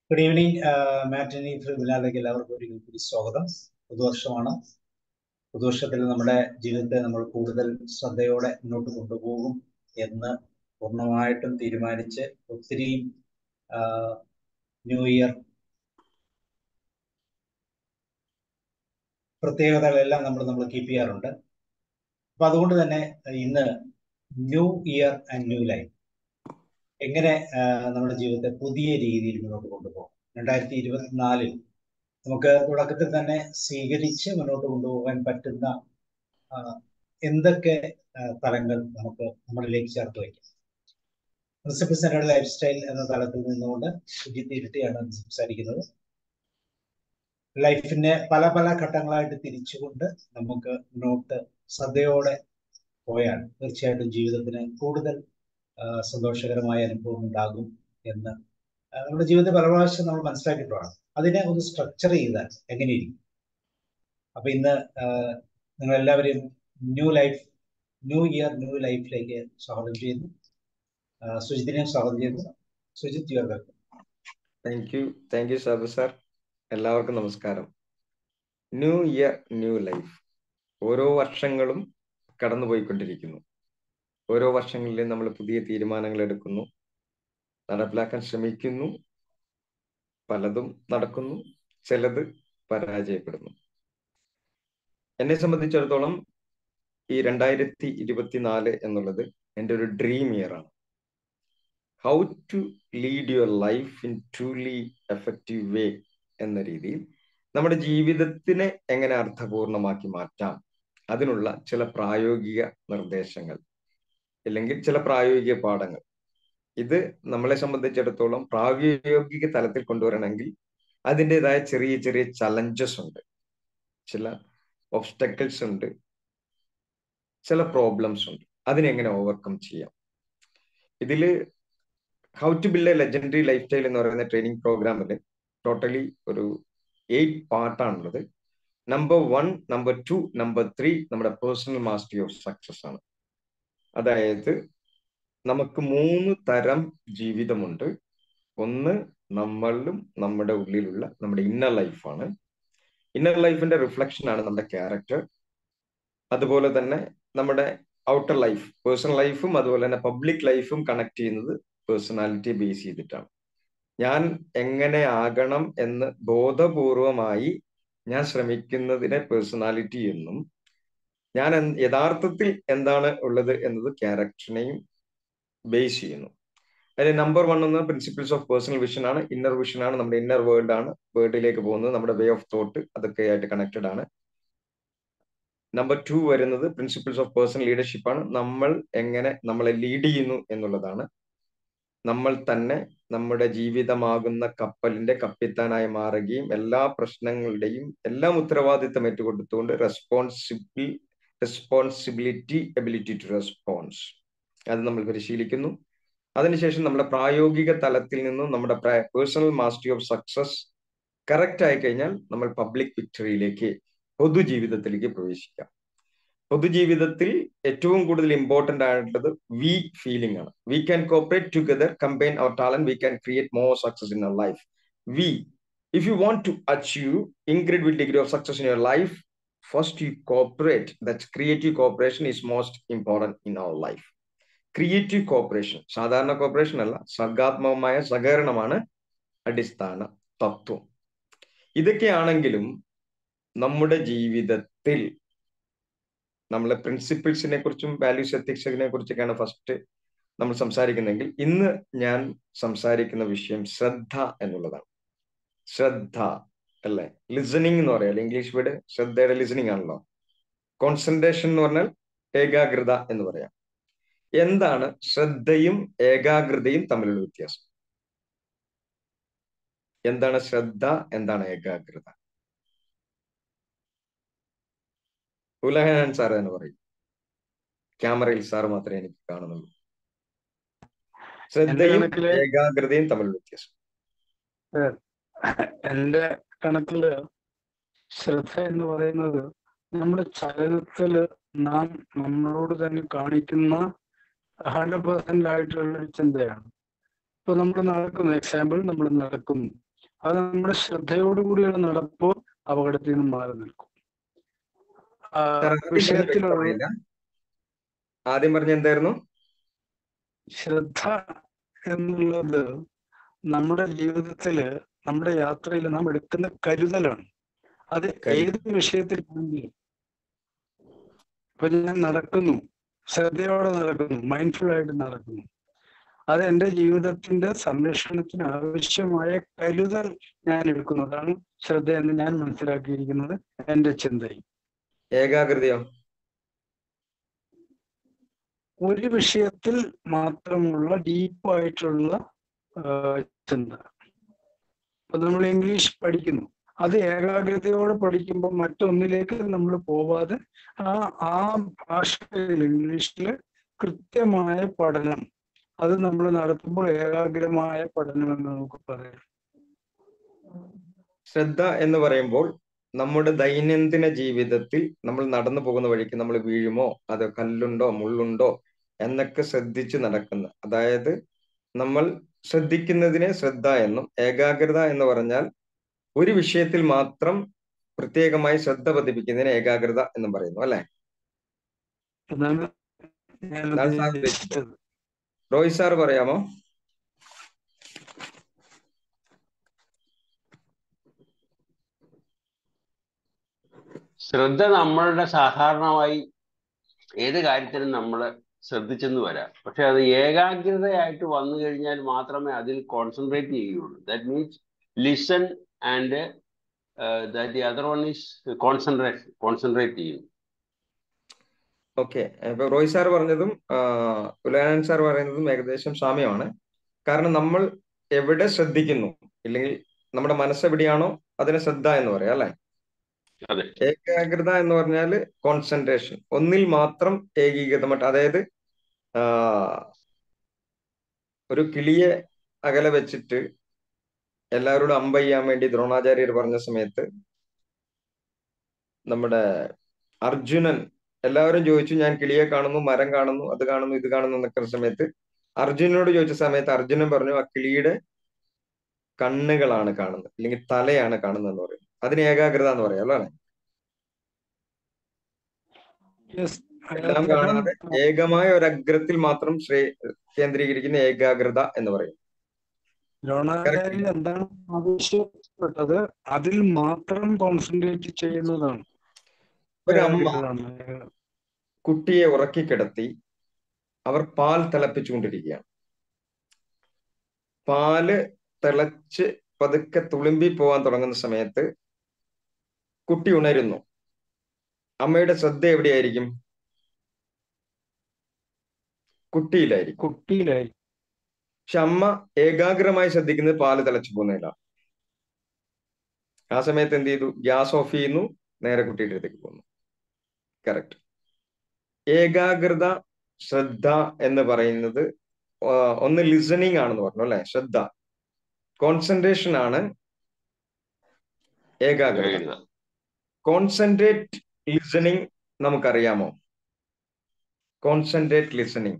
Good evening മാറ്റിനി ഫിലിമിലേക്ക് എല്ലാവർക്കും ഒരിക്കൽ കൂടി സ്വാഗതം പുതുവർഷമാണ് പുതുവർഷത്തിൽ നമ്മുടെ ജീവിതത്തെ നമ്മൾ കൂടുതൽ ശ്രദ്ധയോടെ മുന്നോട്ട് കൊണ്ടുപോകും എന്ന് പൂർണ്ണമായിട്ടും തീരുമാനിച്ച് ഒത്തിരി ന്യൂ ഇയർ പ്രത്യേകതകളെല്ലാം നമ്മൾ നമ്മൾ കീപ്പ് ചെയ്യാറുണ്ട് അപ്പൊ അതുകൊണ്ട് തന്നെ ഇന്ന് new year and new life എങ്ങനെ നമ്മുടെ ജീവിതത്തെ പുതിയ രീതിയിൽ മുന്നോട്ട് കൊണ്ടുപോകും രണ്ടായിരത്തി ഇരുപത്തിനാലിൽ നമുക്ക് തുടക്കത്തിൽ തന്നെ സ്വീകരിച്ച് മുന്നോട്ട് കൊണ്ടുപോകാൻ പറ്റുന്ന എന്തൊക്കെ തലങ്ങൾ നമുക്ക് നമ്മളിലേക്ക് ചേർത്ത് വയ്ക്കാം പ്രിൻസിപ്പൽ സെന്റർ ലൈഫ് സ്റ്റൈൽ എന്ന തലത്തിൽ നിന്നുകൊണ്ട് സുജിത്ത് ഇരട്ടിയാണ് സംസാരിക്കുന്നത് ലൈഫിനെ പല പല ഘട്ടങ്ങളായിട്ട് തിരിച്ചുകൊണ്ട് നമുക്ക് മുന്നോട്ട് ശ്രദ്ധയോടെ പോയാൽ തീർച്ചയായിട്ടും ജീവിതത്തിന് കൂടുതൽ സന്തോഷകരമായ അനുഭവം ഉണ്ടാകും എന്ന് നമ്മുടെ ജീവിതത്തിൽ പല പ്രാവശ്യം നമ്മൾ മനസ്സിലാക്കിയിട്ടുള്ളതാണ് അതിനെ ഒന്ന് സ്ട്രക്ചർ ചെയ്താൽ എങ്ങനെയിരിക്കും അപ്പൊ ഇന്ന് നിങ്ങൾ എല്ലാവരെയും new life new year new ലൈഫിലേക്ക് സ്വാഗതം ചെയ്യുന്നു സുജിത്തിനെയും സ്വാഗതം ചെയ്യുന്നു Sujith your welcome thank you thank you Sabu sir എല്ലാവർക്കും നമസ്കാരം ന്യൂ ഇയർ ന്യൂ ലൈഫ് ഓരോ വർഷങ്ങളും കടന്നുപോയിക്കൊണ്ടിരിക്കുന്നു ഓരോ വർഷങ്ങളിലും നമ്മൾ പുതിയ തീരുമാനങ്ങൾ എടുക്കുന്നു നടപ്പിലാക്കാൻ ശ്രമിക്കുന്നു പലതും നടക്കുന്നു ചിലത് പരാജയപ്പെടുന്നു എന്നെ സംബന്ധിച്ചിടത്തോളം ഈ രണ്ടായിരത്തി ഇരുപത്തിനാല് എന്നുള്ളത് എൻ്റെ ഒരു ഡ്രീം ഇയർ ആണ് how to lead your life in truly effective way എന്ന രീതിയിൽ നമ്മുടെ ജീവിതത്തിനെ എങ്ങനെ അർത്ഥപൂർണമാക്കി മാറ്റാം അതിനുള്ള ചില പ്രായോഗിക നിർദ്ദേശങ്ങൾ അല്ലെങ്കിൽ ചില പ്രായോഗിക പാഠങ്ങൾ ഇത് നമ്മളെ സംബന്ധിച്ചിടത്തോളം പ്രായോഗിക തലത്തിൽ കൊണ്ടുവരണമെങ്കിൽ അതിൻ്റെതായ ചെറിയ ചെറിയ ചലഞ്ചസ് ഉണ്ട് ചില ഒബ്സ്റ്റക്കിൾസ് ഉണ്ട് ചില പ്രോബ്ലംസ് ഉണ്ട് അതിനെങ്ങനെ ഓവർകം ചെയ്യാം ഇതില് how to build a legendary lifestyle എന്ന് പറയുന്ന ട്രെയിനിങ് പ്രോഗ്രാമിൽ ടോട്ടലി ഒരു എയ്റ്റ് പാർട്ടാണുള്ളത് number one number two number three നമ്മുടെ പേഴ്സണൽ മാസ്റ്ററി ഓഫ് സക്സസ് ആണ് അതായത് നമുക്ക് മൂന്ന് തരം ജീവിതമുണ്ട് ഒന്ന് നമ്മളിലും നമ്മുടെ ഉള്ളിലുള്ള നമ്മുടെ ഇന്നർ ലൈഫാണ് ഇന്നർ ലൈഫിന്റെ റിഫ്ലക്ഷൻ ആണ് നമ്മുടെ ക്യാരക്ടർ അതുപോലെ തന്നെ നമ്മുടെ ഔട്ടർ ലൈഫ് പേഴ്സണൽ ലൈഫും അതുപോലെ തന്നെ പബ്ലിക് ലൈഫും കണക്ട് ചെയ്യുന്നത് പേഴ്സണാലിറ്റി ബേസ് ചെയ്തിട്ടാണ് ഞാൻ എങ്ങനെ ആകണം എന്ന് ബോധപൂർവമായി ഞാൻ ശ്രമിക്കുന്നതിനെ പേഴ്സണാലിറ്റി എന്നും ഞാൻ യഥാർത്ഥത്തിൽ എന്താണ് ഉള്ളത് എന്നത് ക്യാരക്ടറിനെയും ബേസ് ചെയ്യുന്നു അതിൽ നമ്പർ വൺ എന്ന് പ്രിൻസിപ്പിൾസ് ഓഫ് പേഴ്സണൽ വിഷൻ ആണ് ഇന്നർ വിഷൻ ആണ് നമ്മുടെ ഇന്നർ വേൾഡ് ആണ് വേൾഡിലേക്ക് പോകുന്നത് നമ്മുടെ വേ ഓഫ് തോട്ട് അതൊക്കെ ആയിട്ട് കണക്റ്റഡ് ആണ് നമ്പർ ടു വരുന്നത് പ്രിൻസിപ്പിൾസ് ഓഫ് പേഴ്സണൽ ലീഡർഷിപ്പ് ആണ് നമ്മൾ എങ്ങനെ നമ്മളെ ലീഡ് ചെയ്യുന്നു എന്നുള്ളതാണ് നമ്മൾ തന്നെ നമ്മുടെ ജീവിതമാകുന്ന കപ്പലിന്റെ കപ്പിത്താനായി മാറുകയും എല്ലാ പ്രശ്നങ്ങളുടെയും എല്ലാം ഉത്തരവാദിത്തം ഏറ്റുകൊടുത്തുകൊണ്ട് responsible responsibility ability to response അത് നമ്മൾ പരിശീലിക്കുന്നു അതിനുശേഷം നമ്മുടെ പ്രായോഗിക തലത്തിൽ നിന്നും നമ്മുടെ personal mastery of success correct ആയി കഴിഞ്ഞാൽ നമ്മൾ പബ്ലിക് വിക്ടറിയിലേക്ക് പൊതുജീവിതത്തിലേക്ക് പ്രവേശിക്കാം പൊതുജീവിതത്തിൽ ഏറ്റവും കൂടുതൽ ഇമ്പോർട്ടന്റ് ആയിട്ടുള്ളത് വി ഫീലിംഗ് ആണ് we can cooperate together combine our talent we can create more success in our life we if you want to achieve incredible degree of success in your life first you cooperate that creative cooperation is most important in our life creative cooperation സാധാരണ cooperation അല്ല സർഗാത്മകമായ സഹകരണമാണ് അടിസ്ഥാന തത്വം ഇതൊക്കെയാണെങ്കിലും നമ്മുടെ ജീവിതത്തിൽ നമ്മളെ പ്രിൻസിപ്പിൾസിനെ കുറിച്ചും വാല്യൂസ് എത്തിക്സിനെ കുറിച്ചൊക്കെയാണ് ഫസ്റ്റ് നമ്മൾ സംസാരിക്കുന്നെങ്കിൽ ഇന്ന് ഞാൻ സംസാരിക്കുന്ന വിഷയം ശ്രദ്ധ എന്നുള്ളതാണ് ശ്രദ്ധ അല്ലേ ലിസണിങ് എന്ന് പറയാം ഇംഗ്ലീഷ് വേർഡ് ശ്രദ്ധയുടെ ലിസണിങ് ആണല്ലോ കോൺസെൻട്രേഷൻ എന്ന് പറഞ്ഞാൽ ഏകാഗ്രത എന്ന് പറയാം എന്താണ് ശ്രദ്ധയും ഏകാഗ്രതയും തമ്മിലുള്ള വ്യത്യാസം എന്താണ് ശ്രദ്ധ എന്താണ് ഏകാഗ്രത ഉലഹനാൻ സാർ എന്ന് പറയും ക്യാമറയിൽ സാർ മാത്രമേ എനിക്ക് കാണുന്നുള്ളൂ ശ്രദ്ധയും ഏകാഗ്രതയും തമ്മിലുള്ള വ്യത്യാസം എന്റെ കണക്കില് ശ്രദ്ധ എന്ന് പറയുന്നത് നമ്മുടെ ചലനത്തില് നാം നമ്മളോട് തന്നെ കാണിക്കുന്ന ഹൺഡ്രഡ് പെർസെന്റ് ആയിട്ടുള്ള ഒരു ചിന്തയാണ് ഇപ്പൊ നമ്മൾ നടക്കുന്നു എക്സാമ്പിൾ നമ്മൾ നടക്കുന്നു അത് നമ്മുടെ ശ്രദ്ധയോടുകൂടിയുള്ള നടപ്പ് അപകടത്തിൽ നിന്ന് മാറി നിൽക്കും ആ, സാർ ആദ്യം പറഞ്ഞത് വിഷയത്തിലുള്ള വ്യക്തമായില്ല ആദ്യം പറഞ്ഞ എന്തായിരുന്നു ശ്രദ്ധ എന്നുള്ളത് നമ്മുടെ ജീവിതത്തില് നമ്മുടെ യാത്രയിൽ നാം എടുക്കുന്ന കരുതലാണ് അത് കരുതൽ. ഏത് വിഷയത്തിലാണെങ്കിലും ഇപ്പൊ ഞാൻ നടക്കുന്നു ശ്രദ്ധയോടെ നടക്കുന്നു മൈൻഡ്ഫുൾ ആയിട്ട് നടക്കുന്നു അത് എൻ്റെ ജീവിതത്തിന്റെ സംരക്ഷണത്തിന് ആവശ്യമായ കരുതൽ ഞാൻ എടുക്കുന്നതാണ് ശ്രദ്ധ എന്ന് ഞാൻ മനസ്സിലാക്കിയിരിക്കുന്നത് എൻ്റെ ചിന്തയിൽ ഏകാഗ്രതയോ ഒരു വിഷയത്തിൽ മാത്രമുള്ള ഡീപ്പായിട്ടുള്ള ചിന്ത അപ്പൊ നമ്മൾ ഇംഗ്ലീഷ് പഠിക്കുന്നു അത് ഏകാഗ്രതയോടെ പഠിക്കുമ്പോൾ മറ്റൊന്നിലേക്ക് നമ്മൾ പോവാതെ ആ ആ ഭാഷയിൽ ഇംഗ്ലീഷിൽ കൃത്യമായ പഠനം അത് നമ്മൾ നടത്തുമ്പോൾ ഏകാഗ്രമായ പഠനം എന്ന് നമുക്ക് പറയാം ശ്രദ്ധ എന്ന് പറയുമ്പോൾ നമ്മുടെ ദൈനംദിന ജീവിതത്തിൽ നമ്മൾ നടന്നു പോകുന്ന വഴിക്ക് നമ്മൾ വീഴുമോ അത് കല്ലുണ്ടോ മുള്ളുണ്ടോ എന്നൊക്കെ ശ്രദ്ധിച്ച് നടക്കുന്ന അതായത് നമ്മൾ ശ്രദ്ധിക്കുന്നതിനെ ശ്രദ്ധ എന്നും ഏകാഗ്രത എന്ന് പറഞ്ഞാൽ ഒരു വിഷയത്തിൽ മാത്രം പ്രത്യേകമായി ശ്രദ്ധ പതിപ്പിക്കുന്നതിനെ ഏകാഗ്രത എന്നും പറയുന്നു അല്ലെ അതാണ് ഞാൻ അതാണ് സാർ ഉദ്ദേശിച്ചത്. ഉദ്ദേശിച്ചത് റോയ് സാർ പറയാമോ ശ്രദ്ധ നമ്മളുടെ സാധാരണമായി ഏത് കാര്യത്തിനും നമ്മൾ ശ്രദ്ധിച്ചെന്ന് വരാം പക്ഷെ അത് ഏകാഗ്രതയായിട്ട് വന്നു കഴിഞ്ഞാൽ മാത്രമേ അതിൽ കോൺസെൻട്രേറ്റ് ചെയ്യുകയുള്ളൂ that means listen and that the other one is concentration concentrate ചെയ്യും ഓക്കെ ഇപ്പൊ റോയ് സാർ പറഞ്ഞതും ഉലയാനൻ സാർ പറയുന്നതും ഏകദേശം സാമ്യമാണ് കാരണം നമ്മൾ എവിടെ ശ്രദ്ധിക്കുന്നു ഇല്ലെങ്കിൽ നമ്മുടെ മനസ്സ് എവിടെയാണോ അതിനെ ശ്രദ്ധ എന്ന് പറയാം അല്ലെ അതെ ഏകാഗ്രത എന്ന് പറഞ്ഞാല് കോൺസെൻട്രേഷൻ ഒന്നിൽ മാത്രം ഏകീകൃതമായിട്ട് അതായത് ആ, ഒരു കിളിയെ അകലെ വെച്ചിട്ട് എല്ലാവരോടും അമ്പ ചെയ്യാൻ വേണ്ടി ദ്രോണാചാര്യർ പറഞ്ഞ സമയത്ത് നമ്മുടെ അർജുനൻ എല്ലാവരും ചോദിച്ചു ഞാൻ കിളിയെ കാണുന്നു മരം കാണുന്നു അത് കാണുന്നു ഇത് കാണുന്നു എന്നൊക്കെ സമയത്ത് അർജുനനോട് ചോദിച്ച സമയത്ത് അർജുനൻ പറഞ്ഞു ആ കിളിയുടെ കണ്ണുകളാണ് കാണുന്നത് അല്ലെങ്കിൽ തലയാണ് കാണുന്നത് എന്ന് പറയും അതിന് ഏകാഗ്രത എന്ന് പറയാം അല്ലേ Yes, എല്ലാം കാണാതെ ഏകമായ ഒരു അഗ്രത്തിൽ മാത്രം ശ്രേ കേന്ദ്രീകരിക്കുന്ന ഏകാഗ്രത എന്ന് പറയും ദ്രോണാചാര്യൻ എന്താണ് ആവശ്യപ്പെട്ടത് അതിൽ മാത്രം കോൺസെൻട്രേറ്റ് ചെയ്യുന്നതാണ് ഒരു അമ്മ ഏകാഗ്രത. കുട്ടിയെ ഉറക്കിക്കിടത്തി അവർ പാൽ തിളപ്പിച്ചുകൊണ്ടിരിക്കുകയാണ് പാല് തിളച്ച് പതുക്കെ തുളുമ്പി പോകാൻ തുടങ്ങുന്ന സമയത്ത് കുട്ടി ഉണരുന്നു അമ്മയുടെ ശ്രദ്ധ എവിടെയായിരിക്കും കുട്ടിയിലായിരിക്കും കുട്ടിയിലായി പക്ഷെ അമ്മ ഏകാഗ്രമായി ശ്രദ്ധിക്കുന്നത് പാല് തിളച്ചു പോകുന്നില്ല ആ സമയത്ത് എന്ത് ചെയ്തു ഗ്യാസ് ഓഫ് ചെയ്യുന്നു നേരെ കുട്ടിയുടെ അടുത്തേക്ക് പോകുന്നു കറക്റ്റ് ഏകാഗ്രത ശ്രദ്ധ എന്ന് പറയുന്നത് ആ, ഒന്ന് ലിസണിങ് ആണെന്ന് പറഞ്ഞു അല്ലെ ശ്രദ്ധ കോൺസെൻട്രേഷൻ ആണ് ഏകാഗ്രത ഏകാഗ്രത കോൺസെൻട്രേറ്റ് ലിസണിങ് നമുക്കറിയാമോ കോൺസെൻട്രേറ്റ് ലിസണിങ്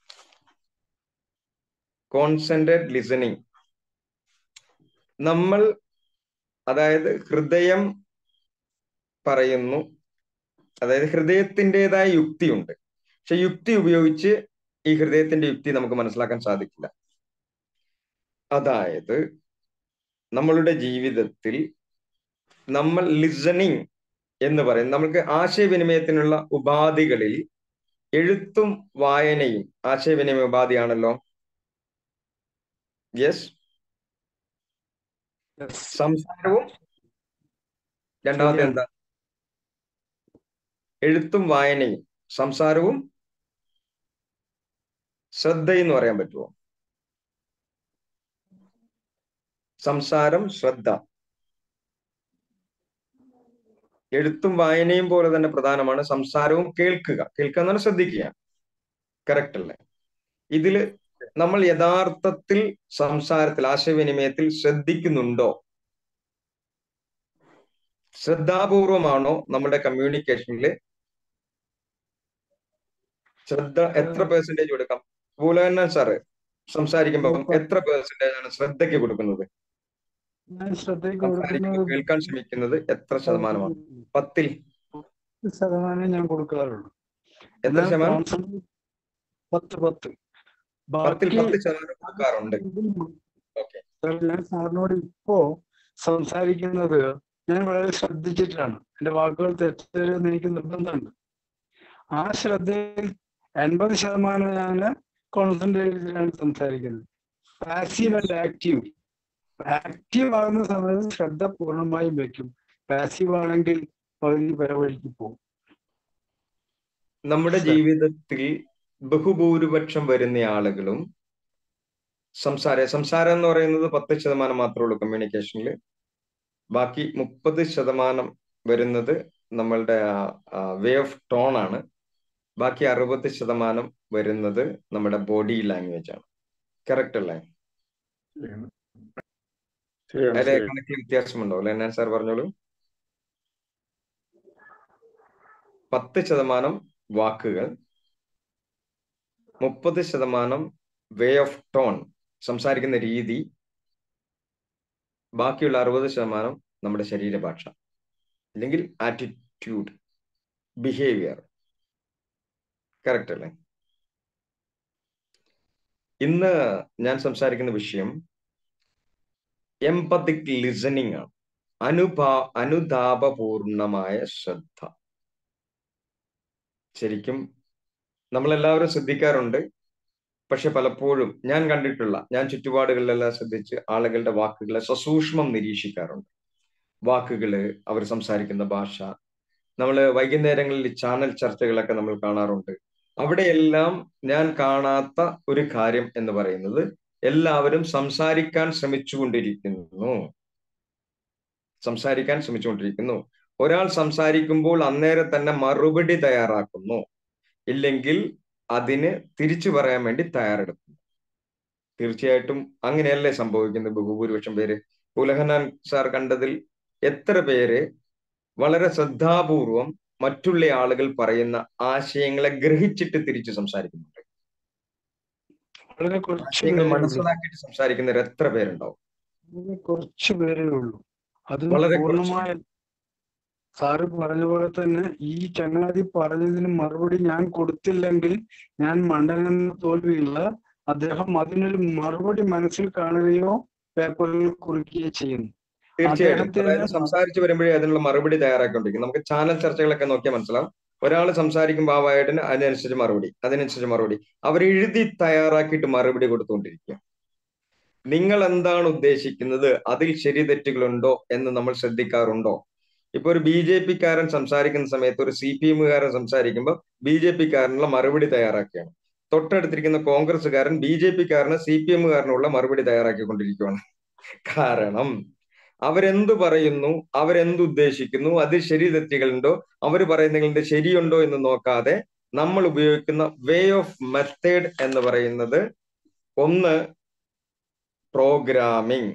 കോൺസെൻട്രേറ്റ് ലിസണിങ് നമ്മൾ അതായത് ഹൃദയം പറയുന്നു അതായത് ഹൃദയത്തിൻ്റെതായ യുക്തിയുണ്ട് പക്ഷെ യുക്തി ഉപയോഗിച്ച് ഈ ഹൃദയത്തിന്റെ യുക്തി നമുക്ക് മനസ്സിലാക്കാൻ സാധിക്കില്ല അതായത് നമ്മളുടെ ജീവിതത്തിൽ നമ്മൾ ലിസണിങ് എന്ന് പറയും നമുക്ക് ആശയവിനിമയത്തിനുള്ള ഉപാധികളിൽ എഴുത്തും വായനയും ആശയവിനിമയ ഉപാധിയാണല്ലോ യെസ് Yes. സംസാരവും രണ്ടാമത്തെ ശരിയാണ്. എന്താ എഴുത്തും വായനയും സംസാരവും ശ്രദ്ധയെന്ന് പറയാൻ പറ്റുമോ സംസാരം ശ്രദ്ധ എഴുത്തും വായനയും പോലെ തന്നെ പ്രധാനമാണ് സംസാരവും കേൾക്കുക കേൾക്കുക എന്ന് പറഞ്ഞാൽ ശ്രദ്ധിക്കുക കറക്റ്റ് അല്ലേ ഇതില് നമ്മൾ യഥാർത്ഥത്തിൽ സംസാരത്തിൽ ആശയവിനിമയത്തിൽ ശ്രദ്ധിക്കുന്നുണ്ടോ ശ്രദ്ധാപൂർവമാണോ നമ്മുടെ കമ്മ്യൂണിക്കേഷനിൽ ശ്രദ്ധ എത്ര പെർസെന്റേജ് കൊടുക്കാം ഭൂലകണ്ണൻ സാറ് സംസാരിക്കുമ്പോൾ എത്ര പെർസെന്റേജ് ആണ് ശ്രദ്ധയ്ക്ക് കൊടുക്കുന്നത് ഞാൻ ശ്രദ്ധയ്ക്ക് സംസാരിക്കുമ്പോൾ കൊടുക്കുന്നത് കേൾക്കാൻ ശ്രമിക്കുന്നത് എത്ര ശതമാനമാണ് പത്തിൽ പത്ത് ശതമാനം ഞാൻ കൊടുക്കാറുള്ളൂ എത്ര എന്നാൽ ശതമാനം കോൺസെൻട്രേറ്റ് പത്ത് പത്ത് പത്തിൽ ബാക്കി പത്ത് ശതമാനം കൊടുക്കാറുണ്ട് ഓക്കെ സാർ, ഞാൻ സാറിനോട് ഇപ്പോ സംസാരിക്കുന്നത് ഞാൻ വളരെ ശ്രദ്ധിച്ചിട്ടാണ് എന്റെ വാക്കുകൾ തെറ്റരുതെന്ന് എനിക്ക് നിർബന്ധമുണ്ട് ആ ശ്രദ്ധയിൽ എൺപത് ശതമാനം ഞാൻ കോൺസെൻട്രേറ്റ് ചെയ്തിട്ടാണ് സംസാരിക്കുന്നത് പാസീവ് ആൻഡ് ആക്റ്റീവ് ആക്റ്റീവ് ആകുന്ന സമയത്ത് ശ്രദ്ധ പൂർണ്ണമായും വെക്കും പാസീവ് ആണെങ്കിൽ പകുതി പരവഴിക്ക് പോകും നമ്മുടെ ജീവിതത്തിൽ ബഹുഭൂരിപക്ഷം വരുന്ന ആളുകളും സംസാര സംസാരം എന്ന് പറയുന്നത് പത്ത് ശതമാനം മാത്രമേ ഉള്ളൂ കമ്മ്യൂണിക്കേഷനിൽ ബാക്കി മുപ്പത് ശതമാനം വരുന്നത് നമ്മളുടെ വേ ഓഫ് ടോൺ ആണ് ബാക്കി അറുപത് ശതമാനം വരുന്നത് നമ്മുടെ ബോഡി ലാംഗ്വേജ് ആണ് കറക്റ്റ് അല്ലേ ശരിയാണ് അതിലെ ശരിയാണ് കണക്കിൽ വ്യത്യാസമുണ്ടോ അല്ലെ ഞാൻ സാർ പറഞ്ഞോളൂ പത്ത് ശതമാനം വാക്കുകൾ മുപ്പത് ശതമാനം വേ ഓഫ് ടോൺ സംസാരിക്കുന്ന രീതി ബാക്കിയുള്ള അറുപത് ശതമാനം നമ്മുടെ ശരീരഭാഷ അല്ലെങ്കിൽ ആറ്റിറ്റ്യൂഡ് ബിഹേവിയർ കറക്റ്റ് അല്ലേ ഇന്ന് ഞാൻ സംസാരിക്കുന്ന വിഷയം എംപതിക് ലിസണിങ് ആണ് അനുഭാ അനുതാപപൂർണമായ ശ്രദ്ധ ശരിക്കും നമ്മളെല്ലാവരും ശ്രദ്ധിക്കാറുണ്ട് പക്ഷെ പലപ്പോഴും ഞാൻ കണ്ടിട്ടുള്ള ഞാൻ ചുറ്റുപാടുകളിലെല്ലാം ശ്രദ്ധിച്ച് ആളുകളുടെ വാക്കുകളെ സസൂക്ഷ്മം നിരീക്ഷിക്കാറുണ്ട് വാക്കുകള് അവർ സംസാരിക്കുന്ന ഭാഷ നമ്മൾ വൈകുന്നേരങ്ങളിൽ ചാനൽ ചർച്ചകളൊക്കെ നമ്മൾ കാണാറുണ്ട് അവിടെയെല്ലാം ഞാൻ കാണാത്ത ഒരു കാര്യം എന്ന് പറയുന്നത് എല്ലാവരും സംസാരിക്കാൻ ശ്രമിച്ചുകൊണ്ടിരിക്കുന്നു സംസാരിക്കാൻ ശ്രമിച്ചുകൊണ്ടിരിക്കുന്നു ഒരാൾ സംസാരിക്കുമ്പോൾ അന്നേരം തന്നെ മറുപടി തയ്യാറാക്കുന്നു ഇല്ലെങ്കിൽ അതിന് തിരിച്ചു പറയാൻ വേണ്ടി തയ്യാറെടുക്കുന്നു തീർച്ചയായിട്ടും അങ്ങനെയല്ലേ സംഭവിക്കുന്നത് ബഹുഭൂരിപക്ഷം പേര് ഉലഹനാൻ സാർ കണ്ടതിൽ എത്ര പേര് വളരെ ശ്രദ്ധാപൂർവം മറ്റുള്ള ആളുകൾ പറയുന്ന ആശയങ്ങളെ ഗ്രഹിച്ചിട്ട് തിരിച്ചു സംസാരിക്കുന്നുണ്ട് വളരെ കുറച്ച് ആശയങ്ങൾ പേരേ ഉള്ളൂ മനസ്സിലാക്കിയിട്ട് സംസാരിക്കുന്നവർ എത്ര പേരുണ്ടാവും വളരെ കുറച്ച് പേരേ ഉള്ളൂ അത് വളരെ കുറച്ച് പൂർണ്ണമായ സാറ് പറഞ്ഞ പോലെ തന്നെ ഈ ചങ്ങാതി പറഞ്ഞതിന് മറുപടി ഞാൻ കൊടുത്തില്ലെങ്കിൽ ഞാൻ മണ്ടനെന്ന തോൽവിയില്ല അദ്ദേഹം അതിനൊരു മറുപടി മനസ്സിൽ കാണുകയോ പേപ്പറിൽ കുറിക്കുകയോ ചെയ്യുന്നു തീർച്ചയായിട്ടും അദ്ദേഹത്തിന് അതായത് സംസാരിച്ചു വരുമ്പോഴേ അതിനുള്ള മറുപടി തയ്യാറാക്കിക്കൊണ്ടിരിക്കും നമുക്ക് ചാനൽ ചർച്ചകളൊക്കെ നോക്കിയാൽ മനസ്സിലാവും ഒരാൾ സംസാരിക്കുമ്പോൾ ആ വയഡിന് അതിനനുസരിച്ച് മറുപടി അതിനനുസരിച്ച് മറുപടി അവർ എഴുതി തയ്യാറാക്കിയിട്ട് മറുപടി കൊടുത്തുകൊണ്ടിരിക്കുക നിങ്ങൾ എന്താണ് ഉദ്ദേശിക്കുന്നത് അതിൽ ശരി തെറ്റുകളുണ്ടോ എന്ന് നമ്മൾ ശ്രദ്ധിക്കാറുണ്ടോ ഇപ്പൊ ഒരു ബി ജെ പിക്കാരൻ സംസാരിക്കുന്ന സമയത്ത് ഒരു സി പി എമ്മുകാരൻ സംസാരിക്കുമ്പോൾ ബി ജെ പിക്കാരനുള്ള മറുപടി തയ്യാറാക്കുകയാണ് തൊട്ടടുത്തിരിക്കുന്ന കോൺഗ്രസ്സുകാരൻ ബി ജെ പിക്കാരന് സി പി എമ്മുകാരനുള്ള മറുപടി തയ്യാറാക്കിക്കൊണ്ടിരിക്കുകയാണ് കാരണം അവരെന്ത് പറയുന്നു അവരെന്ത് ഉദ്ദേശിക്കുന്നു അതിൽ ശരി തെറ്റുകളുണ്ടോ അവർ പറയുന്നതിന്റെ ശരിയുണ്ടോ എന്ന് നോക്കാതെ നമ്മൾ ഉപയോഗിക്കുന്ന വേ ഓഫ് മെത്തേഡ് എന്ന് പറയുന്നത് ഒന്ന് പ്രോഗ്രാമിംഗ്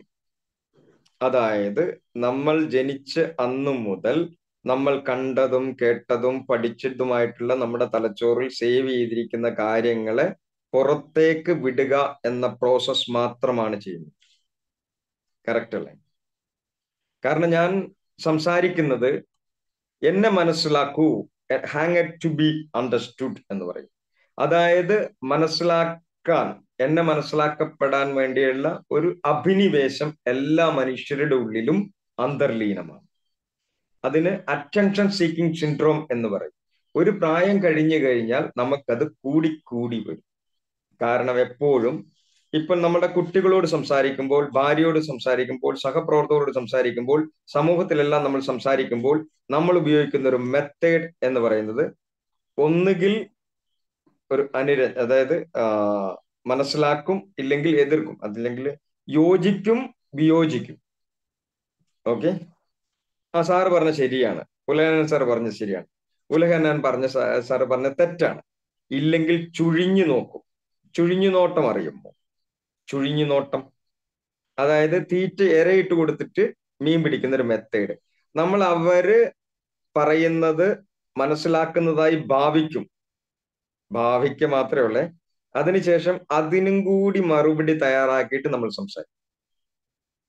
അതായത് നമ്മൾ ജനിച്ച് അന്നു മുതൽ നമ്മൾ കണ്ടതും കേട്ടതും പഠിച്ചതുമായിട്ടുള്ള നമ്മുടെ തലച്ചോറിൽ സേവ് ചെയ്തിരിക്കുന്ന കാര്യങ്ങളെ പുറത്തേക്ക് വിടുക എന്ന പ്രോസസ് മാത്രമാണ് ചെയ്യുന്നത് കറക്റ്റ് അല്ലേ കാരണം ഞാൻ സംസാരിക്കുന്നത് എന്നെ മനസ്സിലാക്കൂ ഹാങ് ടു ബി അണ്ടർസ്റ്റുഡ് എന്ന് പറയും അതായത് മനസ്സിലാക്കാൻ എന്നെ മനസ്സിലാക്കപ്പെടാൻ വേണ്ടിയുള്ള ഒരു അഭിനിവേശം എല്ലാ മനുഷ്യരുടെ ഉള്ളിലും അന്തർലീനമാണ് അതിന് അറ്റൻഷൻ സീക്കിംഗ് സിൻഡ്രോം എന്ന് പറയും ഒരു പ്രായം കഴിഞ്ഞു കഴിഞ്ഞാൽ നമുക്കത് കൂടിക്കൂടി വരും കാരണം എപ്പോഴും ഇപ്പം നമ്മുടെ കുട്ടികളോട് സംസാരിക്കുമ്പോൾ ഭാര്യയോട് സംസാരിക്കുമ്പോൾ സഹപ്രവർത്തകരോട് സംസാരിക്കുമ്പോൾ സമൂഹത്തിലെല്ലാം നമ്മൾ സംസാരിക്കുമ്പോൾ നമ്മൾ ഉപയോഗിക്കുന്ന ഒരു മെത്തേഡ് എന്ന് പറയുന്നത് ഒന്നുകിൽ ഒരു അനുര അതായത് മനസ്സിലാക്കും ഇല്ലെങ്കിൽ എതിർക്കും അതില്ലെങ്കിൽ യോജിക്കും വിയോജിക്കും ഓക്കെ ആ സാറ് പറഞ്ഞ ശരിയാണ് ഉലഹനൻ സാർ പറഞ്ഞത് ശരിയാണ് ഉലഹനൻ പറഞ്ഞ സാറ് പറഞ്ഞ തെറ്റാണ് ഇല്ലെങ്കിൽ ചുഴിഞ്ഞു നോക്കും ചുഴിഞ്ഞു നോട്ടം അറിയുമോ ചുഴിഞ്ഞു നോട്ടം അതായത് തീറ്റ ഇരയിട്ട് കൊടുത്തിട്ട് മീൻ പിടിക്കുന്ന ഒരു മെത്തേഡ് നമ്മൾ അവര് പറയുന്നത് മനസ്സിലാക്കുന്നതായി ഭാവിക്കും ഭാവിക്ക മാത്രമേ ഉള്ളേ അതിനുശേഷം അതിനും കൂടി മറുപടി തയ്യാറാക്കിയിട്ട് നമ്മൾ സംസാരിക്കും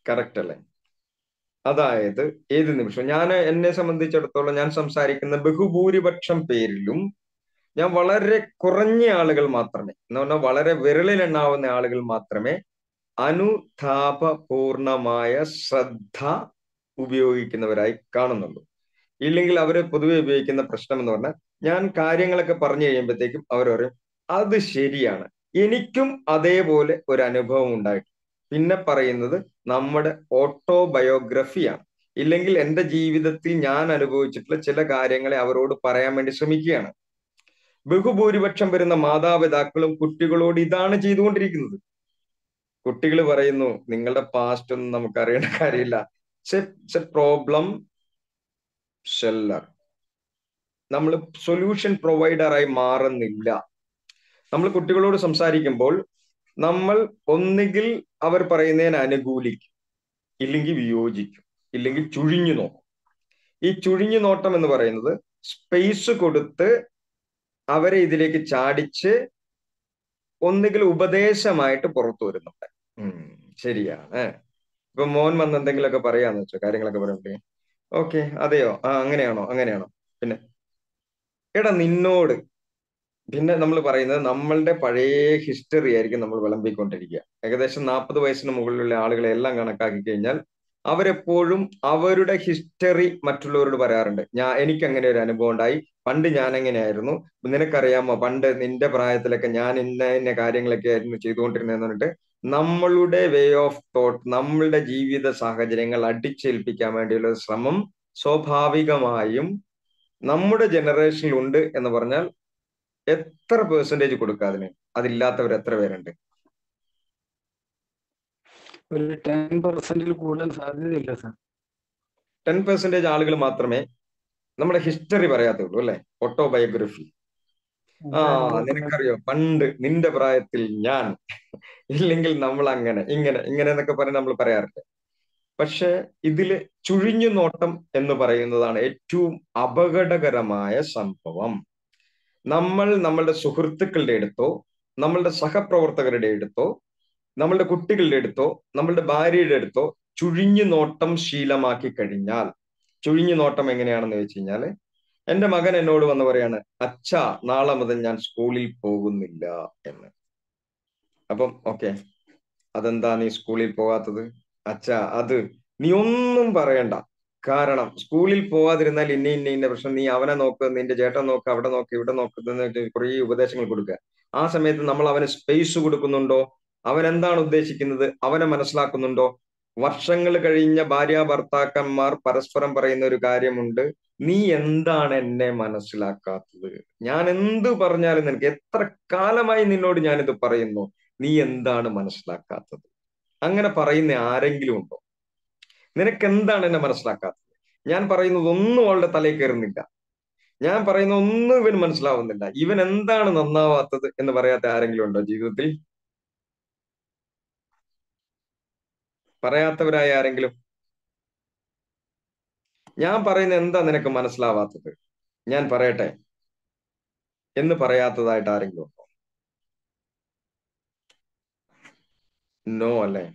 കറക്റ്റ് അല്ലേ അതായത് ഏത് നിമിഷം ഞാൻ എന്നെ സംബന്ധിച്ചിടത്തോളം ഞാൻ സംസാരിക്കുന്ന ബഹുഭൂരിപക്ഷം പേരിലും ഞാൻ വളരെ കുറഞ്ഞ ആളുകൾ മാത്രമേ എന്ന് പറഞ്ഞാൽ വളരെ വിരലിലെണ്ണാവുന്ന ആളുകൾ മാത്രമേ അനുതാപപൂർണമായ ശ്രദ്ധ ഉപയോഗിക്കുന്നവരായി കാണുന്നുള്ളൂ ഇല്ലെങ്കിൽ അവർ പൊതുവെ ഉപയോഗിക്കുന്ന പ്രശ്നം എന്ന് പറഞ്ഞാൽ ഞാൻ കാര്യങ്ങളൊക്കെ പറഞ്ഞു കഴിയുമ്പോഴത്തേക്കും അവർ പറയും അത് ശരിയാണ് എനിക്കും അതേപോലെ ഒരു അനുഭവം ഉണ്ടായിട്ട് പിന്നെ പറയുന്നത് നമ്മുടെ ഓട്ടോബയോഗ്രഫിയാണ് ഇല്ലെങ്കിൽ എൻ്റെ ജീവിതത്തിൽ ഞാൻ അനുഭവിച്ചിട്ടുള്ള ചില കാര്യങ്ങളെ അവരോട് പറയാൻ വേണ്ടി ശ്രമിക്കുകയാണ് ബഹുഭൂരിപക്ഷം വരുന്ന മാതാപിതാക്കളും കുട്ടികളോട് ഇതാണ് ചെയ്തുകൊണ്ടിരിക്കുന്നത് കുട്ടികൾ പറയുന്നു നിങ്ങളുടെ പാസ്റ്റ് ഒന്നും നമുക്ക് അറിയേണ്ട കാര്യമില്ല പ്രോബ്ലം ഷെല്ലർ നമ്മൾ സൊല്യൂഷൻ പ്രൊവൈഡറായി മാറുന്നില്ല നമ്മൾ കുട്ടികളോട് സംസാരിക്കുമ്പോൾ നമ്മൾ ഒന്നുകിൽ അവർ പറയുന്നതിന് അനുകൂലിക്കും ഇല്ലെങ്കിൽ വിയോജിക്കും ഇല്ലെങ്കിൽ ചുഴിഞ്ഞു നോക്കും ഈ ചുഴിഞ്ഞു നോട്ടം എന്ന് പറയുന്നത് സ്പേസ് കൊടുത്ത് അവരെ ഇതിലേക്ക് ചാടിച്ച് ഒന്നുകിൽ ഉപദേശമായിട്ട് പുറത്തു വരുന്നുണ്ട് ശരിയാണ് ഇപ്പൊ മോൻ വന്ന് എന്തെങ്കിലുമൊക്കെ പറയാന്ന് വെച്ചോ കാര്യങ്ങളൊക്കെ പറയുമ്പോഴേ ഓക്കെ അതെയോ ആ അങ്ങനെയാണോ അങ്ങനെയാണോ പിന്നെ എടാ നിന്നോട് പിന്നെ നമ്മൾ പറയുന്നത് നമ്മളുടെ പഴയ ഹിസ്റ്ററി ആയിരിക്കും നമ്മൾ വിളമ്പിക്കൊണ്ടിരിക്കുക ഏകദേശം നാൽപ്പത് വയസ്സിന് മുകളിലുള്ള ആളുകളെ എല്ലാം കണക്കാക്കി കഴിഞ്ഞാൽ അവരെപ്പോഴും അവരുടെ ഹിസ്റ്ററി മറ്റുള്ളവരോട് പറയാറുണ്ട് ഞാൻ എനിക്ക് അങ്ങനെ ഒരു അനുഭവം ഉണ്ടായി പണ്ട് ഞാൻ എങ്ങനെയായിരുന്നു നിനക്കറിയാമോ പണ്ട് നിന്റെ പ്രായത്തിലൊക്കെ ഞാൻ ഇന്ന ഇന്ന കാര്യങ്ങളൊക്കെ ആയിരുന്നു ചെയ്തുകൊണ്ടിരുന്നതെന്ന് പറഞ്ഞിട്ട് നമ്മളുടെ വേ ഓഫ് തോട്ട് നമ്മളുടെ ജീവിത സാഹചര്യങ്ങൾ അടിച്ചേൽപ്പിക്കാൻ വേണ്ടിയുള്ള ശ്രമം സ്വാഭാവികമായും നമ്മുടെ ജനറേഷനിൽ ഉണ്ട് എന്ന് പറഞ്ഞാൽ എത്ര പേഴ്സൻറ്റേജ് കൊടുക്കുക അതിന് അതില്ലാത്തവർ എത്ര പേരുണ്ട് ഒരു ടെൻ പെർസെന്റിൽ കൂടുതൽ സാധ്യതയില്ല സാർ ടെൻ പെർസെൻറ്റേജ് ആളുകൾ മാത്രമേ നമ്മുടെ ഹിസ്റ്ററി പറയാത്തുള്ളൂ അല്ലെ ഓട്ടോബയോഗ്രഫി ആ നിനക്കറിയോ പണ്ട് നിന്റെ പ്രായത്തിൽ ഞാൻ ഇല്ലെങ്കിൽ നമ്മൾ അങ്ങനെ ഇങ്ങനെ ഇങ്ങനെ എന്നൊക്കെ പറഞ്ഞ് നമ്മൾ പറയാറില്ല പക്ഷെ ഇതില് ചുഴിഞ്ഞു നോട്ടം എന്ന് പറയുന്നതാണ് ഏറ്റവും അപകടകരമായ സംഭവം നമ്മൾ നമ്മളുടെ സുഹൃത്തുക്കളുടെ അടുത്തോ നമ്മളുടെ സഹപ്രവർത്തകരുടെ അടുത്തോ നമ്മളുടെ കുട്ടികളുടെ അടുത്തോ നമ്മളുടെ ഭാര്യയുടെ അടുത്തോ ചുഴിഞ്ഞു നോട്ടം ശീലമാക്കി കഴിഞ്ഞാൽ ചുഴിഞ്ഞു നോട്ടം എങ്ങനെയാണെന്ന് വെച്ച് കഴിഞ്ഞാല് എന്റെ മകൻ എന്നോട് വന്ന് പറയാണ് അച്ഛ നാളെ മുതൽ ഞാൻ സ്കൂളിൽ പോകുന്നില്ല എന്ന് അപ്പം ഓക്കെ അതെന്താ നീ സ്കൂളിൽ പോകാത്തത് അച്ഛ അത് നീ ഒന്നും പറയണ്ട കാരണം സ്കൂളിൽ പോവാതിരുന്നാൽ ഇന്ന ഇന്ന ഇന്ന പ്രശ്നം നീ അവനെ നോക്ക് നിന്റെ ചേട്ടൻ നോക്ക് അവിടെ നോക്ക് ഇവിടെ നോക്ക് കുറേ ഉപദേശങ്ങൾ കൊടുക്കുക ആ സമയത്ത് നമ്മൾ അവന് സ്പേസ് കൊടുക്കുന്നുണ്ടോ അവൻ എന്താണ് ഉദ്ദേശിക്കുന്നത് അവനെ മനസ്സിലാക്കുന്നുണ്ടോ വർഷങ്ങൾ കഴിഞ്ഞ ഭാര്യ ഭർത്താക്കന്മാർ പരസ്പരം പറയുന്ന ഒരു കാര്യമുണ്ട് നീ എന്താണ് എന്നെ മനസ്സിലാക്കാത്തത് ഞാൻ എന്ത് പറഞ്ഞാലും നിനക്ക് എത്ര കാലമായി നിന്നോട് ഞാനിത് പറയുന്നു നീ എന്താണ് മനസ്സിലാക്കാത്തത് അങ്ങനെ പറയുന്ന ആരെങ്കിലും ഉണ്ടോ നിനക്ക് എന്താണ് എന്നെ മനസ്സിലാക്കാത്തത് ഞാൻ പറയുന്നത് ഒന്നും അവളുടെ തലയിൽ കയറുന്നില്ല ഞാൻ പറയുന്ന ഒന്നും ഇവൻ മനസ്സിലാവുന്നില്ല ഇവൻ എന്താണ് നന്നാവാത്തത് എന്ന് പറയാത്ത ആരെങ്കിലും ഉണ്ടോ ജീവിതത്തിൽ പറയാത്തവരായ ആരെങ്കിലും ഞാൻ പറയുന്ന എന്താ നിനക്ക് മനസ്സിലാവാത്തത് ഞാൻ പറയട്ടെ എന്ന് പറയാത്തതായിട്ട് ആരെങ്കിലും ഉണ്ടോ നോ അല്ലേ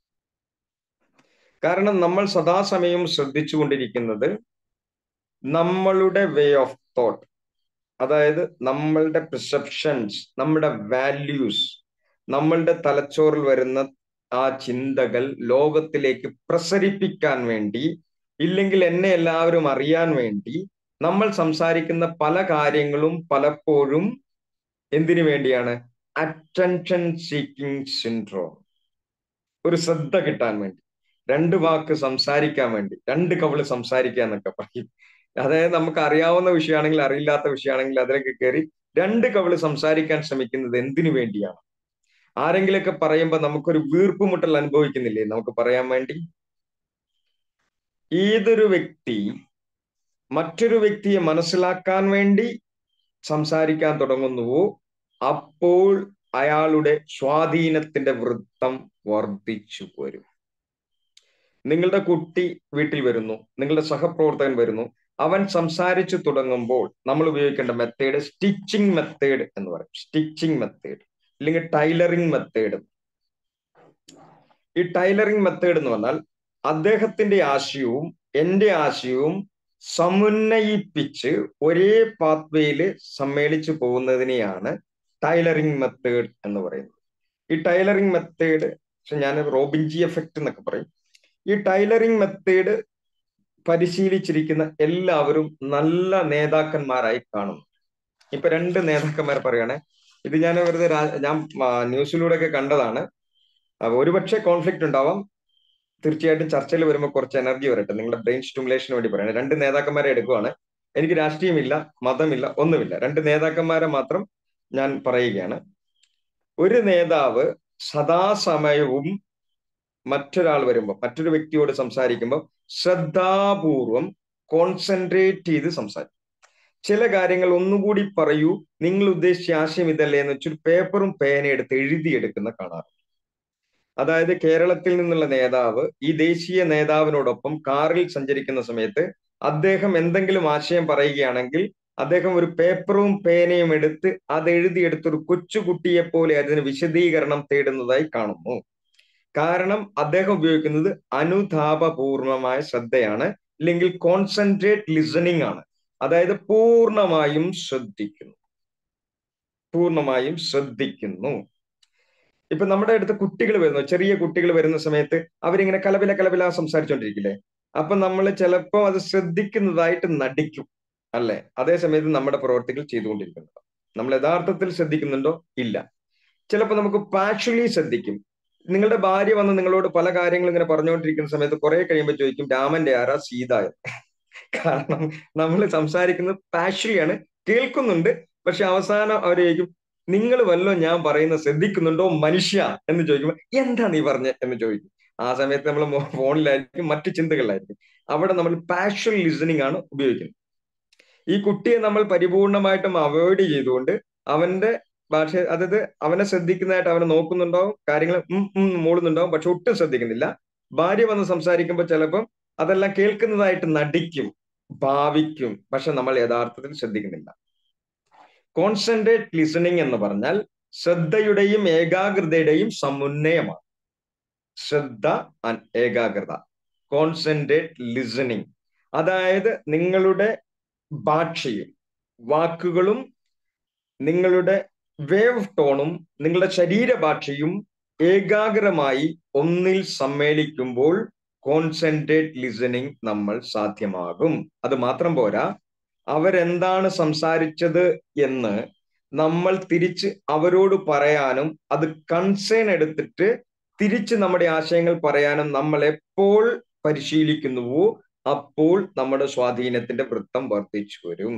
കാരണം നമ്മൾ സദാസമയം ശ്രദ്ധിച്ചുകൊണ്ടിരിക്കുന്നത് നമ്മളുടെ വേ ഓഫ് തോട്ട് അതായത് നമ്മളുടെ പെർസെപ്ഷൻസ് നമ്മുടെ വാല്യൂസ് നമ്മളുടെ തലച്ചോറിൽ വരുന്ന ആ ചിന്തകൾ ലോകത്തിലേക്ക് പ്രസരിപ്പിക്കാൻ വേണ്ടി ഇല്ലെങ്കിൽ എന്നെ എല്ലാവരും അറിയാൻ വേണ്ടി നമ്മൾ സംസാരിക്കുന്ന പല കാര്യങ്ങളും പലപ്പോഴും എന്തിനു വേണ്ടിയാണ് അറ്റൻഷൻ സീക്കിംഗ് സിൻഡ്രോം ഒരു ശ്രദ്ധ കിട്ടാൻ വേണ്ടി രണ്ട് വാക്ക് സംസാരിക്കാൻ വേണ്ടി രണ്ട് കവിള് സംസാരിക്കുക എന്നൊക്കെ പറയും അതായത് നമുക്ക് അറിയാവുന്ന വിഷയമാണെങ്കിൽ അറിയില്ലാത്ത വിഷയമാണെങ്കിൽ അതിലേക്ക് കയറി രണ്ട് കവിള് സംസാരിക്കാൻ ശ്രമിക്കുന്നത് എന്തിനു വേണ്ടിയാണ് ആരെങ്കിലൊക്കെ പറയുമ്പോൾ നമുക്കൊരു വീർപ്പുമുട്ടൽ അനുഭവിക്കുന്നില്ലേ നമുക്ക് പറയാൻ വേണ്ടി ഏതൊരു വ്യക്തി മറ്റൊരു വ്യക്തിയെ മനസ്സിലാക്കാൻ വേണ്ടി സംസാരിക്കാൻ തുടങ്ങുന്നുവോ അപ്പോൾ അയാളുടെ സ്വാധീനത്തിന്റെ വൃത്തം വർദ്ധിച്ചു വരും നിങ്ങളുടെ കുട്ടി വീട്ടിൽ വരുന്നു നിങ്ങളുടെ സഹപ്രവർത്തകൻ വരുന്നു അവൻ സംസാരിച്ചു തുടങ്ങുമ്പോൾ നമ്മൾ ഉപയോഗിക്കേണ്ട മെത്തേഡ് സ്റ്റിച്ചിങ് മെത്തേഡ് എന്ന് പറയും സ്റ്റിച്ചിങ് മെത്തേഡ് അല്ലെങ്കിൽ ടൈലറിങ് മെത്തേഡ് ഈ ടൈലറിങ് മെത്തേഡ് എന്ന് പറഞ്ഞാൽ അദ്ദേഹത്തിന്റെ ആശയവും എന്റെ ആശയവും സമന്വയിപ്പിച്ച് ഒരേ പാത്വേയിൽ സമ്മേളിച്ചു പോകുന്നതിനെയാണ് ടൈലറിംഗ് മെത്തേഡ് എന്ന് പറയുന്നത് ഈ ടൈലറിംഗ് മെത്തേഡ് പക്ഷെ ഞാൻ റോബിൻജി എഫക്റ്റ് എന്നൊക്കെ പറയും ഈ ടൈലറിംഗ് മെത്തേഡ് പരിശീലിച്ചിരിക്കുന്ന എല്ലാവരും നല്ല നേതാക്കന്മാരായി കാണുന്നു ഇപ്പൊ രണ്ട് നേതാക്കന്മാർ പറയുകയാണെ ഇത് ഞാൻ വെറുതെ രാ- ഞാൻ ആ, ന്യൂസിലൂടെ ഒക്കെ കണ്ടതാണ് അപ്പൊ ഒരുപക്ഷെ കോൺഫ്ലിക്റ്റ് ഉണ്ടാവാം തീർച്ചയായിട്ടും ചർച്ചയിൽ വരുമ്പോൾ കുറച്ച് എനർജി വരട്ടെ നിങ്ങളുടെ ബ്രെയിൻ സ്റ്റിമുലേഷന് വേണ്ടി പറയണേ രണ്ട് നേതാക്കന്മാരെ എടുക്കുവാണ് എനിക്ക് രാഷ്ട്രീയമില്ല മതമില്ല ഒന്നുമില്ല രണ്ട് നേതാക്കന്മാരെ മാത്രം ഞാൻ പറയുകയാണ് ഒരു നേതാവ് സദാസമയവും മറ്റൊരാൾ വരുമ്പോൾ മറ്റൊരു വ്യക്തിയോട് സംസാരിക്കുമ്പോൾ ശ്രദ്ധാപൂർവം കോൺസെൻട്രേറ്റ് ചെയ്ത് സംസാരിക്കും ചില കാര്യങ്ങൾ ഒന്നുകൂടി പറയൂ നിങ്ങൾ ഉദ്ദേശിച്ച ആശയം ഇതല്ലേ എന്ന് വെച്ചൊരു പേപ്പറും പേനയും എടുത്ത് എഴുതിയെടുക്കുന്ന കാണാറ് അതായത് കേരളത്തിൽ നിന്നുള്ള നേതാവ് ഈ ദേശീയ നേതാവിനോടൊപ്പം കാറിൽ സഞ്ചരിക്കുന്ന സമയത്ത് അദ്ദേഹം എന്തെങ്കിലും ആശയം പറയുകയാണെങ്കിൽ അദ്ദേഹം ഒരു പേപ്പറും പേനയും എടുത്ത് അത് എഴുതിയെടുത്ത് ഒരു കൊച്ചുകുട്ടിയെ പോലെ അതിന് വിശദീകരണം തേടുന്നതായി കാണുന്നു കാരണം അദ്ദേഹം ഉപയോഗിക്കുന്നത് അനുതാപപൂർണമായ ശ്രദ്ധയാണ് അല്ലെങ്കിൽ കോൺസെൻട്രേറ്റ് ലിസണിങ് ആണ് അതായത് പൂർണ്ണമായും ശ്രദ്ധിക്കുന്നു പൂർണ്ണമായും ശ്രദ്ധിക്കുന്നു ഇപ്പൊ നമ്മുടെ അടുത്ത് കുട്ടികൾ വരുന്നു ചെറിയ കുട്ടികൾ വരുന്ന സമയത്ത് അവരിങ്ങനെ കലപില കലപില സംസാരിച്ചുകൊണ്ടിരിക്കില്ലേ അപ്പൊ നമ്മൾ ചിലപ്പോൾ അത് ശ്രദ്ധിക്കുന്നതായിട്ട് നടിക്കും അല്ലെ അതേ സമയത്ത് നമ്മുടെ പ്രവർത്തികൾ ചെയ്തുകൊണ്ടിരിക്കുന്നത് നമ്മൾ യഥാർത്ഥത്തിൽ ശ്രദ്ധിക്കുന്നുണ്ടോ ഇല്ല ചിലപ്പോൾ നമുക്ക് പാഷ്വലി ശ്രദ്ധിക്കും നിങ്ങളുടെ ഭാര്യ വന്ന് നിങ്ങളോട് പല കാര്യങ്ങളും ഇങ്ങനെ പറഞ്ഞുകൊണ്ടിരിക്കുന്ന സമയത്ത് കുറെ കഴിയുമ്പോൾ ചോദിക്കും രാമന്റെ ആരാ സീത എന്ന്. കാരണം നമ്മൾ സംസാരിക്കുന്നത് പാഷ്വലിയാണ് കേൾക്കുന്നുണ്ട് പക്ഷെ അവസാനം അവർ ചോദിക്കും നിങ്ങൾ വല്ലോ ഞാൻ പറയുന്നത് ശ്രദ്ധിക്കുന്നുണ്ടോ മനുഷ്യ എന്ന് ചോദിക്കുമ്പോൾ എന്താ നീ പറഞ്ഞ എന്ന് ചോദിക്കും ആ സമയത്ത് നമ്മൾ ഫോണിലായിരിക്കും മറ്റു ചിന്തകളിലായിരിക്കും അവിടെ നമ്മൾ പാഷ്വൽ ലിസണിങ് ആണ് ഉപയോഗിക്കുന്നത് ഈ കുട്ടിയെ നമ്മൾ പരിപൂർണമായിട്ടും അവോയ്ഡ് ചെയ്തുകൊണ്ട് അവന്റെ ഭാഷ അതായത് അവനെ ശ്രദ്ധിക്കുന്നതായിട്ട് അവനെ നോക്കുന്നുണ്ടാവും കാര്യങ്ങൾ ഉം ഉം മൂളുന്നുണ്ടാവും പക്ഷെ ഒട്ടും ശ്രദ്ധിക്കുന്നില്ല ഭാര്യ വന്ന് സംസാരിക്കുമ്പോൾ ചിലപ്പം അതെല്ലാം കേൾക്കുന്നതായിട്ട് നടിക്കും ഭാവിക്കും പക്ഷെ നമ്മൾ യഥാർത്ഥത്തിൽ ശ്രദ്ധിക്കുന്നില്ല കോൺസെൻട്രേറ്റ് ലിസണിങ് എന്ന് പറഞ്ഞാൽ ശ്രദ്ധയുടെയും ഏകാഗ്രതയുടെയും സമന്വയമാണ് ശ്രദ്ധ ആൻഡ് ഏകാഗ്രത കോൺസെൻട്രേറ്റ് ലിസണിങ് അതായത് നിങ്ങളുടെ ഭാഷയും വാക്കുകളും നിങ്ങളുടെ വേവ് ടോണും നിങ്ങളുടെ ശരീരഭാഷയും ഏകാഗ്രമായി ഒന്നിൽ സമ്മേളിക്കുമ്പോൾ കോൺസെൻട്രേറ്റ് ലിസണിങ് നമ്മൾ സാധ്യമാകും അത് മാത്രം പോരാ അവരെന്താണ് സംസാരിച്ചത് എന്ന് നമ്മൾ തിരിച്ച് അവരോട് പറയാനും അത് കൺസേൺ എടുത്തിട്ട് തിരിച്ച് നമ്മുടെ ആശയങ്ങൾ പറയാനും നമ്മൾ എപ്പോൾ പരിശീലിക്കുന്നുവോ അപ്പോൾ നമ്മുടെ സ്വാധീനത്തിന്റെ വൃത്തം വർദ്ധിച്ചു വരും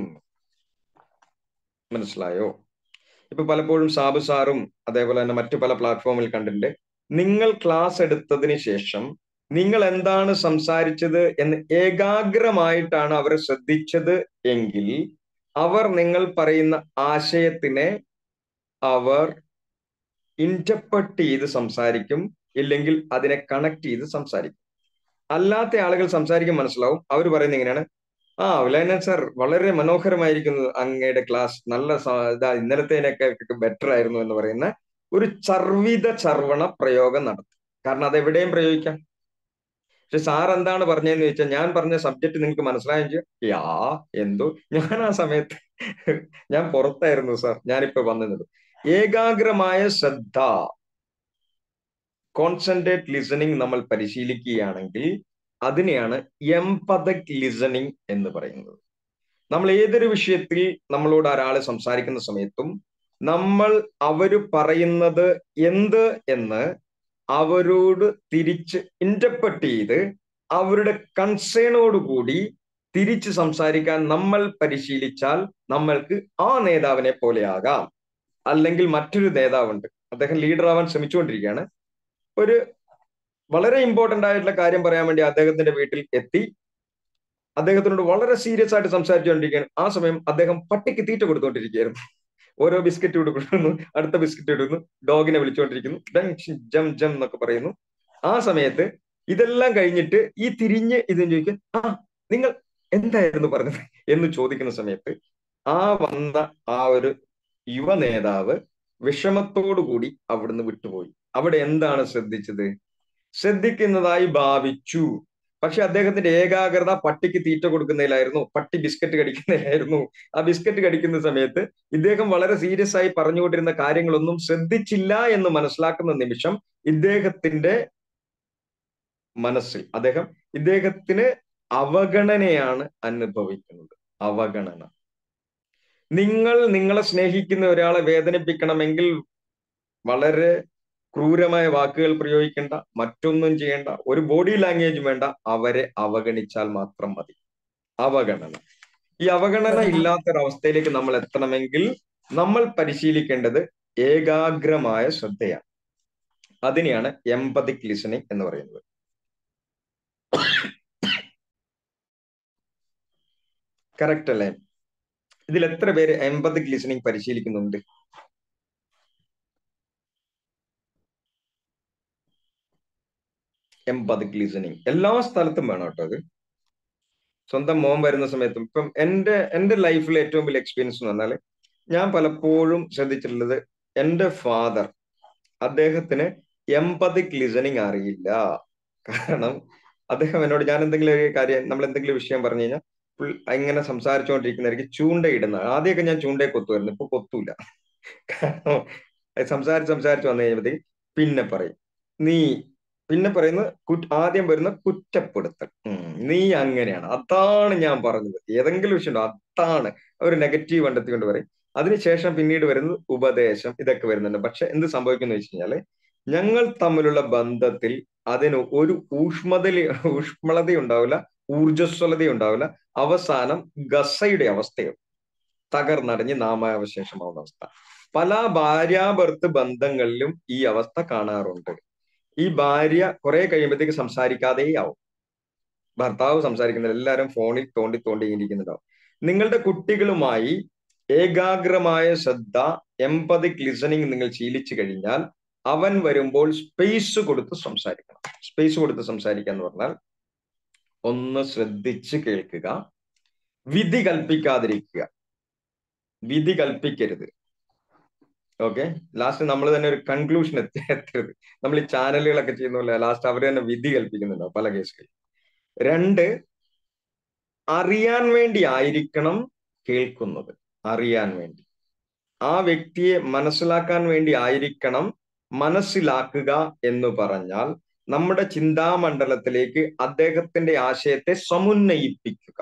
മനസ്സിലായോ ഇപ്പൊ പലപ്പോഴും സാബു സാറും അതേപോലെ തന്നെ മറ്റു പല പ്ലാറ്റ്ഫോമിൽ കണ്ടിട്ടുണ്ട് നിങ്ങൾ ക്ലാസ് എടുത്തതിന് ശേഷം നിങ്ങൾ എന്താണ് സംസാരിച്ചത് എന്ന് ഏകാഗ്രമായിട്ടാണ് അവർ ശ്രദ്ധിച്ചത് എങ്കിൽ അവർ നിങ്ങൾ പറയുന്ന ആശയത്തിനെ അവർ ഇന്റർപ്രട്ട് ചെയ്ത് സംസാരിക്കും ഇല്ലെങ്കിൽ അതിനെ കണക്ട് ചെയ്ത് സംസാരിക്കും അല്ലാത്ത ആളുകൾ സംസാരിക്കും മനസ്സിലാവും അവർ പറയുന്നത് എങ്ങനെയാണ് ആ വിലയനൻ സാർ വളരെ മനോഹരമായിരിക്കുന്നു അങ്ങയുടെ ക്ലാസ് നല്ല സ- ഇതാ ഇന്നലത്തേനൊക്കെ ബെറ്റർ ആയിരുന്നു എന്ന് പറയുന്ന ഒരു ചർവിത ചർവണ പ്രയോഗം നടത്തും കാരണം അത് എവിടെയും പ്രയോഗിക്കാം പക്ഷെ സാർ എന്താണ് പറഞ്ഞതെന്ന് ചോദിച്ചാൽ ഞാൻ പറഞ്ഞ സബ്ജക്ട് നിങ്ങൾക്ക് മനസ്സിലായെങ്കിൽ യാ എന്തോ ഞാൻ ആ സമയത്ത് ഞാൻ പുറത്തായിരുന്നു സാർ ഞാനിപ്പോ വന്നത് ഏകാഗ്രമായ ശ്രദ്ധ കോൺസെൻട്രേറ്റ് ലിസണിങ് നമ്മൾ പരിശീലിക്കുകയാണെങ്കിൽ അതിനെയാണ് എംപതക് ലിസണിങ് എന്ന് പറയുന്നത് നമ്മൾ ഏതൊരു വിഷയത്തിൽ നമ്മളോട് ഒരാൾ സംസാരിക്കുന്ന സമയത്തും നമ്മൾ അവര് പറയുന്നത് എന്ത് എന്ന് അവരോട് തിരിച്ച് ഇന്റർപ്രട്ട് ചെയ്ത് അവരുടെ കൺസേണോട് കൂടി തിരിച്ച് സംസാരിക്കാൻ നമ്മൾ പരിശീലിച്ചാൽ നമ്മൾക്ക് ആ നേതാവിനെ പോലെ ആകാം അല്ലെങ്കിൽ മറ്റൊരു നേതാവുണ്ട് അദ്ദേഹം ലീഡർ ആവാൻ ശ്രമിച്ചുകൊണ്ടിരിക്കുകയാണ് ഒരു വളരെ ഇമ്പോർട്ടന്റ് ആയിട്ടുള്ള കാര്യം പറയാൻ വേണ്ടി അദ്ദേഹത്തിന്റെ വീട്ടിൽ എത്തി അദ്ദേഹത്തിനോട് വളരെ സീരിയസ് ആയിട്ട് സംസാരിച്ചുകൊണ്ടിരിക്കുകയാണ് ആ സമയം അദ്ദേഹം പട്ടിക്ക് തീറ്റ കൊടുത്തുകൊണ്ടിരിക്കുകയായിരുന്നു ഓരോ ബിസ്ക്കറ്റ് കൊടുക്കുന്നു അടുത്ത ബിസ്ക്കറ്റ് ഇടുന്നു ഡോഗിനെ വിളിച്ചുകൊണ്ടിരിക്കുന്നു ഡങ് ഷ് ജം ജം എന്നൊക്കെ പറയുന്നു ആ സമയത്ത് ഇതെല്ലാം കഴിഞ്ഞിട്ട് ഈ തിരിഞ്ഞ് ഇതിന് ചോദിക്കും ആ നിങ്ങൾ എന്തായിരുന്നു പറഞ്ഞത് എന്ന് ചോദിക്കുന്ന സമയത്ത് ആ വന്ന ആ ഒരു യുവ നേതാവ് വിഷമത്തോടു കൂടി അവിടുന്ന് വിട്ടുപോയി അവിടെ എന്താണ് ശ്രദ്ധിച്ചത് ശ്രദ്ധിക്കുന്നതായി ഭാവിച്ചു പക്ഷെ അദ്ദേഹത്തിന്റെ ഏകാഗ്രത പട്ടിക്ക് തീറ്റ കൊടുക്കുന്നതിലായിരുന്നു പട്ടി ബിസ്ക്കറ്റ് കടിക്കുന്നതിലായിരുന്നു ആ ബിസ്ക്കറ്റ് കടിക്കുന്ന സമയത്ത് ഇദ്ദേഹം വളരെ സീരിയസ് ആയി പറഞ്ഞുകൊണ്ടിരുന്ന കാര്യങ്ങളൊന്നും ശ്രദ്ധിച്ചില്ല എന്ന് മനസ്സിലാക്കുന്ന നിമിഷം ഇദ്ദേഹത്തിന്റെ മനസ്സിൽ അദ്ദേഹം ഇദ്ദേഹത്തിന് അവഗണനയാണ് അനുഭവിക്കുന്നത് അവഗണന നിങ്ങൾ നിങ്ങളെ സ്നേഹിക്കുന്ന ഒരാളെ വേദനിപ്പിക്കണമെങ്കിൽ വളരെ ക്രൂരമായ വാക്കുകൾ പ്രയോഗിക്കേണ്ട മറ്റൊന്നും ചെയ്യേണ്ട ഒരു ബോഡി ലാംഗ്വേജ് വേണ്ട അവരെ അവഗണിച്ചാൽ മാത്രം മതി അവഗണന ഈ അവഗണന ഇല്ലാത്തൊരവസ്ഥയിലേക്ക് നമ്മൾ എത്തണമെങ്കിൽ നമ്മൾ പരിശീലിക്കേണ്ടത് ഏകാഗ്രമായ ശ്രദ്ധയാണ് അതിനെയാണ് എമ്പതിക് ലിസണിങ് എന്ന് പറയുന്നത് കറക്റ്റ് അല്ലേ ഇതിൽ എത്ര പേര് എമ്പതിക് ലിസണിങ് പരിശീലിക്കുന്നുണ്ട് എമ്പതിക് ലിസണിങ് എല്ലാ സ്ഥലത്തും വേണം കേട്ടോ അത് സ്വന്തം മോൻ വരുന്ന സമയത്തും ഇപ്പം എൻ്റെ എൻ്റെ ലൈഫിൽ ഏറ്റവും വലിയ എക്സ്പീരിയൻസ് എന്ന് പറഞ്ഞാൽ ഞാൻ പലപ്പോഴും ശ്രദ്ധിച്ചിട്ടുള്ളത് എൻ്റെ ഫാദർ അദ്ദേഹത്തിന് എമ്പതിക് ലിസണിങ് അറിയില്ല കാരണം അദ്ദേഹം എന്നോട് ഞാൻ എന്തെങ്കിലും ഒരു കാര്യം നമ്മൾ എന്തെങ്കിലും വിഷയം പറഞ്ഞു കഴിഞ്ഞാൽ ഇങ്ങനെ സംസാരിച്ചുകൊണ്ടിരിക്കുന്നവർക്ക് ചൂണ്ടയിടുന്ന ആദ്യമൊക്കെ ഞാൻ ചൂണ്ടയെ കൊത്തുമായിരുന്നു ഇപ്പൊ കൊത്തൂല കാരണം സംസാരിച്ച് സംസാരിച്ച് വന്നു കഴിയുമ്പോഴത്തേക്ക് പിന്നെ പറയും നീ പിന്നെ പറയുന്നത് ആദ്യം വരുന്ന കുറ്റപ്പെടുത്തൽ നീ അങ്ങനെയാണ് അതാണ് ഞാൻ പറഞ്ഞത് ഏതെങ്കിലും വിഷയം അതാണ് ഒരു നെഗറ്റീവ് കണ്ടെത്തിക്കൊണ്ട് പറയും അതിനുശേഷം പിന്നീട് വരുന്നത് ഉപദേശം ഇതൊക്കെ വരുന്നുണ്ട് പക്ഷെ എന്ത് സംഭവിക്കുന്നു വെച്ച് കഴിഞ്ഞാല് ഞങ്ങൾ തമ്മിലുള്ള ബന്ധത്തിൽ അതിന് ഒരു ഊഷ്മത ഊഷ്മളത ഉണ്ടാവില്ല ഊർജ്ജസ്വലത ഉണ്ടാവില്ല അവസാനം ഗസയുടെ അവസ്ഥകൾ തകർന്നടഞ്ഞ് നാമാവശേഷമാവുന്ന അവസ്ഥ പല ഭാര്യാഭർത്ത് ബന്ധങ്ങളിലും ഈ അവസ്ഥ കാണാറുണ്ട് ഈ ഭാര്യ കുറെ കഴിയുമ്പോഴത്തേക്ക് സംസാരിക്കാതെ ആവും ഭർത്താവ് സംസാരിക്കുന്നില്ല എല്ലാവരും ഫോണിൽ തോണ്ടി തോണ്ടി ഇരിക്കുന്നുണ്ടാവും നിങ്ങളുടെ കുട്ടികളുമായി ഏകാഗ്രമായ ശ്രദ്ധ എമ്പതിക് ലിസണിങ് നിങ്ങൾ ശീലിച്ചു കഴിഞ്ഞാൽ അവൻ വരുമ്പോൾ സ്പേസ് കൊടുത്ത് സംസാരിക്കണം സ്പേസ് കൊടുത്ത് സംസാരിക്കുക എന്ന് പറഞ്ഞാൽ ഒന്ന് ശ്രദ്ധിച്ച് കേൾക്കുക വിധി കൽപ്പിക്കാതിരിക്കുക വിധി കൽപ്പിക്കരുത് ഓക്കെ ലാസ്റ്റ് നമ്മൾ തന്നെ ഒരു കൺക്ലൂഷൻ എത്തി എത്തരുത് നമ്മൾ ഈ ചാനലുകളൊക്കെ ചെയ്യുന്ന പോലെ ലാസ്റ്റ് അവർ തന്നെ വിധി കൽപ്പിക്കുന്നുണ്ടോ പല കേസുകളിൽ രണ്ട് അറിയാൻ വേണ്ടി ആയിരിക്കണം കേൾക്കുന്നത് അറിയാൻ വേണ്ടി ആ വ്യക്തിയെ മനസ്സിലാക്കാൻ വേണ്ടി ആയിരിക്കണം മനസ്സിലാക്കുക എന്ന് പറഞ്ഞാൽ നമ്മുടെ ചിന്താമണ്ഡലത്തിലേക്ക് അദ്ദേഹത്തിന്റെ ആശയത്തെ സമുന്നയിപ്പിക്കുക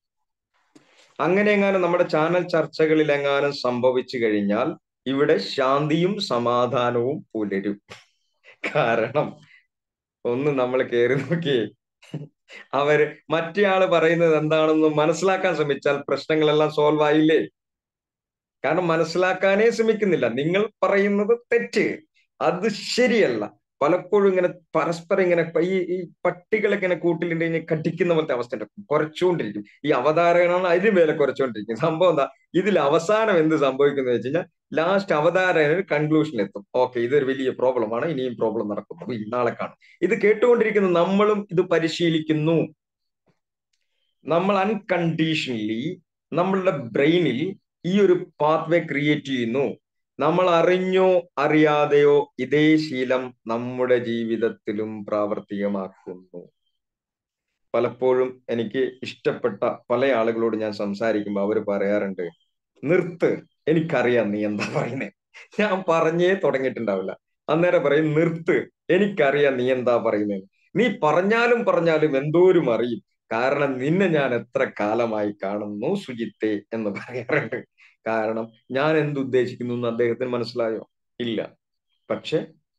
അങ്ങനെ എങ്ങാനും നമ്മുടെ ചാനൽ ചർച്ചകളിൽ എങ്ങാനും സംഭവിച്ചു കഴിഞ്ഞാൽ ഇവിടെ ശാന്തിയും സമാധാനവും പുലരും കാരണം ഒന്ന് നമ്മൾ കയറി നോക്കിയേ അവര് മറ്റേയാള് പറയുന്നത് എന്താണെന്ന് മനസ്സിലാക്കാൻ ശ്രമിച്ചാൽ പ്രശ്നങ്ങളെല്ലാം സോൾവ് ആയില്ലേ കാരണം മനസ്സിലാക്കാനേ ശ്രമിക്കുന്നില്ല നിങ്ങൾ പറയുന്നത് തെറ്റ് അത് ശരിയല്ല പലപ്പോഴും ഇങ്ങനെ പരസ്പരം ഇങ്ങനെ ഈ ഈ പട്ടികളൊക്കെ ഇങ്ങനെ കൂട്ടിലിട്ട് കഴിഞ്ഞാൽ കടിക്കുന്ന പോലത്തെ അവസ്ഥ ഉണ്ട് കുറച്ചുകൊണ്ടിരിക്കും ഈ അവതാരകനാണ് അതിന് മേലെ കുറച്ചുകൊണ്ടിരിക്കും സംഭവം എന്താ ഇതിൽ അവസാനം എന്ത് സംഭവിക്കുന്നത് വെച്ച് കഴിഞ്ഞാൽ ലാസ്റ്റ് അവതാരകൻ ഒരു കൺക്ലൂഷൻ എത്തും ഓക്കെ ഇതൊരു വലിയ പ്രോബ്ലമാണ് ഇനിയും പ്രോബ്ലം നടക്കുന്നു നാളെ കാണും ഇത് കേട്ടുകൊണ്ടിരിക്കുന്ന നമ്മളും ഇത് പരിശീലിക്കുന്നു നമ്മൾ അൺകണ്ടീഷണലി നമ്മളുടെ ബ്രെയിനിൽ ഈ ഒരു പാത്വേ ക്രിയേറ്റ് ചെയ്യുന്നു നമ്മൾ അറിഞ്ഞോ അറിയാതെയോ ഇതേ ശീലം നമ്മുടെ ജീവിതത്തിലും പ്രാവർത്തികമാക്കുന്നു പലപ്പോഴും എനിക്ക് ഇഷ്ടപ്പെട്ട പല ആളുകളോട് ഞാൻ സംസാരിക്കുമ്പോൾ അവർ പറയാറുണ്ട് നിർത്ത് എനിക്കറിയാം നീ എന്താ പറയുന്നേ ഞാൻ പറഞ്ഞേ തുടങ്ങിയിട്ടുണ്ടാവില്ല അന്നേരം പറയും നിർത്ത് എനിക്കറിയാം നീ എന്താ പറയുന്നത് നീ പറഞ്ഞാലും പറഞ്ഞാലും എന്തോരും അറിയും കാരണം നിന്നെ ഞാൻ എത്ര കാലമായി കാണുന്നു സുജിത്തെ എന്ന് പറയാറുണ്ട് കാരണം ഞാൻ എന്തുദ്ദേശിക്കുന്നു എന്ന് അദ്ദേഹത്തിന് മനസ്സിലായോ ഇല്ല പക്ഷെ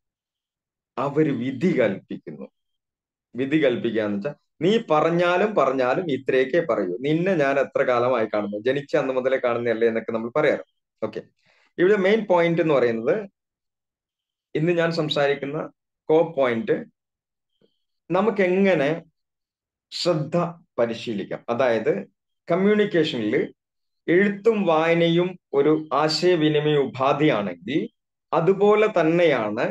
അവര് വിധി കൽപ്പിക്കുന്നു വിധി കൽപ്പിക്കുക എന്ന് വെച്ചാൽ നീ പറഞ്ഞാലും പറഞ്ഞാലും ഇത്രയൊക്കെ പറയൂ നിന്നെ ഞാൻ എത്ര കാലമായി കാണുന്നു ജനിച്ച അന്ന് മുതലേ കാണുന്നതല്ലേ എന്നൊക്കെ നമ്മൾ പറയാറ് ഓക്കെ ഇവിടെ മെയിൻ പോയിന്റ് എന്ന് പറയുന്നത് ഇന്ന് ഞാൻ സംസാരിക്കുന്ന കോ പോയിന്റ് നമുക്ക് എങ്ങനെ ശ്രദ്ധ പരിശീലിക്കാം അതായത് കമ്മ്യൂണിക്കേഷനിൽ എഴുത്തും വായനയും ഒരു ആശയവിനിമയ ഉപാധിയാണെങ്കിൽ അതുപോലെ തന്നെയാണ്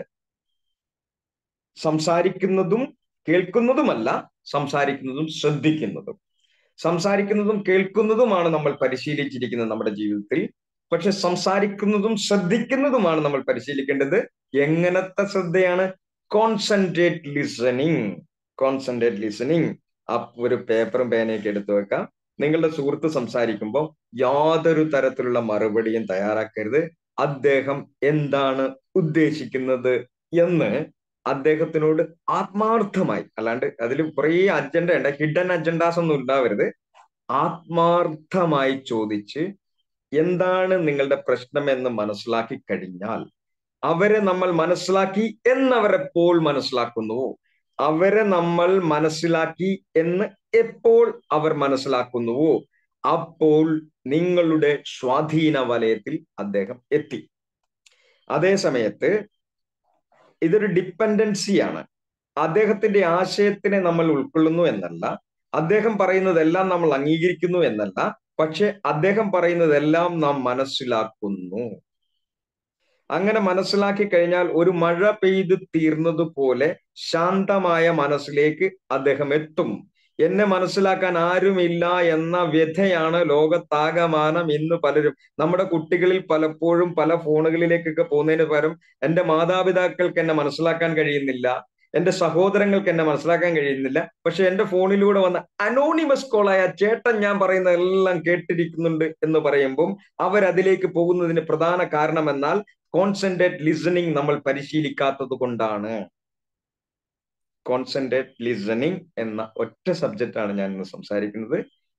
സംസാരിക്കുന്നതും കേൾക്കുന്നതുമല്ല സംസാരിക്കുന്നതും ശ്രദ്ധിക്കുന്നതും സംസാരിക്കുന്നതും കേൾക്കുന്നതുമാണ് നമ്മൾ പരിശീലിച്ചിരിക്കുന്നത് നമ്മുടെ ജീവിതത്തിൽ പക്ഷെ സംസാരിക്കുന്നതും ശ്രദ്ധിക്കുന്നതുമാണ് നമ്മൾ പരിശീലിക്കേണ്ടത് എങ്ങനത്തെ ശ്രദ്ധയാണ് കോൺസെൻട്രേറ്റ് ലിസണിങ് കോൺസെൻട്രേറ്റ് ലിസണിങ് ആ ഒരു പേപ്പറും പേനയൊക്കെ എടുത്തു വെക്കാം നിങ്ങളുടെ സുഹൃത്ത് സംസാരിക്കുമ്പോൾ യാതൊരു തരത്തിലുള്ള മറുപടിയും തയ്യാറാക്കരുത് അദ്ദേഹം എന്താണ് ഉദ്ദേശിക്കുന്നത് എന്ന് അദ്ദേഹത്തിനോട് ആത്മാർത്ഥമായി അല്ലാണ്ട് അതിൽ കുറേ അജണ്ട ഉണ്ട് ഹിഡൻ അജണ്ടാസ് ഒന്നും ഉണ്ടാവരുത് ആത്മാർത്ഥമായി ചോദിച്ച് എന്താണ് നിങ്ങളുടെ പ്രശ്നം എന്ന് മനസ്സിലാക്കി കഴിഞ്ഞാൽ അവരെ നമ്മൾ മനസ്സിലാക്കി എന്നവരെപ്പോൾ മനസ്സിലാക്കുന്നുവോ അവരെ നമ്മൾ മനസ്സിലാക്കി എന്ന് എപ്പോൾ അവർ മനസ്സിലാക്കുന്നുവോ അപ്പോൾ നിങ്ങളുടെ സ്വാധീന വലയത്തിൽ അദ്ദേഹം എത്തി അതേ സമയത്ത് ഇതൊരു ഡിപ്പെൻഡൻസിയാണ് അദ്ദേഹത്തിന്റെ ആശയത്തിനെ നമ്മൾ ഉൾക്കൊള്ളുന്നു എന്നല്ല അദ്ദേഹം പറയുന്നതെല്ലാം നമ്മൾ അംഗീകരിക്കുന്നു എന്നല്ല പക്ഷെ അദ്ദേഹം പറയുന്നതെല്ലാം നാം മനസ്സിലാക്കുന്നു അങ്ങനെ മനസ്സിലാക്കി കഴിഞ്ഞാൽ ഒരു മഴ പെയ്ത് തീർന്നതുപോലെ ശാന്തമായ മനസ്സിലേക്ക് അദ്ദേഹം എത്തും എന്നെ മനസ്സിലാക്കാൻ ആരുമില്ല എന്ന വ്യഥയാണ് ലോകത്താകമാനം ഇന്ന് പലരും നമ്മുടെ കുട്ടികളിൽ പലപ്പോഴും പല ഫോണുകളിലേക്കൊക്കെ പോകുന്നതിന് പകരം എൻ്റെ മാതാപിതാക്കൾക്ക് എന്നെ മനസ്സിലാക്കാൻ കഴിയുന്നില്ല എന്റെ സഹോദരങ്ങൾക്ക് എന്നെ മനസ്സിലാക്കാൻ കഴിയുന്നില്ല പക്ഷെ എന്റെ ഫോണിലൂടെ വന്ന അനോണിമസ് കോളായ ചേട്ടൻ ഞാൻ പറയുന്ന എല്ലാം കേട്ടിരിക്കുന്നുണ്ട് എന്ന് പറയുമ്പം അവരതിലേക്ക് പോകുന്നതിന് പ്രധാന കാരണം എന്നാൽ കോൺസെൻട്രേറ്റ് ലിസണിങ് നമ്മൾ പരിശീലിക്കാത്തത് കൊണ്ടാണ് കോൺസെൻട്രേറ്റ് ലിസണിങ് എന്ന ഒറ്റ സബ്ജക്റ്റാണ് ഞാൻ ഇന്ന് സംസാരിക്കുന്നത്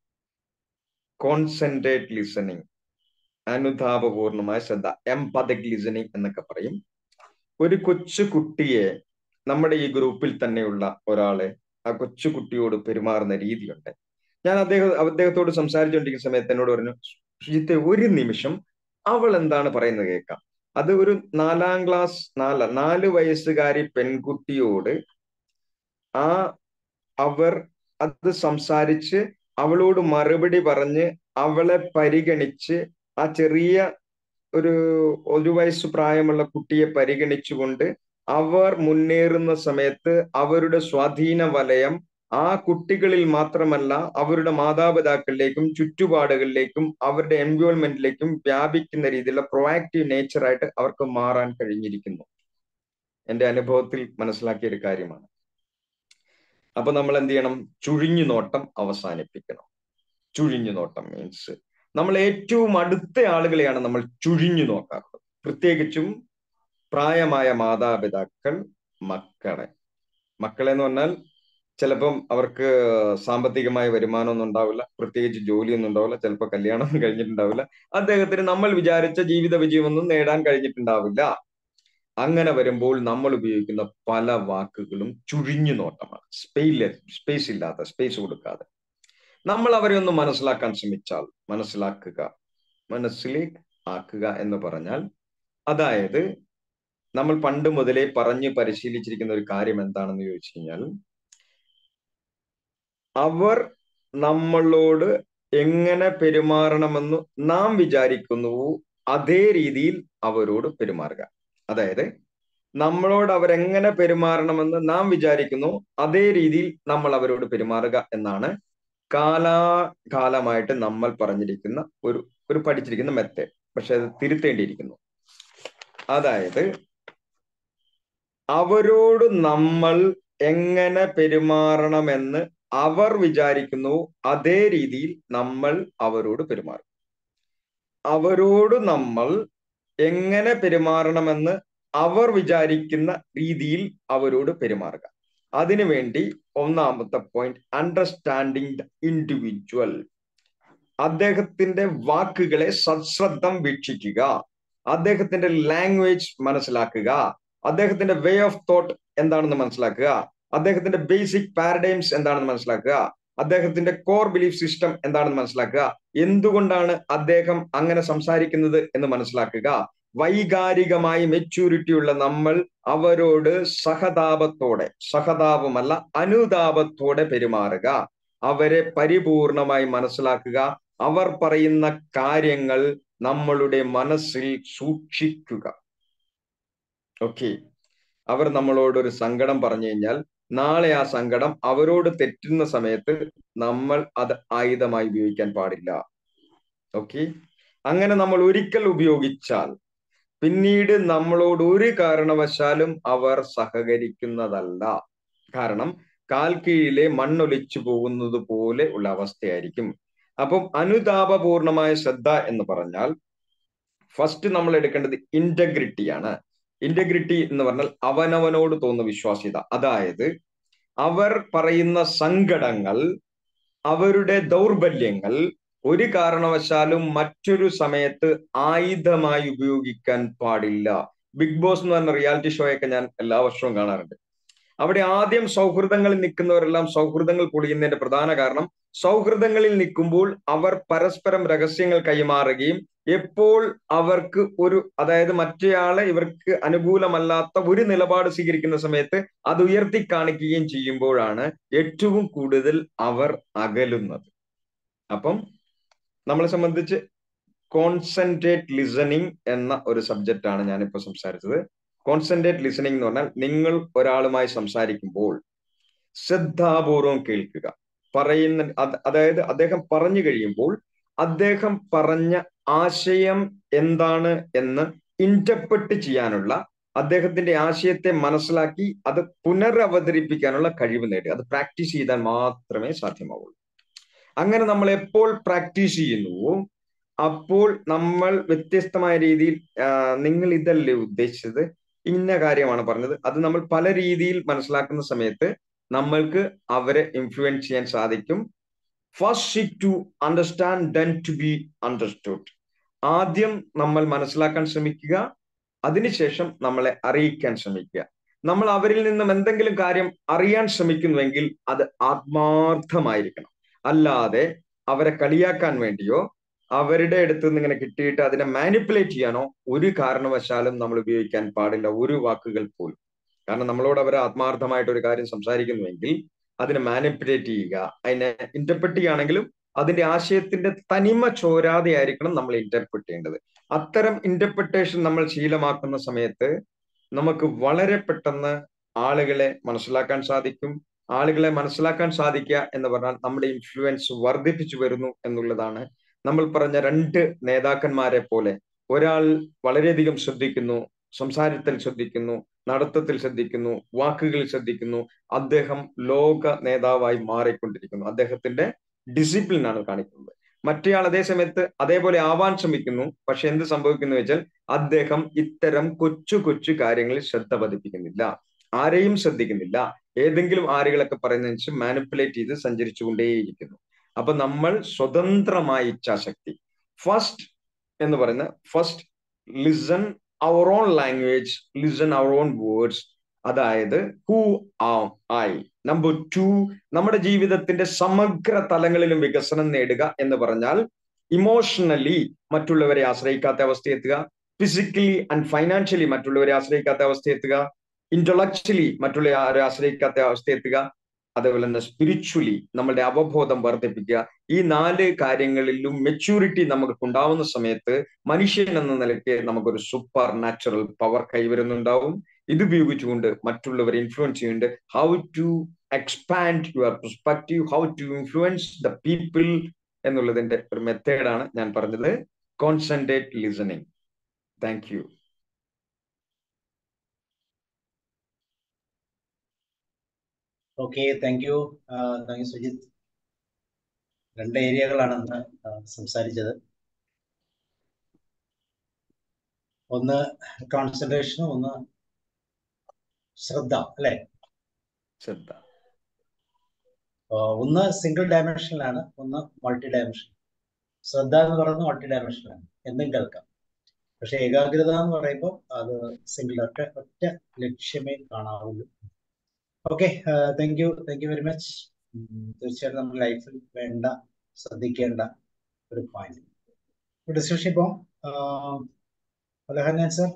കോൺസെൻട്രേറ്റ് ലിസണിങ് അനുതാപപൂർണമായ ശ്രദ്ധ എംപതിക് ലിസണിങ് എന്നൊക്കെ പറയും ഒരു കൊച്ചു കുട്ടിയെ നമ്മുടെ ഈ ഗ്രൂപ്പിൽ തന്നെയുള്ള ഒരാളെ ആ കൊച്ചു കുട്ടിയോട് പെരുമാറുന്ന രീതിയുണ്ട് ഞാൻ അദ്ദേഹം അദ്ദേഹത്തോട് സംസാരിച്ചുകൊണ്ടിരിക്കുന്ന സമയത്ത് എന്നോട് പറഞ്ഞു സുജിത്തെ ഒരു നിമിഷം അവൾ എന്താണ് പറയുന്നത് കേൾക്കാം അത് ഒരു നാലാം ക്ലാസ് നാല നാല് വയസ്സുകാരി പെൺകുട്ടിയോട് ആ അവർ അത് സംസാരിച്ച് അവളോട് മറുപടി പറഞ്ഞ് അവളെ പരിഗണിച്ച് ആ ചെറിയ ഒരു ഒരു വയസ്സ് പ്രായമുള്ള കുട്ടിയെ പരിഗണിച്ചുകൊണ്ട് അവർ മുന്നേറുന്ന സമയത്ത് അവരുടെ സ്വാധീന വലയം ആ കുട്ടികളിൽ മാത്രമല്ല അവരുടെ മാതാപിതാക്കളിലേക്കും ചുറ്റുപാടുകളിലേക്കും അവരുടെ എൻവയോൺമെന്റിലേക്കും വ്യാപിക്കുന്ന രീതിയിലുള്ള പ്രൊആക്റ്റീവ് നേച്ചറായിട്ട് അവർക്ക് മാറാൻ കഴിഞ്ഞിരിക്കുന്നു എന്റെ അനുഭവത്തിൽ മനസ്സിലാക്കിയ ഒരു കാര്യമാണ് അപ്പൊ നമ്മൾ എന്ത് ചെയ്യണം ചുഴിഞ്ഞു നോട്ടം അവസാനിപ്പിക്കണം ചുഴിഞ്ഞു നോട്ടം മീൻസ് നമ്മൾ ഏറ്റവും അടുത്ത ആളുകളെയാണ് നമ്മൾ ചുഴിഞ്ഞു നോക്കാറുള്ളത് പ്രത്യേകിച്ചും പ്രായമായ മാതാപിതാക്കൾ മക്കളെ മക്കളെ എന്ന് പറഞ്ഞാൽ ചിലപ്പം അവർക്ക് സാമ്പത്തികമായ വരുമാനമൊന്നും ഉണ്ടാവില്ല പ്രത്യേകിച്ച് ജോലിയൊന്നും ഉണ്ടാവില്ല ചിലപ്പോൾ കല്യാണം കഴിഞ്ഞിട്ടുണ്ടാവില്ല അദ്ദേഹത്തിന് നമ്മൾ വിചാരിച്ച ജീവിത വിജയമൊന്നും നേടാൻ കഴിഞ്ഞിട്ടുണ്ടാവില്ല അങ്ങനെ വരുമ്പോൾ നമ്മൾ ഉപയോഗിക്കുന്ന പല വാക്കുകളും ചുഴിഞ്ഞു നോട്ടമാണ് സ്പെയില് സ്പേസ് ഇല്ലാത്ത സ്പേസ് കൊടുക്കാതെ നമ്മൾ അവരെ ഒന്ന് മനസ്സിലാക്കാൻ ശ്രമിച്ചാൽ മനസ്സിലാക്കുക മനസ്സിലേക്ക് ആക്കുക എന്ന് പറഞ്ഞാൽ അതായത് നമ്മൾ പണ്ട് മുതലേ പറഞ്ഞു പരിശീലിച്ചിരിക്കുന്ന ഒരു കാര്യം എന്താണെന്ന് ചോദിച്ചു കഴിഞ്ഞാൽ അവർ നമ്മളോട് എങ്ങനെ പെരുമാറണമെന്ന് നാം വിചാരിക്കുന്നുവോ അതേ രീതിയിൽ അവരോട് പെരുമാറുക അതായത് നമ്മളോട് അവരെങ്ങനെ പെരുമാറണമെന്ന് നാം വിചാരിക്കുന്നു അതേ രീതിയിൽ നമ്മൾ അവരോട് പെരുമാറുക എന്നാണ് കാലാകാലമായിട്ട് നമ്മൾ പറഞ്ഞിരിക്കുന്ന ഒരു ഒരു പഠിച്ചിരിക്കുന്ന മെത്തേഡ് പക്ഷെ അത് തിരുത്തേണ്ടിയിരിക്കുന്നു അതായത് അവരോട് നമ്മൾ എങ്ങനെ പെരുമാറണമെന്ന് അവർ വിചാരിക്കുന്നു അതേ രീതിയിൽ നമ്മൾ അവരോട് പെരുമാറും അവരോട് നമ്മൾ എങ്ങനെ പെരുമാറണമെന്ന് അവർ വിചാരിക്കുന്ന രീതിയിൽ അവരോട് പെരുമാറുക അതിനുവേണ്ടി ഒന്നാമത്തെ പോയിന്റ് അണ്ടർസ്റ്റാൻഡിങ് ദ ഇൻഡിവിജ്വൽ അദ്ദേഹത്തിന്റെ വാക്കുകളെ സശ്രദ്ധം വീക്ഷിക്കുക അദ്ദേഹത്തിന്റെ ലാംഗ്വേജ് മനസ്സിലാക്കുക അദ്ദേഹത്തിന്റെ വേ ഓഫ് തോട്ട് എന്താണെന്ന് മനസ്സിലാക്കുക അദ്ദേഹത്തിന്റെ ബേസിക് പാരഡൈംസ് എന്താണെന്ന് മനസ്സിലാക്കുക അദ്ദേഹത്തിന്റെ കോർ ബിലീഫ് സിസ്റ്റം എന്താണെന്ന് മനസ്സിലാക്കുക എന്തുകൊണ്ടാണ് അദ്ദേഹം അങ്ങനെ സംസാരിക്കുന്നത് എന്ന് മനസ്സിലാക്കുക വൈകാരികമായി മെച്യൂരിറ്റി ഉള്ള നമ്മൾ അവരോട് സഹതാപത്തോടെ സഹതാപമല്ല അനുതാപത്തോടെ പെരുമാറുക അവരെ പരിപൂർണമായി മനസ്സിലാക്കുക അവർ പറയുന്ന കാര്യങ്ങൾ നമ്മളുടെ മനസ്സിൽ സൂക്ഷിക്കുക ഓക്കെ അവർ നമ്മളോട് ഒരു സങ്കടം പറഞ്ഞു കഴിഞ്ഞാൽ നാളെ ആ സങ്കടം അവരോട് തെറ്റുന്ന സമയത്ത് നമ്മൾ അത് ആയുധമായി ഉപയോഗിക്കാൻ പാടില്ല ഓക്കെ അങ്ങനെ നമ്മൾ ഒരിക്കൽ ഉപയോഗിച്ചാൽ പിന്നീട് നമ്മളോട് ഒരു കാരണവശാലും അവർ സഹകരിക്കുന്നതല്ല കാരണം കാൽ കീഴിലെ മണ്ണൊലിച്ചു പോകുന്നത് പോലെ ഉള്ള അവസ്ഥയായിരിക്കും അപ്പം അനുതാപപൂർണമായ ശ്രദ്ധ എന്ന് പറഞ്ഞാൽ ഫസ്റ്റ് നമ്മൾ എടുക്കേണ്ടത് ഇന്റഗ്രിറ്റിയാണ് ഇന്റഗ്രിറ്റി എന്ന് പറഞ്ഞാൽ അവനവനോട് തോന്നുന്ന വിശ്വാസ്യത അതായത് അവർ പറയുന്ന സങ്കടങ്ങൾ അവരുടെ ദൗർബല്യങ്ങൾ ഒരു കാരണവശാലും മറ്റൊരു സമയത്ത് ആയുധമായി ഉപയോഗിക്കാൻ പാടില്ല ബിഗ് ബോസ് എന്ന് പറഞ്ഞ റിയാലിറ്റി ഷോയൊക്കെ ഞാൻ എല്ലാ വർഷവും കാണാറുണ്ട് അവിടെ ആദ്യം സൗഹൃദങ്ങളിൽ നിൽക്കുന്നവരെല്ലാം സൗഹൃദങ്ങൾ പൊളിയുന്നതിന്റെ പ്രധാന കാരണം സൗഹൃദങ്ങളിൽ നിൽക്കുമ്പോൾ അവർ പരസ്പരം രഹസ്യങ്ങൾ കൈമാറുകയും എപ്പോൾ അവർക്ക് ഒരു അതായത് മറ്റേയാളെ ഇവർക്ക് അനുകൂലമല്ലാത്ത ഒരു നിലപാട് സ്വീകരിക്കുന്ന സമയത്ത് അത് ഉയർത്തി കാണിക്കുകയും ചെയ്യുമ്പോഴാണ് ഏറ്റവും കൂടുതൽ അവർ അകലുന്നത് അപ്പം നമ്മളെ സംബന്ധിച്ച് കോൺസെൻട്രേറ്റ് ലിസണിങ് എന്ന ഒരു സബ്ജക്റ്റ് ആണ് ഞാനിപ്പോൾ സംസാരിച്ചത് കോൺസെൻട്രേറ്റ് ലിസണിങ് എന്ന് പറഞ്ഞാൽ നിങ്ങൾ ഒരാളുമായി സംസാരിക്കുമ്പോൾ ശ്രദ്ധാപൂർവം കേൾക്കുക പറയുന്ന അതായത് അദ്ദേഹം പറഞ്ഞു കഴിയുമ്പോൾ അദ്ദേഹം പറഞ്ഞ ആശയം എന്താണ് എന്ന് ഇന്റർപ്രറ്റ് ചെയ്യാനുള്ള അദ്ദേഹത്തിന്റെ ആശയത്തെ മനസ്സിലാക്കി അത് പുനരവതരിപ്പിക്കാനുള്ള കഴിവ് നേടുക അത് പ്രാക്ടീസ് ചെയ്താൽ മാത്രമേ സാധ്യമാവുള്ളൂ അങ്ങനെ നമ്മൾ എപ്പോൾ പ്രാക്ടീസ് ചെയ്യുന്നുവോ അപ്പോൾ നമ്മൾ വ്യത്യസ്തമായ രീതിയിൽ നിങ്ങൾ ഇതല്ലേ ഉദ്ദേശിച്ചത് ഇന്ന കാര്യമാണ് പറഞ്ഞത് അത് നമ്മൾ പല രീതിയിൽ മനസ്സിലാക്കുന്ന സമയത്ത് നമ്മൾക്ക് അവരെ ഇൻഫ്ലുവൻസ് ചെയ്യാൻ സാധിക്കും first to understand then to be understood ആദ്യം നമ്മൾ മനസ്സിലാക്കാൻ ശ്രമിക്കുക അതിനുശേഷം നമ്മളെ അറിയിക്കാൻ ശ്രമിക്കുക നമ്മൾ അവരിൽ നിന്നും എന്തെങ്കിലും കാര്യം അറിയാൻ ശ്രമിക്കുന്നുവെങ്കിൽ അത് ആത്മാർത്ഥമായിരിക്കണം അല്ലാതെ അവരെ കളിയാക്കാൻ വേണ്ടിയോ അവരുടെ അടുത്ത് നിന്ന് ഇങ്ങനെ കിട്ടിയിട്ട് അതിനെ മാനിപ്പുലേറ്റ് ചെയ്യാനോ ഒരു കാരണവശാലും നമ്മൾ ഉപയോഗിക്കാൻ പാടില്ല ഒരു വാക്കുകൾ പോലും കാരണം നമ്മളോട് അവർ ആത്മാർത്ഥമായിട്ട് ഒരു കാര്യം സംസാരിക്കുന്നുവെങ്കിൽ അതിനെ മാനിപ്പുലേറ്റ് ചെയ്യുക അതിനെ ഇന്റർപ്രറ്റ് ചെയ്യുകയാണെങ്കിലും അതിന്റെ ആശയത്തിന്റെ തനിമ ചോരാതെ ആയിരിക്കണം നമ്മൾ ഇന്റർപ്രറ്റ് ചെയ്യേണ്ടത് അത്തരം ഇന്റർപ്രിട്ടേഷൻ നമ്മൾ ശീലമാക്കുന്ന സമയത്ത് നമുക്ക് വളരെ പെട്ടെന്ന് ആളുകളെ മനസ്സിലാക്കാൻ സാധിക്കും ആളുകളെ മനസ്സിലാക്കാൻ സാധിക്കുക എന്ന് പറഞ്ഞാൽ നമ്മുടെ ഇൻഫ്ലുവൻസ് വർദ്ധിപ്പിച്ചു വരുന്നു എന്നുള്ളതാണ് നമ്മൾ പറഞ്ഞ രണ്ട് നേതാക്കന്മാരെ പോലെ ഒരാൾ വളരെയധികം ശ്രദ്ധിക്കുന്നു സംസാരത്തിൽ ശ്രദ്ധിക്കുന്നു നടത്തത്തിൽ ശ്രദ്ധിക്കുന്നു വാക്കുകളിൽ ശ്രദ്ധിക്കുന്നു അദ്ദേഹം ലോക നേതാവായി മാറിക്കൊണ്ടിരിക്കുന്നു അദ്ദേഹത്തിന്റെ ഡിസിപ്ലിൻ ആണ് കാണിക്കുന്നത് മറ്റേയാൾ അതേ സമയത്ത് അതേപോലെ ആവാൻ ശ്രമിക്കുന്നു പക്ഷെ എന്ത് സംഭവിക്കുന്നു വെച്ചാൽ അദ്ദേഹം ഇത്തരം കൊച്ചു കൊച്ചു കാര്യങ്ങളിൽ ശ്രദ്ധ പതിപ്പിക്കുന്നില്ല ആരെയും ശ്രദ്ധിക്കുന്നില്ല ഏതെങ്കിലും ആരുകളൊക്കെ പറയുന്നതിനനുസരിച്ച് മാനിപ്പുലേറ്റ് ചെയ്ത് സഞ്ചരിച്ചുകൊണ്ടേയിരിക്കുന്നു അപ്പൊ നമ്മൾ സ്വതന്ത്രമായ ഇച്ഛാശക്തി ഫസ്റ്റ് എന്ന് പറയുന്ന first listen our own language listen our own words അതായത് who am I number two നമ്മുടെ ജീവിതത്തിന്റെ സമഗ്ര തലങ്ങളിലും വികസനം നേടുക എന്ന് പറഞ്ഞാൽ ഇമോഷണലി മറ്റുള്ളവരെ ആശ്രയിക്കാത്ത അവസ്ഥയെത്തുക ഫിസിക്കലി ആൻഡ് ഫൈനാൻഷ്യലി മറ്റുള്ളവരെ ആശ്രയിക്കാത്ത അവസ്ഥയെത്തുക ഇന്റലക്ച്വലി മറ്റുള്ളവരെ ആശ്രയിക്കാത്ത അവസ്ഥയെത്തുക അതേപോലെ തന്നെ സ്പിരിച്വലി നമ്മളുടെ അവബോധം വർദ്ധിപ്പിക്കുക ഈ നാല് കാര്യങ്ങളിലും മെച്യൂരിറ്റി നമുക്ക് ഉണ്ടാവുന്ന സമയത്ത് മനുഷ്യൻ എന്ന നിലയ്ക്ക് നമുക്കൊരു സൂപ്പർ നാച്ചുറൽ പവർ കൈവരുന്നുണ്ടാവും ഇത് ഉപയോഗിച്ചുകൊണ്ട് മറ്റുള്ളവരെ ഇൻഫ്ലുവൻസ് ചെയ്യുന്നുണ്ട് how to expand your perspective how to influence the people എന്നുള്ളതിന്റെ ഒരു മെത്തേഡാണ് ഞാൻ പറഞ്ഞത് concentrate listening thank you okay thank you thank you Sujith രണ്ട് ഏരിയകളാണ് ഇന്ന് സംസാരിച്ചത് ഒന്ന് കോൺസെൻട്രേഷനും ഒന്ന് ശ്രദ്ധ അല്ലെ ശ്രദ്ധ ഒന്ന് സിംഗിൾ ഡയമെൻഷനിലാണ് ഒന്ന് മൾട്ടി ഡയമെൻഷൻ ശ്രദ്ധ എന്ന് പറയുന്നത് മൾട്ടി ഡയമെൻഷനിലാണ് എന്തും കേൾക്കാം പക്ഷെ ഏകാഗ്രത എന്ന് പറയുമ്പോൾ അത് സിംഗിൾ ഒറ്റ ഒറ്റ ലക്ഷ്യമേ കാണാവുള്ളൂ okay thank you thank you very much തീർച്ചയായിട്ടും നമ്മുടെ ലൈഫിൽ വേണ്ട ശ്രദ്ധിക്കേണ്ട ഒരു പോയിന്റ് ഡിസ്കഷൻ ഇപ്പോൾ അലഹന്നാൻ സർ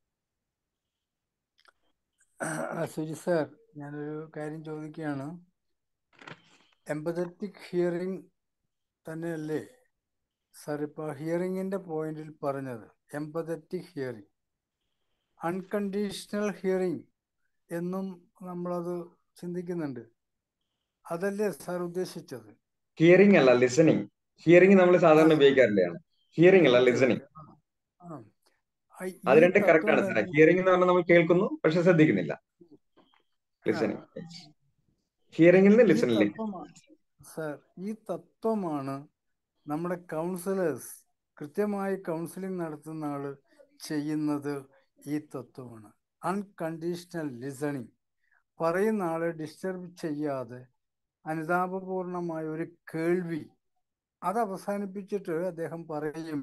സുജി സാർ ഞാനൊരു കാര്യം ചോദിക്കുകയാണ് എമ്പതറ്റിക് ഹിയറിംഗ് തന്നെയല്ലേ സാർ ഇപ്പോൾ ഹിയറിങ്ങിൻ്റെ പോയിന്റിൽ പറഞ്ഞത് എമ്പതറ്റിക് ഹിയറിംഗ് അൺകണ്ടീഷണൽ ഹിയറിംഗ് എന്നും നമ്മളത് ചിന്തിക്കുന്നുണ്ട് അതല്ലേ സാർ ഉദ്ദേശിച്ചത് ഹിയറിംഗ് അല്ല ലിസണിങ് ഹിയറിംഗ് നമ്മൾ സാധാരണ ഉപയോഗിക്കാറില്ലാണ് ഹിയറിംഗ് അല്ല ലിസണിങ് ആ- ഈ അത് രണ്ട് കറക്റ്റ് ആണ് തത്വം സാറേ തന്നെ ഹിയറിംഗ് എന്ന് പറഞ്ഞാൽ നമ്മൾ കേൾക്കുന്നു പക്ഷെ ശ്രദ്ധിക്കുന്നില്ല ആ ലിസണിങ് ഹിയറിംഗിൽ നിന്ന് ഈ ലിസണിലേക്ക് തത്വമാണ് സർ ഈ തത്വമാണ് നമ്മുടെ കൗൺസിലേഴ്സ് കൃത്യമായി കൗൺസിലിംഗ് നടത്തുന്ന ആള് ചെയ്യുന്നത് ഈ തത്വമാണ് അൺകണ്ടീഷണൽ ലിസണിങ് പറയുന്ന ആളെ ഡിസ്റ്റർബ് ചെയ്യാതെ അനുതാപപൂർണമായ ഒരു കേൾവി അത് അവസാനിപ്പിച്ചിട്ട് അദ്ദേഹം പറയും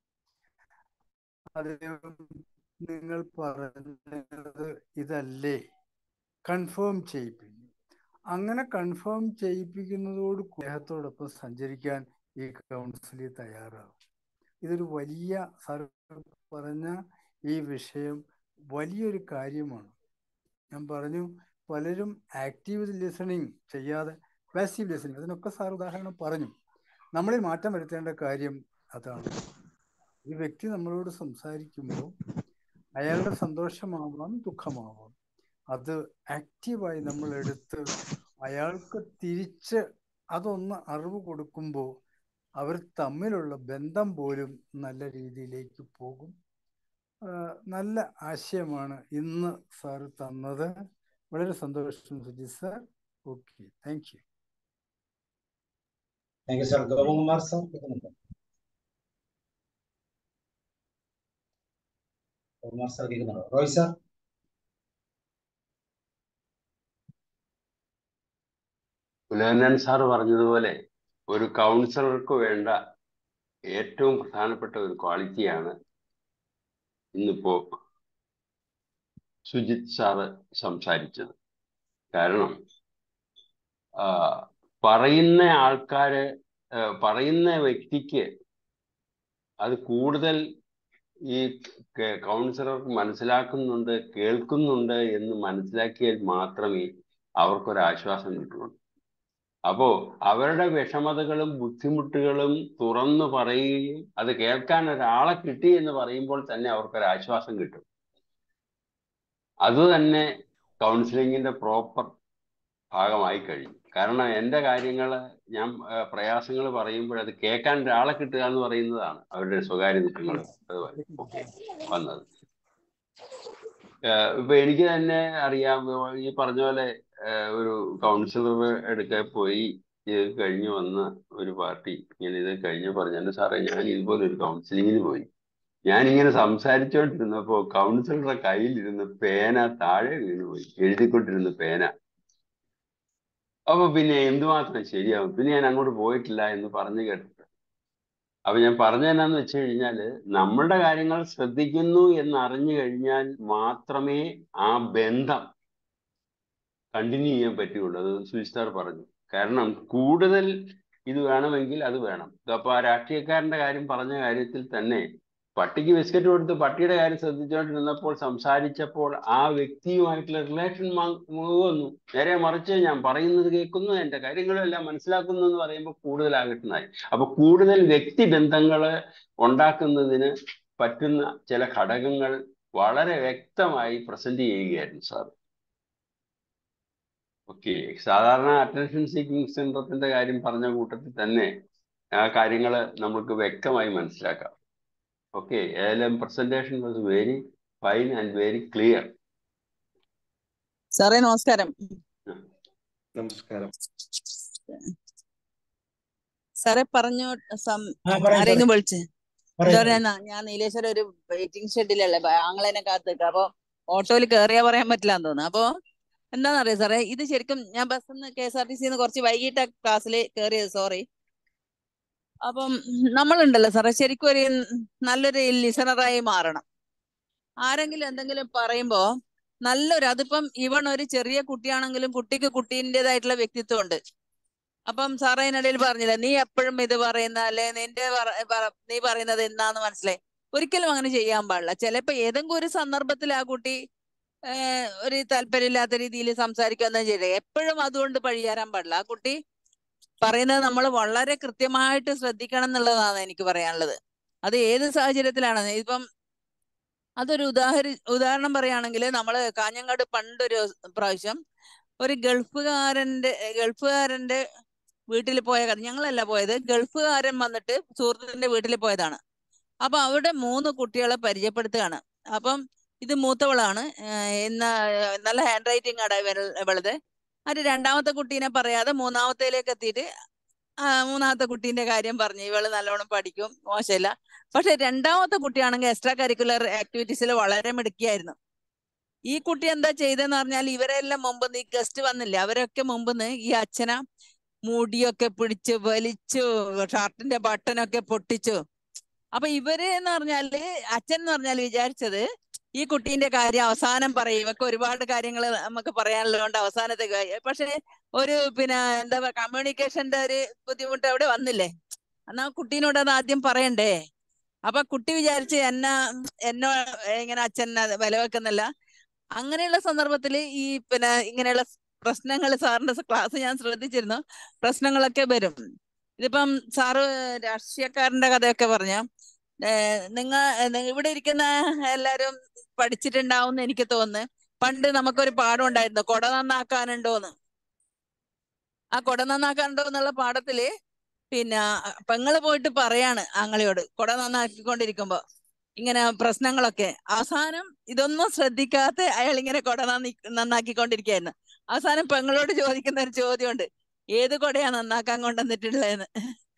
അദ്ദേഹം നിങ്ങൾ പറഞ്ഞത് ഇതല്ലേ കൺഫേം ചെയ്യിപ്പിക്കും അങ്ങനെ കൺഫേം ചെയ്യിപ്പിക്കുന്നതോട് അദ്ദേഹത്തോടൊപ്പം സഞ്ചരിക്കാൻ ഈ കൗൺസിലിൽ തയ്യാറാവും ഇതൊരു വലിയ സാർ പറഞ്ഞ ഈ വിഷയം വലിയൊരു കാര്യമാണ് ഞാൻ പറഞ്ഞു പലരും ആക്റ്റീവ് ലിസണിങ് ചെയ്യാതെ പാസീവ് ലിസണിങ് അതിനൊക്കെ സാർ ഉദാഹരണം പറഞ്ഞു നമ്മളിൽ മാറ്റം വരുത്തേണ്ട കാര്യം അതാണ് ഈ വ്യക്തി നമ്മളോട് സംസാരിക്കുമ്പോൾ അയാളുടെ സന്തോഷമാവാം ദുഃഖമാവാം അത് ആക്റ്റീവായി നമ്മൾ എടുത്ത് അയാൾക്ക് തിരിച്ച് അതൊന്ന് അറിവ് കൊടുക്കുമ്പോൾ അവർ തമ്മിലുള്ള ബന്ധം പോലും നല്ല രീതിയിലേക്ക് പോകും ആ, നല്ല ആശയമാണ് ഇന്ന് സാർ തന്നത് വളരെ സന്തോഷം Sujith sir okay thank you thank you sir Gopakumar sir കേൾക്കുന്നുണ്ടോ ഗോപകുമാർ സാർ കേൾക്കുന്നുണ്ടോ റോയ് സാർ പുലഹനൻ സാർ പറഞ്ഞതുപോലെ ഒരു കൗൺസിലർക്ക് വേണ്ട ഏറ്റവും പ്രധാനപ്പെട്ട ഒരു ക്വാളിറ്റിയാണ് ഇന്നിപ്പോ സുജിത് സാറ് സംസാരിച്ചത് കാരണം ആ, പറയുന്ന ആൾക്കാര് ആ, പറയുന്ന വ്യക്തിക്ക് അത് കൂടുതൽ ഈ കെ- കൗൺസിലർക്ക് മനസ്സിലാക്കുന്നുണ്ട് കേൾക്കുന്നുണ്ട് എന്ന് മനസ്സിലാക്കിയാൽ മാത്രമേ അവർക്കൊരു ആശ്വാസം കിട്ടുള്ളൂ അപ്പോ അവരുടെ വിഷമതകളും ബുദ്ധിമുട്ടുകളും തുറന്നു പറയുകയും അത് കേൾക്കാൻ ഒരാളെ കിട്ടി എന്ന് പറയുമ്പോൾ തന്നെ അവർക്കൊരു ആശ്വാസം കിട്ടും അത് തന്നെ കൗൺസിലിങ്ങിന്റെ പ്രോപ്പർ ഭാഗമായി കഴിഞ്ഞു കാരണം എൻ്റെ കാര്യങ്ങൾ ഞാൻ പ്രയാസങ്ങൾ പറയുമ്പോൾ അത് കേൾക്കാൻ ഒരാളെ കിട്ടുക എന്ന് പറയുന്നതാണ് അവരുടെ സ്വകാര്യ ദുഃഖങ്ങൾ ഒക്കെ വന്നത് ഏഹ് ഇപ്പൊ എനിക്ക് തന്നെ അറിയാം ഈ പറഞ്ഞ പോലെ ഏഹ് ഒരു കൗൺസിലർ എടുക്കാൻ പോയി ഇത് കഴിഞ്ഞ് വന്ന ഒരു പാർട്ടി ഇങ്ങനെ ഇത് കഴിഞ്ഞ് പറഞ്ഞു എന്റെ സാറേ ഞാൻ ഇതുപോലെ ഒരു കൗൺസിലിങ്ങിന് പോയി ഞാൻ ഇങ്ങനെ സംസാരിച്ചോണ്ടിരുന്നപ്പോ കൗൺസിലറുടെ കയ്യിലിരുന്ന് പേന താഴെ വീണുപോയി എഴുതിക്കൊണ്ടിരുന്ന പേന അപ്പൊ പിന്നെ എന്തുമാത്രം ശരിയാവും പിന്നെ ഞാൻ അങ്ങോട്ട് പോയിട്ടില്ല എന്ന് പറഞ്ഞു കേട്ടിട്ട് അപ്പൊ ഞാൻ പറഞ്ഞതെന്നാന്ന് വെച്ച് കഴിഞ്ഞാല് നമ്മളുടെ കാര്യങ്ങൾ ശ്രദ്ധിക്കുന്നു എന്ന് അറിഞ്ഞു കഴിഞ്ഞാൽ മാത്രമേ ആ ബന്ധം കണ്ടിന്യൂ ചെയ്യാൻ പറ്റുള്ളൂ അത് സുജിസ്താർ പറഞ്ഞു കാരണം കൂടുതൽ ഇത് വേണമെങ്കിൽ അത് വേണം അപ്പൊ ആ രാഷ്ട്രീയക്കാരന്റെ കാര്യം പറഞ്ഞ കാര്യത്തിൽ തന്നെ പട്ടിക്ക് ബിസ്ക്കറ്റ് കൊടുത്ത് പട്ടിയുടെ കാര്യം ശ്രദ്ധിച്ചുകൊണ്ടിരുന്നപ്പോൾ സംസാരിച്ചപ്പോൾ ആ വ്യക്തിയുമായിട്ടുള്ള റിലേഷൻ വന്നു നേരെ മറിച്ച് ഞാൻ പറയുന്നത് കേൾക്കുന്നു എന്റെ കാര്യങ്ങളെല്ലാം മനസ്സിലാക്കുന്നു എന്ന് പറയുമ്പോൾ കൂടുതൽ ആകട്ടുന്നായി അപ്പൊ കൂടുതൽ വ്യക്തിബന്ധങ്ങള് ഉണ്ടാക്കുന്നതിന് പറ്റുന്ന ചില ഘടകങ്ങൾ വളരെ വ്യക്തമായി പ്രസന്റ് ചെയ്യുകയായിരുന്നു സാർ ഓക്കെ സാധാരണ അറ്റൻഷൻ സീക്കിംഗ് സിൻഡ്രത്തിന്റെ കാര്യം പറഞ്ഞ കൂട്ടത്തിൽ തന്നെ ആ കാര്യങ്ങൾ നമുക്ക് വ്യക്തമായി മനസ്സിലാക്കാം ഓക്കെ ഏതായാലും presentation was very fine and very clear സാറേ നമസ്കാരം നമസ്കാരം സാറേ പറഞ്ഞു സം- ആ പറയൂ ആരെങ്കിലും വിളിച്ച് പറയൂ എന്താ പറയൂ പറയാ ഞാൻ നീലേശ്വരം ഒരു വെയിറ്റിംഗ് ഷെഡിലല്ലേ ആങ്ങളെന്നെ കാത്ത് നിൽക്കുക അപ്പൊ ഓട്ടോയിൽ കയറിയാ പറയാൻ പറ്റില്ലാന്ന് തോന്നുന്നു അപ്പൊ എന്താണെന്നറിയോ സാറേ ഇത് ശരിക്കും ഞാൻ ബസ്സിൽ നിന്ന് കെ എസ് ആർ ടി സിന്ന് കുറച്ച് വൈകിട്ട് ക്ലാസ്സിൽ കയറിയത് സോറി അപ്പം നമ്മളുണ്ടല്ലോ സാറേ ശരിക്കും ഒരു നല്ലൊരു ലിസണറായി മാറണം ആരെങ്കിലും എന്തെങ്കിലും പറയുമ്പോ നല്ലൊരു അതിപ്പം ഇവൺ ഒരു ചെറിയ കുട്ടിയാണെങ്കിലും കുട്ടിക്ക് കുട്ടീൻ്റെതായിട്ടുള്ള വ്യക്തിത്വം ഉണ്ട് അപ്പം സാറേ അതിനിടയിൽ പറഞ്ഞില്ല നീ എപ്പോഴും ഇത് പറയുന്ന അല്ലെ നിന്റെ പറ- പറ- നീ പറയുന്നത് എന്താന്ന് മനസ്സിലായി ഒരിക്കലും അങ്ങനെ ചെയ്യാൻ പാടില്ല ചിലപ്പോ ഏതെങ്കിലും ഒരു സന്ദർഭത്തിൽ ആ കുട്ടി ഏഹ്, ഒരു താല്പര്യമില്ലാത്ത രീതിയിൽ സംസാരിക്കുക ചെയ്തേ എപ്പോഴും അതുകൊണ്ട് പഴിയാരാൻ പാടില്ല ആ കുട്ടി പറയുന്നത് നമ്മൾ വളരെ കൃത്യമായിട്ട് ശ്രദ്ധിക്കണം എന്നുള്ളതാണ് എനിക്ക് പറയാനുള്ളത് അത് ഏത് സാഹചര്യത്തിലാണ് ഇപ്പം അതൊരു ഉദാഹര ഉദാഹരണം പറയുകയാണെങ്കിൽ നമ്മള് കാഞ്ഞങ്ങാട് പണ്ടൊരു പ്രാവശ്യം ഒരു ഗൾഫുകാരന്റെ ഗൾഫുകാരന്റെ വീട്ടിൽ പോയ കഥ ഞങ്ങളല്ല പോയത് ഗൾഫുകാരൻ വന്നിട്ട് സുഹൃത്തിന്റെ വീട്ടിൽ പോയതാണ് അപ്പൊ അവിടെ മൂന്ന് കുട്ടികളെ പരിചയപ്പെടുത്തുകയാണ് അപ്പം ഇത് മൂത്തവളാണ് ഏഹ് ഇന്ന നല്ല ഹാൻഡ് റൈറ്റിംഗ് ആണ് ഇവൾ- ഇവളത് അത് രണ്ടാമത്തെ കുട്ടീനെ പറയാതെ മൂന്നാമത്തേലേക്ക് എത്തിയിട്ട് ആ, മൂന്നാമത്തെ കുട്ടീന്റെ കാര്യം പറഞ്ഞു ഇവള് നല്ലോണം പഠിക്കും മോശമില്ല പക്ഷെ രണ്ടാമത്തെ കുട്ടിയാണെങ്കിൽ എക്സ്ട്രാ കരിക്കുലർ ആക്ടിവിറ്റീസിൽ വളരെ മിടുക്കിയായിരുന്നു ഈ കുട്ടി എന്താ ചെയ്തെന്ന് പറഞ്ഞാൽ ഇവരെല്ലാം മുമ്പ് ഈ ഗസ്റ്റ് വന്നില്ലേ അവരൊക്കെ മുമ്പ് ഈ അച്ഛന മുടിയൊക്കെ പിടിച്ച് വലിച്ചു ഷർട്ടിന്റെ ബട്ടനൊക്കെ പൊട്ടിച്ചു അപ്പൊ ഇവര് എന്ന് പറഞ്ഞാല് അച്ഛൻ എന്ന് പറഞ്ഞാൽ വിചാരിച്ചത് ഈ കുട്ടീന്റെ കാര്യം അവസാനം പറയും ഇവക്ക് ഒരുപാട് കാര്യങ്ങൾ നമുക്ക് പറയാനുള്ളതുകൊണ്ട് അവസാനത്തെ കാര്യം പക്ഷെ ഒരു പിന്നെ എന്താ പറയുക കമ്മ്യൂണിക്കേഷന്റെ ഒരു ബുദ്ധിമുട്ട് അവിടെ വന്നില്ലേ എന്നാ കുട്ടീനോട് അത് ആദ്യം പറയണ്ടേ അപ്പൊ കുട്ടി വിചാരിച്ച് എന്നെ എന്നോ ഇങ്ങനെ അച്ഛൻ അത് വില വെക്കുന്നില്ല അങ്ങനെയുള്ള സന്ദർഭത്തിൽ ഈ പിന്നെ ഇങ്ങനെയുള്ള പ്രശ്നങ്ങൾ സാറിന്റെ ക്ലാസ് ഞാൻ ശ്രദ്ധിച്ചിരുന്നു പ്രശ്നങ്ങളൊക്കെ വരും ഇതിപ്പം സാറ് രാഷ്ട്രീയക്കാരന്റെ കഥയൊക്കെ പറഞ്ഞ നിങ്ങൾ ഇവിടെ ഇരിക്കുന്ന എല്ലാരും പഠിച്ചിട്ടുണ്ടാവും എന്ന് എനിക്ക് തോന്നുന്നു പണ്ട് നമുക്കൊരു പാഠം ഉണ്ടായിരുന്നു കൊട നന്നാക്കാനുണ്ടോന്ന് ആ കൊട നന്നാക്കാനുണ്ടോ എന്നുള്ള പാഠത്തില് പിന്നെ പെങ്ങള് പോയിട്ട് പറയാണ് ആങ്ങളയോട് കൊട നന്നാക്കിക്കൊണ്ടിരിക്കുമ്പോ ഇങ്ങനെ പ്രശ്നങ്ങളൊക്കെ അവസാനം ഇതൊന്നും ശ്രദ്ധിക്കാത്ത അയാൾ ഇങ്ങനെ കൊട നന്ദി നന്നാക്കിക്കൊണ്ടിരിക്കുകയായിരുന്നു അവസാനം പെങ്ങളോട് ചോദിക്കുന്ന ഒരു ചോദ്യമുണ്ട് ഏത് കൊടയാ നന്നാക്കാൻ കൊണ്ടുവന്നിട്ടുള്ളതെന്ന്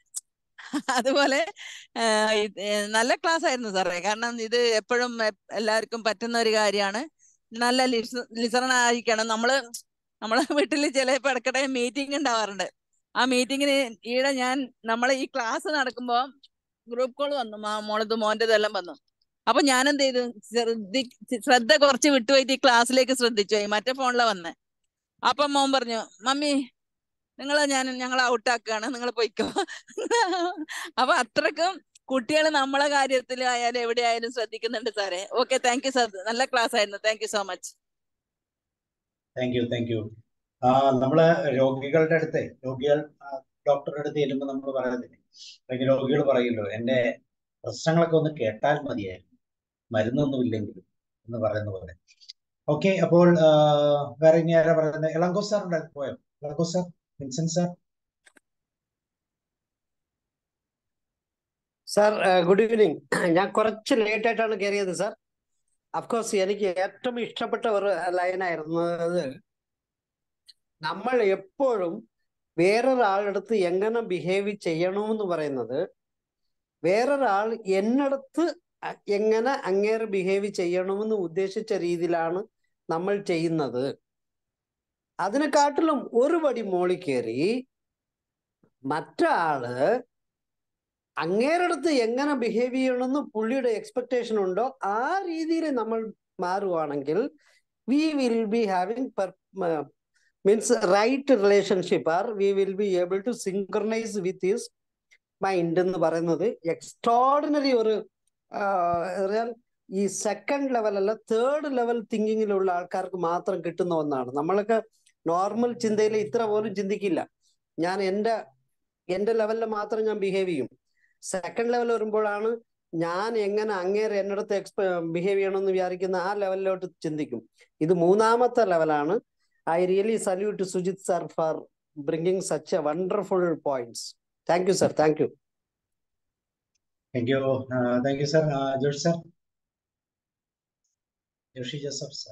അതുപോലെ ആഹ് ഇത് നല്ല ക്ലാസ് ആയിരുന്നു സാറേ കാരണം ഇത് എപ്പോഴും എല്ലാവർക്കും പറ്റുന്ന ഒരു കാര്യമാണ് നല്ല ലിസ ലിസണർ ആയിരിക്കണം നമ്മള് നമ്മളെ വീട്ടിൽ ചിലപ്പോൾ ഇടയ്ക്കിടെ മീറ്റിംഗ് ഉണ്ടാവാറുണ്ട് ആ മീറ്റിങ്ങിന് ഈടെ ഞാൻ നമ്മളെ ഈ ക്ലാസ് നടക്കുമ്പോ ഗ്രൂപ്പ് കോൾ വന്നു മാ മോളത് മോൻ്റെത് എല്ലാം വന്നു അപ്പൊ ഞാൻ എന്ത് ചെയ്തു ശ്രദ്ധി ശ്രദ്ധ കുറച്ച് വിട്ടുപോയിട്ട് ഈ ക്ലാസ്സിലേക്ക് ശ്രദ്ധിച്ചു പോയി മറ്റേ ഫോണിലാ വന്നേ അപ്പൊ മോൻ പറഞ്ഞു മമ്മി നിങ്ങളെ ഞാൻ ഞങ്ങൾ ഔട്ടാക്കുകയാണ് നിങ്ങൾ പൊയ്ക്കോ അപ്പൊ അത്രക്കും കുട്ടികൾ നമ്മളെ കാര്യത്തിൽ ആയാലും എവിടെ ആയാലും ശ്രദ്ധിക്കുന്നുണ്ട് സാറേ ഓക്കെ താങ്ക് യു സാർ നല്ല ക്ലാസ് ആയിരുന്നു thank you so much thank you thank you ആ നമ്മള് രോഗികളുടെ അടുത്ത് രോഗികൾ ഡോക്ടറുടെ അടുത്ത് ചെല്ലുമ്പോൾ നമ്മൾ പറയുന്നില്ലേ അല്ലെങ്കിൽ രോഗികൾ പറയുമല്ലോ എന്റെ പ്രശ്നങ്ങളൊക്കെ ഒന്ന് കേട്ടാൽ മതിയായിരുന്നു മരുന്നൊന്നുമില്ലെങ്കിലും എന്ന് പറയുന്ന പോലെ ഓക്കെ അപ്പോൾ ആ, വേറെ ഇനി ആരാ പറയുന്നത് ഇളങ്കോ സാർ ഉണ്ടായിരുന്നു പോയോ Ilango sir Vincent sir sir good evening ഞാൻ കുറച്ച് ലേറ്റ് ആയിട്ടാണ് കയറിയത് സാർ അഫ്കോഴ്സ് എനിക്ക് ഏറ്റവും ഇഷ്ടപ്പെട്ട ഒരു ലൈനായിരുന്നത് നമ്മൾ എപ്പോഴും വേറൊരാളടുത്ത് എങ്ങനെ ബിഹേവ് ചെയ്യണമെന്ന് പറയുന്നത് വേറൊരാൾ എന്നടുത്ത് അ- എങ്ങനെ അങ്ങേറെ ബിഹേവ് ചെയ്യണമെന്ന് ഉദ്ദേശിച്ച രീതിയിലാണ് നമ്മൾ ചെയ്യുന്നത് അതിനെക്കാട്ടിലും ഒരു പടി മോളി കയറി മറ്റാള് അങ്ങേരടുത്ത് എങ്ങനെ ബിഹേവ് ചെയ്യണമെന്ന് പുള്ളിയുടെ എക്സ്പെക്ടേഷൻ ഉണ്ടോ ആ രീതിയിൽ നമ്മൾ മാറുവാണെങ്കിൽ we will be having means right relationship are we will be able to synchronize with his mind എന്ന് പറയുന്നത് എക്സ്ട്രോർഡിനറി ഒരു റിയൽ ഈ സെക്കൻഡ് ലെവൽ അല്ല തേർഡ് ലെവൽ തിങ്കിങ്ങിലുള്ള ആൾക്കാർക്ക് മാത്രം കിട്ടുന്ന ഒന്നാണ് നമ്മളൊക്കെ നോർമൽ ചിന്തയിൽ ഇത്ര പോലും ചിന്തിക്കില്ല ഞാൻ എൻ്റെ എൻ്റെ ലെവലിൽ മാത്രം ഞാൻ ബിഹേവ് ചെയ്യും സെക്കൻഡ് ലെവൽ വരുമ്പോഴാണ് ഞാൻ എങ്ങനെ അങ്ങേരെ എന്നടുത്ത് എക്സ്പ ബിഹേവ് ചെയ്യണമെന്ന് വിചാരിക്കുന്ന ആ ലെവലിലോട്ട് ചിന്തിക്കും ഇത് മൂന്നാമത്തെ ലെവലാണ് I really salute Sujith sir for bringing such a wonderful points thank you sir thank you thank you thank you sir Joshi sir Joshi Joseph sir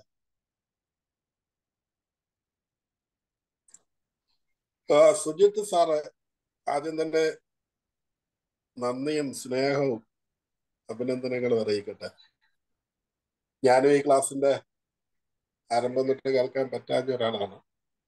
ആ, സുജിത്ത് സാറ് ആദ്യം തന്നെ നന്ദിയും സ്നേഹവും അഭിനന്ദനങ്ങളും അറിയിക്കട്ടെ ഞാനും ഈ ക്ലാസ്സിന്റെ ആരംഭം തൊട്ട് കേൾക്കാൻ പറ്റാത്ത ഒരാളാണ്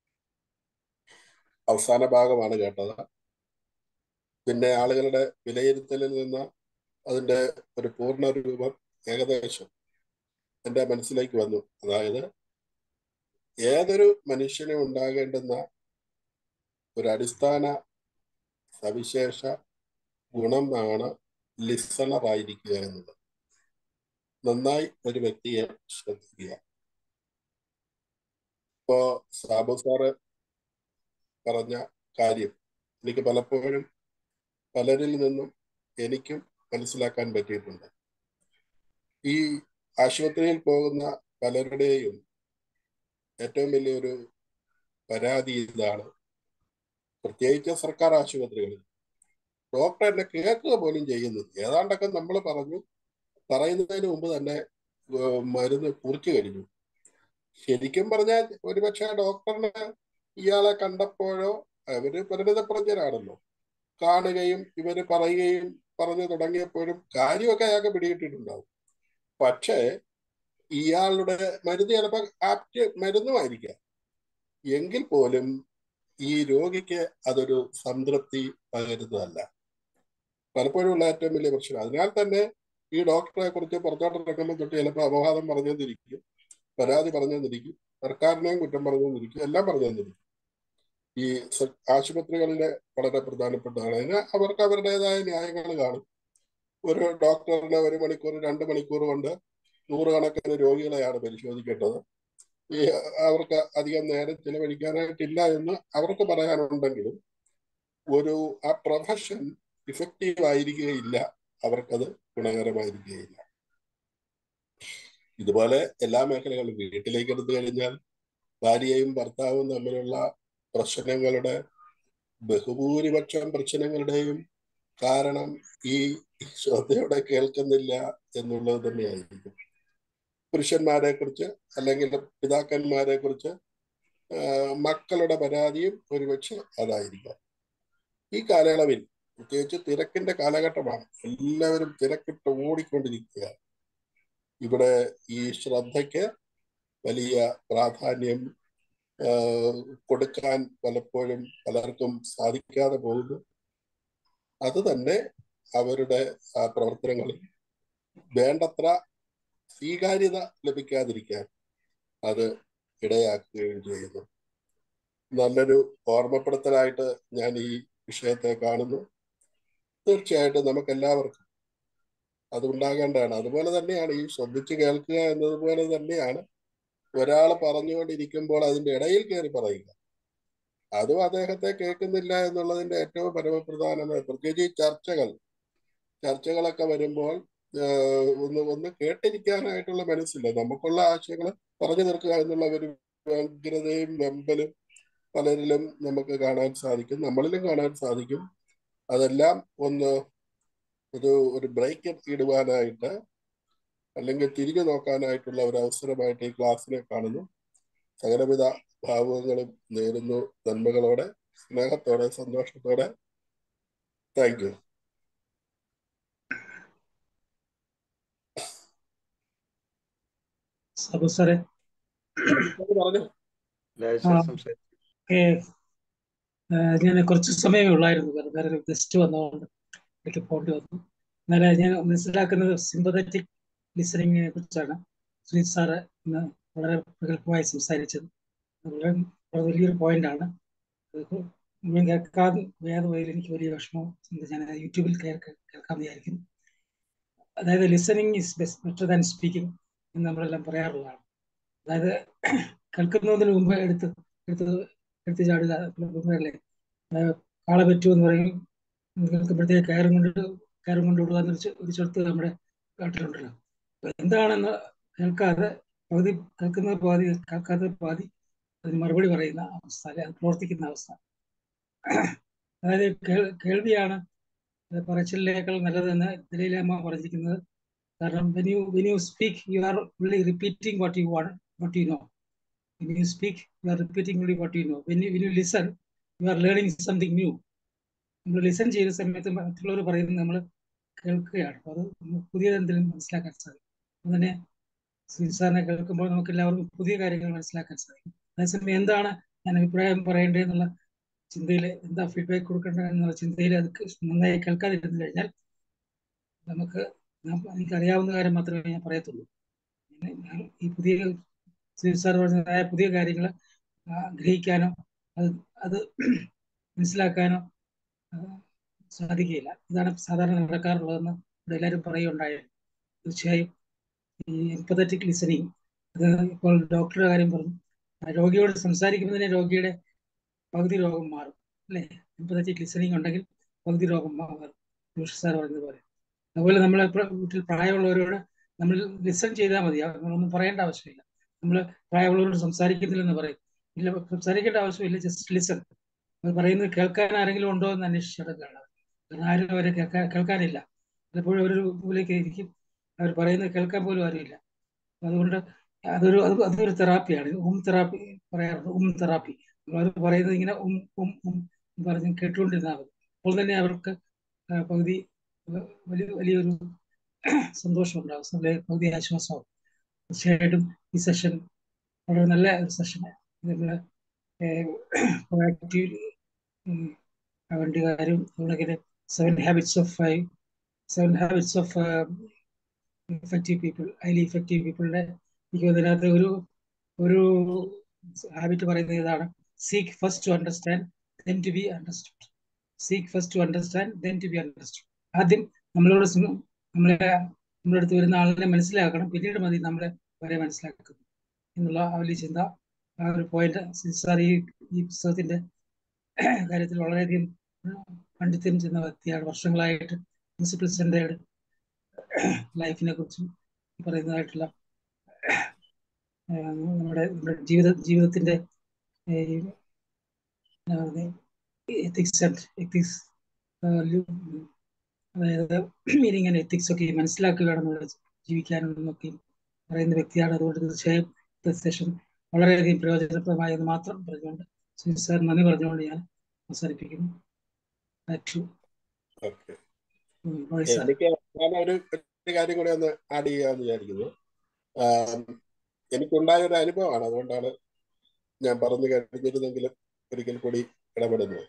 അവസാന ഭാഗമാണ് കേട്ടത് പിന്നെ ആളുകളുടെ വിലയിരുത്തലിൽ നിന്ന് അതിന്റെ ഒരു പൂർണ്ണ രൂപം ഏകദേശം എൻ്റെ മനസ്സിലേക്ക് വന്നു അതായത് ഏതൊരു മനുഷ്യനും ഉണ്ടാകേണ്ടുന്ന ഒരു അടിസ്ഥാന സവിശേഷ ഗുണമാണ് ലിസണർ ആയിരിക്കുക എന്നത് നന്നായി ഒരു വ്യക്തിയെ ശ്രദ്ധിക്കുക ഇപ്പോ സാബു സാറ് പറഞ്ഞ കാര്യം എനിക്ക് പലപ്പോഴും പലരിൽ നിന്നും എനിക്കും മനസ്സിലാക്കാൻ പറ്റിയിട്ടുണ്ട് ഈ ആശുപത്രിയിൽ പോകുന്ന പലരുടെയും ഏറ്റവും വലിയൊരു പരാതി ഇതാണ് പ്രത്യേകിച്ച് സർക്കാർ ആശുപത്രികളിൽ ഡോക്ടർ എന്നെ കേൾക്കുക പോലും ചെയ്യുന്നില്ല ഏതാണ്ടൊക്കെ നമ്മൾ പറഞ്ഞു പറയുന്നതിന് മുമ്പ് തന്നെ ഏഹ് മരുന്ന് കുറിച്ചു കഴിഞ്ഞു ശരിക്കും പറഞ്ഞാൽ ഒരുപക്ഷെ ഡോക്ടറിന് ഇയാളെ കണ്ടപ്പോഴോ അവര് പരിണിതപ്രജ്ഞരാണല്ലോ കാണുകയും ഇവര് പറയുകയും പറഞ്ഞു തുടങ്ങിയപ്പോഴും കാര്യമൊക്കെ അയാൾക്ക് പിടികിട്ടിട്ടുണ്ടാവും പക്ഷേ ഇയാളുടെ മരുന്ന് ചിലപ്പോൾ ആപ്റ്റ് മരുന്നുമായിരിക്കാം എങ്കിൽ പോലും ഈ രോഗിക്ക് അതൊരു സംതൃപ്തി പകരുന്നതല്ല പലപ്പോഴും ഉള്ള ഏറ്റവും വലിയ പ്രശ്നം അതിനാൽ തന്നെ ഈ ഡോക്ടറെ കുറിച്ച് പുറത്തോട്ടിറക്കുമ്പോൾ തൊട്ട് ചിലപ്പോൾ അപവാദം പറഞ്ഞു തന്നിരിക്കും പരാതി പറഞ്ഞു തന്നിരിക്കും സർക്കാരിനെയും കുറ്റം പറഞ്ഞു തന്നിരിക്കും എല്ലാം പറഞ്ഞു തന്നിരിക്കും ഈ സ- ആശുപത്രികളിലെ വളരെ പ്രധാനപ്പെട്ടതാണ് അതിന് അവർക്ക് അവരുടേതായ ന്യായങ്ങൾ കാണും ഒരു ഡോക്ടറിന് ഒരു മണിക്കൂർ രണ്ട് മണിക്കൂർ കൊണ്ട് നൂറുകണക്കിന് രോഗികളെയാണ് പരിശോധിക്കേണ്ടത് ഈ അവർക്ക് അധികം നേരം ചിലവഴിക്കാനായിട്ടില്ല എന്ന് അവർക്ക് പറയാനുണ്ടെങ്കിലും ഒരു ആ പ്രൊഫഷൻ ഇഫക്റ്റീവ് ആയിരിക്കുകയില്ല അവർക്കത് ഗുണകരമായിരിക്കുകയില്ല ഇതുപോലെ എല്ലാ മേഖലകളും വീട്ടിലേക്ക് എടുത്തു കഴിഞ്ഞാൽ ഭാര്യയും ഭർത്താവും തമ്മിലുള്ള പ്രശ്നങ്ങളുടെ ബഹുഭൂരിപക്ഷം പ്രശ്നങ്ങളുടെയും കാരണം ഈ ശ്രദ്ധയോടെ കേൾക്കുന്നില്ല എന്നുള്ളത് തന്നെയായിരിക്കും പുരുഷന്മാരെ കുറിച്ച് അല്ലെങ്കിൽ പിതാക്കന്മാരെ കുറിച്ച് മക്കളുടെ പരാതിയും ഒരുപക്ഷെ അതായിരിക്കാം ഈ കാലയളവിൽ പ്രത്യേകിച്ച് തിരക്കിന്റെ കാലഘട്ടമാണ് എല്ലാവരും തിരക്കിട്ട് ഓടിക്കൊണ്ടിരിക്കുക ഇവിടെ ഈ ശ്രദ്ധയ്ക്ക് വലിയ പ്രാധാന്യം ആ, കൊടുക്കാൻ പലപ്പോഴും പലർക്കും സാധിക്കാതെ പോകുന്നു അത് തന്നെ അവരുടെ ആ പ്രവർത്തനങ്ങളിൽ വേണ്ടത്ര സ്വീകാര്യത ലഭിക്കാതിരിക്കാൻ അത് ഇടയാക്കുകയും ചെയ്യുന്നു നല്ലൊരു ഓർമ്മപ്പെടുത്തലായിട്ട് ഞാൻ ഈ വിഷയത്തെ കാണുന്നു തീർച്ചയായിട്ടും നമുക്ക് എല്ലാവർക്കും അത് ഉണ്ടാകേണ്ടതാണ് അതുപോലെ തന്നെയാണ് ഈ ശ്രദ്ധിച്ചു കേൾക്കുക എന്നതുപോലെ തന്നെയാണ് ഒരാൾ പറഞ്ഞുകൊണ്ടിരിക്കുമ്പോൾ അതിന്റെ ഇടയിൽ കയറി പറയുക അതും അദ്ദേഹത്തെ കേൾക്കുന്നില്ല എന്നുള്ളതിന്റെ ഏറ്റവും പരമപ്രധാനമായ പ്രത്യേകിച്ച് ഈ ചർച്ചകൾ ചർച്ചകളൊക്കെ വരുമ്പോൾ ആഹ് ഒന്ന് ഒന്ന് കേട്ടിരിക്കാനായിട്ടുള്ള മനസ്സില്ല നമുക്കുള്ള ആശയങ്ങൾ പറഞ്ഞു തീർക്കുക എന്നുള്ള ഒരു വ്യഗ്രതയും വെമ്പലും പലരിലും നമുക്ക് കാണാൻ സാധിക്കും നമ്മളിലും കാണാൻ സാധിക്കും അതെല്ലാം ഒന്ന് ഒരു ഒരു ബ്രേക്ക് ഇടുവാനായിട്ട് അല്ലെങ്കിൽ തിരിഞ്ഞു നോക്കാനായിട്ടുള്ള ഒരു അവസരമായിട്ട് ഈ ക്ലാസ്സിനെ കാണുന്നു സകലവിധ ഭാവുകങ്ങളും നേരുന്നു നന്മകളോടെ സ്നേഹത്തോടെ സന്തോഷത്തോടെ താങ്ക് യു സബു സാറേ പറഞ്ഞു രാജേഷ് ആ. സംസാരിച്ചു ഏ, ആ, ഞാൻ കുറച്ച് സമയമേ ഉള്ളായിരുന്നു വേറെ വേറെ ഒരു ഗസ്റ്റ് വന്നതുകൊണ്ട് എനിക്ക് പോകേണ്ടി വന്നു എന്നാലും ഞാൻ മനസ്സിലാക്കുന്നത് സിമ്പതറ്റിക് ലിസണിങ്ങിനെ കുറിച്ചാണ് ശ്രീ സാറ് ഇന്ന് വളരെ പ്രഗത്ഭമായി സംസാരിച്ചത് അത് വളരെ വളരെ വലിയൊരു പോയിന്റാണ് മുഴുവൻ കേൾക്കാതെ വേറെ വഴിയിൽ എനിക്ക് വലിയ വിഷമം ഉണ്ട്. ഞാൻ യൂട്യൂബിൽ കേൾക്ക- കേൾക്കാൻ വിചാരിക്കുന്നു അതായത് listening is better than speaking എന്ന് നമ്മളെല്ലാം പറയാറുള്ളതാണ് അതായത് കേൾക്കുന്നതിന് മുമ്പ് എടുത്ത് എടുത്ത് എടുത്ത് ചാടുക മുമ്പല്ലേ കാളെ പറ്റൂ എന്ന് പറയും കേൾക്കുമ്പോഴത്തേക്ക് കയറും കൊണ്ട് കയറും കൊണ്ട് വിടുക എന്നൊരു ചെ- ഒരു ചെറുത്ത് നമ്മുടെ നാട്ടിലുണ്ടല്ലോ അപ്പൊ എന്താണെന്ന് കേൾക്കാതെ പകുതി കേൾക്കുന്നത് പാതി കേൾക്കാതെ പാതി അതിന് മറുപടി പറയുന്ന അവസ്ഥ അല്ലെ അത് പ്രവർത്തിക്കുന്ന അവസ്ഥ അതായത് കേൾ- കേൾവിയാണ് അത് പറച്ചിലിനേക്കാൾ നല്ലതെന്ന് ദലീലാമ്മ പറഞ്ഞിരിക്കുന്നത് കാരണം when you when you speak you are only repeating what you want what you know when you speak, you are repeating only what you know. When you, when you listen, you are learning something new. നമ്മൾ listen ചെയ്ത സമയത്ത് മറ്റുള്ളവർ പറയുന്നത് നമ്മൾ കേൾക്കുകയാണ് അപ്പോൾ അത് നമുക്ക് പുതിയ എന്തെങ്കിലും മനസ്സിലാക്കാൻ സാധിക്കും അതുപോലെ തന്നെ സാറിനെ കേൾക്കുമ്പോൾ നമുക്ക് എല്ലാവർക്കും പുതിയ കാര്യങ്ങൾ മനസ്സിലാക്കാൻ സാധിക്കും അതേസമയം എന്താണ് ഞാൻ അഭിപ്രായം പറയേണ്ടതെന്നുള്ള ചിന്തയിൽ എന്താ ഫീഡ്ബാക്ക് കൊടുക്കേണ്ടത് എന്നുള്ള ചിന്തയിൽ അത് നന്നായി കേൾക്കാതിരുന്നു കഴിഞ്ഞാൽ നമുക്ക് ഞാൻ- എനിക്കറിയാവുന്ന കാര്യം മാത്രമേ ഞാൻ പറയത്തുള്ളൂ പിന്നെ ഞാൻ ഈ പുതിയ ശ്രീ സാർ പറഞ്ഞതായ പുതിയ കാര്യങ്ങൾ ഗ്രഹിക്കാനോ അത് അത് മനസ്സിലാക്കാനോ ആ, സാധിക്കുകയില്ല ഇതാണ് സാധാരണ നടക്കാറുള്ളതെന്ന് ഇവിടെ എല്ലാവരും പറയുകയുണ്ടായിരുന്നു തീർച്ചയായും ഈ എംപതറ്റിക് ലിസണിങ് അത് ഇപ്പോൾ ഡോക്ടറുടെ കാര്യം പറഞ്ഞു ആ രോഗിയോട് സംസാരിക്കുമ്പോൾ തന്നെ രോഗിയുടെ പകുതി രോഗം മാറും അല്ലേ എംപതറ്റിക് ലിസണിങ് ഉണ്ടെങ്കിൽ പകുതി രോഗം മാറും ജോഷി സാർ പറഞ്ഞതുപോലെ അതുപോലെ നമ്മളെ പ്ര- വീട്ടിൽ പ്രായമുള്ളവരോട് നമ്മൾ ലിസൺ ചെയ്താൽ മതി നമ്മളൊന്നും പറയേണ്ട ആവശ്യമില്ല നമ്മൾ പ്രായമുള്ളവരോട് സംസാരിക്കുന്നില്ലെന്ന് പറയും ഇല്ല സംസാരിക്കേണ്ട ആവശ്യമില്ല ജസ്റ്റ് ലിസൺ അത് പറയുന്നത് കേൾക്കാൻ ആരെങ്കിലും ഉണ്ടോ എന്ന് അന്വേഷിച്ചിടക്കാണ് കാരണം ആരും അവരെ കേൾക്കാൻ കേൾക്കാനില്ല പലപ്പോഴും അവരൊരു മൂലയ്ക്ക് ഇരിക്കും അവർ പറയുന്നത് കേൾക്കാൻ പോലും ആരുമില്ല അപ്പൊ അതുകൊണ്ട് അതൊരു അത് അതൊരു തെറാപ്പിയാണ് ഉം തെറാപ്പി പറയാറുണ്ട് ഉം തെറാപ്പി അവർ പറയുന്നത് ഇങ്ങനെ ഉം ഉം ഉം എന്ന് പറഞ്ഞ് കേട്ടുകൊണ്ടിരുന്നാൽ മതി അപ്പോൾ തന്നെ അവർക്ക് ആ, പകുതി വ- വലിയ വലിയൊരു സന്തോഷം ഉണ്ടാകും സമയം പകുതി ആശ്വാസമാകും തീർച്ചയായിട്ടും ഈ സെഷൻ വളരെ നല്ല ഒരു സെഷനാണ് ഇതിൽ പ്രൊആക്റ്റീവ് ആവേണ്ട കാര്യം അതുപോലെ seven habits of five seven habits of effective people highly effective പീപ്പിളിന്റെ എനിക്ക് അതിനകത്ത് ഒരു ഒരു ഹാബിറ്റ് പറയുന്നത് ഇതാണ് seek first to understand then to be understood seek first to understand then to be understood ആദ്യം നമ്മളോട് സം- നമ്മളെ നമ്മുടെ അടുത്ത് വരുന്ന ആളിനെ മനസ്സിലാക്കണം പിന്നീട് മതി നമ്മളെ വരെ മനസ്സിലാക്കുന്നത് എന്നുള്ള ആ വലിയ ചിന്ത ആ ഒരു പോയിന്റ് സാർ ഈ ഈ പുസ്തകത്തിന്റെ കാര്യത്തിൽ വളരെയധികം പണ്ഡിത്യം ചെന്ന വ്യക്തിയാണ് വർഷങ്ങളായിട്ട് പ്രിൻസിപ്പൽ സെന്റേഡ് ലൈഫിനെ കുറിച്ചും പറയുന്നതായിട്ടുള്ള ആ, നമ്മുടെ നമ്മുടെ ജീവിത ജീവിതത്തിന്റെ എത്തിക്സ് ആൻഡ് എത്തിക്സ് അതായത് മീനിങ് ആൻഡ് എത്തിക്സ് ഒക്കെ മനസ്സിലാക്കുകയാണ് നമ്മൾ ജീവിക്കാനെന്നൊക്കെ പറയുന്ന വ്യക്തിയാണ് അതുകൊണ്ട് തീർച്ചയായും സെഷൻ വളരെയധികം പ്രയോജനപ്രദമായെന്ന് മാത്രം പറഞ്ഞുകൊണ്ട് സുനിൽ സാർ നന്ദി പറഞ്ഞുകൊണ്ട് ഞാൻ അവസാനിപ്പിക്കുന്നു Back to, ഓക്കെ ഉം, റോയ് സാർ എനിക്ക് ഞാൻ ഒരു ഒരു കാര്യം കൂടി ഒന്ന് ആഡ് ചെയ്യാമെന്ന് വിചാരിക്കുന്നു ആം, എനിക്കുണ്ടായ ഒരു അനുഭവമാണ് അതുകൊണ്ടാണ് ഞാൻ പറഞ്ഞു കഴിഞ്ഞിരുന്നെങ്കിലും ഒരിക്കൽ കൂടി ഇടപെടുന്നത്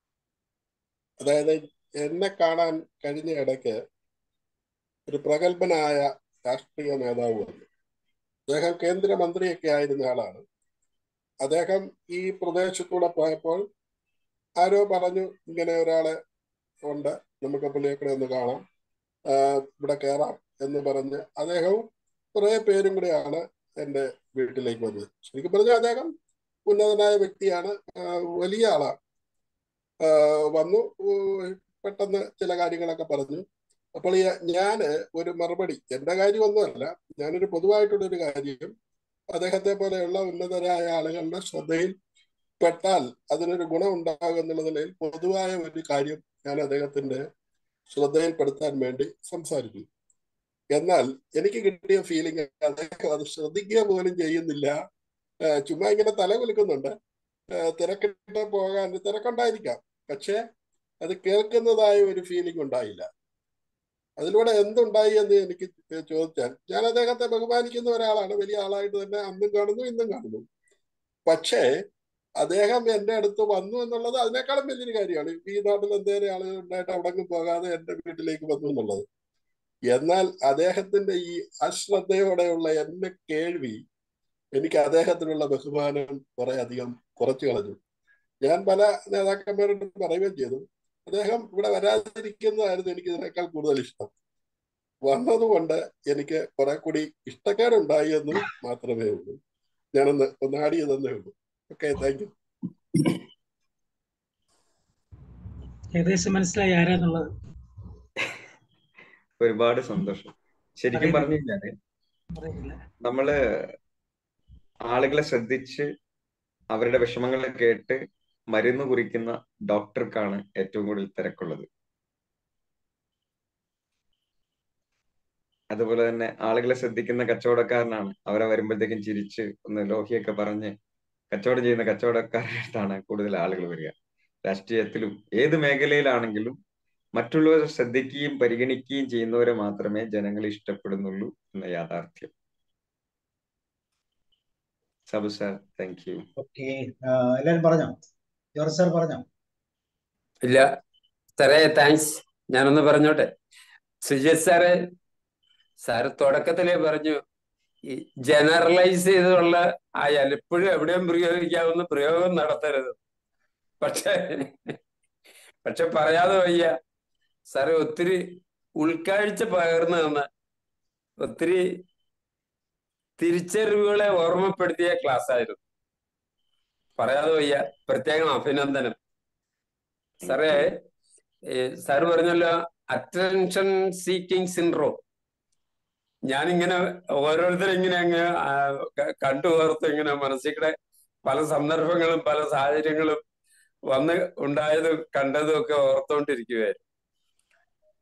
അതായത് എന്നെ കാണാൻ കഴിഞ്ഞ ഇടയ്ക്ക് ഒരു പ്രഗത്ഭനായ രാഷ്ട്രീയ നേതാവ് വന്നു അദ്ദേഹം കേന്ദ്രമന്ത്രിയൊക്കെ ആയിരുന്ന ആളാണ് അദ്ദേഹം ഈ പ്രദേശത്തൂടെ പോയപ്പോൾ ആരോ പറഞ്ഞു ഇങ്ങനെ ഒരാളെ ഉണ്ട് നമുക്ക് പുള്ളിയെ കൂടെ ഒന്ന് കാണാം ആ, ഇവിടെ കയറാം എന്ന് പറഞ്ഞ് അദ്ദേഹവും കുറെ പേരും കൂടെയാണ് എൻ്റെ വീട്ടിലേക്ക് വന്നത് ശരിക്കും പറഞ്ഞാൽ അദ്ദേഹം ഉന്നതനായ വ്യക്തിയാണ് ആ, വലിയ ആളാണ് ആ, വന്നു ഊ, പെട്ടെന്ന് ചില കാര്യങ്ങളൊക്കെ പറഞ്ഞു അപ്പോൾ ഈ ഞാന് ഒരു മറുപടി എന്റെ കാര്യമൊന്നുമല്ല ഞാനൊരു പൊതുവായിട്ടുള്ള ഒരു കാര്യം അദ്ദേഹത്തെ പോലെയുള്ള ഉന്നതരായ ആളുകളുടെ ശ്രദ്ധയിൽ പെട്ടാൽ അതിനൊരു ഗുണം ഉണ്ടാകും എന്നുള്ള നിലയിൽ പൊതുവായ ഒരു കാര്യം ഞാൻ അദ്ദേഹത്തിന്റെ ശ്രദ്ധയിൽപ്പെടുത്താൻ വേണ്ടി സംസാരിച്ചു എന്നാൽ എനിക്ക് കിട്ടിയ ഫീലിംഗ് അദ്ദേഹം അത് ശ്രദ്ധിക്കുക പോലും ചെയ്യുന്നില്ല ആ, ചുമ്മാ ഇങ്ങനെ തല കുലുക്കുന്നുണ്ട് ആ, തിരക്കിട്ട് പോകാൻ തിരക്കുണ്ടായിരിക്കാം പക്ഷെ അത് കേൾക്കുന്നതായ ഒരു ഫീലിംഗ് ഉണ്ടായില്ല അതിലൂടെ എന്തുണ്ടായി എന്ന് എനിക്ക് ചോദിച്ചാൽ ഞാൻ അദ്ദേഹത്തെ ബഹുമാനിക്കുന്ന ഒരാളാണ് വലിയ ആളായിട്ട് തന്നെ അന്നും കാണുന്നു ഇന്നും കാണുന്നു പക്ഷേ അദ്ദേഹം എന്റെ അടുത്ത് വന്നു എന്നുള്ളത് അതിനേക്കാളും വലിയൊരു കാര്യമാണ് ഈ നാട്ടിൽ എന്തേലും ആളുകൾ ഉണ്ടായിട്ട് അവിടെ പോകാതെ എന്റെ വീട്ടിലേക്ക് വന്നു എന്നുള്ളത് എന്നാൽ അദ്ദേഹത്തിന്റെ ഈ അശ്രദ്ധയോടെയുള്ള എന്നെ കേൾവി എനിക്ക് അദ്ദേഹത്തിനുള്ള ബഹുമാനം കുറെ അധികം കുറച്ചു കളഞ്ഞു ഞാൻ പല നേതാക്കന്മാരോട് പറയുകയും ചെയ്തു അദ്ദേഹം ഇവിടെ വരാതിരിക്കുന്നതായിരുന്നു എനിക്ക് ഇതിനേക്കാൾ കൂടുതൽ ഇഷ്ടം വന്നതുകൊണ്ട് എനിക്ക് കുറെ കൂടി ഇഷ്ടക്കേടുണ്ടായി എന്ന് മാത്രമേ ഉള്ളൂ ഞാനൊന്ന് ഒന്ന് ആഡ് ചെയ്തതേ ഉള്ളൂ ഓക്കെ താങ്ക് യു ഏകദേശം മനസ്സിലായി ആരാന്നുള്ളത് ഒരുപാട് സന്തോഷം ശരിക്കും അറിയില്ല. പറഞ്ഞു കഴിഞ്ഞാല് അറിയില്ല നമ്മള് ആളുകളെ ശ്രദ്ധിച്ച് അവരുടെ വിഷമങ്ങൾ കേട്ട് മരുന്ന് കുറിക്കുന്ന ഡോക്ടർക്കാണ് ഏറ്റവും കൂടുതൽ തിരക്കുള്ളത് അതുപോലെ തന്നെ ആളുകളെ ശ്രദ്ധിക്കുന്ന കച്ചവടക്കാരനാണ് അവരെ വരുമ്പോഴത്തേക്കും ചിരിച്ച് ഒന്ന് ലോഹിയൊക്കെ പറഞ്ഞ് കച്ചവടം ചെയ്യുന്ന കച്ചവടക്കാരുടെ അടുത്താണ് കൂടുതൽ ആളുകൾ വരിക രാഷ്ട്രീയത്തിലും ഏത് മേഖലയിലാണെങ്കിലും മറ്റുള്ളവരെ ശ്രദ്ധിക്കുകയും പരിഗണിക്കുകയും ചെയ്യുന്നവരെ മാത്രമേ ജനങ്ങൾ ഇഷ്ടപ്പെടുന്നുള്ളൂ എന്ന യാഥാർത്ഥ്യം Sabu sir thank you okay എല്ലാവരും പറഞ്ഞോ ജോർജ് സാർ പറഞ്ഞോ ഇല്ല സാറേ താങ്ക്സ് ഞാനൊന്ന് പറഞ്ഞോട്ടെ സുജിത് സാറ് സാറ് തുടക്കത്തിലേ പറഞ്ഞു ഈ ജനറലൈസ് ചെയ്തുള്ള ആയാൽ എപ്പോഴും എവിടെയും പ്രയോഗിക്കാവുന്ന പ്രയോഗം നടത്തരുത് പക്ഷെ പക്ഷെ പറയാതെ വയ്യ സാറ് ഒത്തിരി ഉൾക്കാഴ്ച പകർന്നു തന്ന ഒത്തിരി തിരിച്ചറിവുകളെ ഓർമ്മപ്പെടുത്തിയ ക്ലാസ് ആയിരുന്നു പറയാതെ വയ്യ പ്രത്യേകം അഭിനന്ദനം സാറേ സാറ് പറഞ്ഞല്ലോ അറ്റൻഷൻ സീക്കിംഗ് സിൻഡ്രോം ഞാനിങ്ങനെ ഓരോരുത്തരും ഇങ്ങനെ അങ്ങ് ആ, ക- കണ്ടു ഓർത്ത് ഇങ്ങനെ മനസ്സിൽ കൂടെ പല സന്ദർഭങ്ങളും പല സാഹചര്യങ്ങളും വന്ന് ഉണ്ടായതും കണ്ടതും ഒക്കെ ഓർത്തുകൊണ്ടിരിക്കുകയായിരുന്നു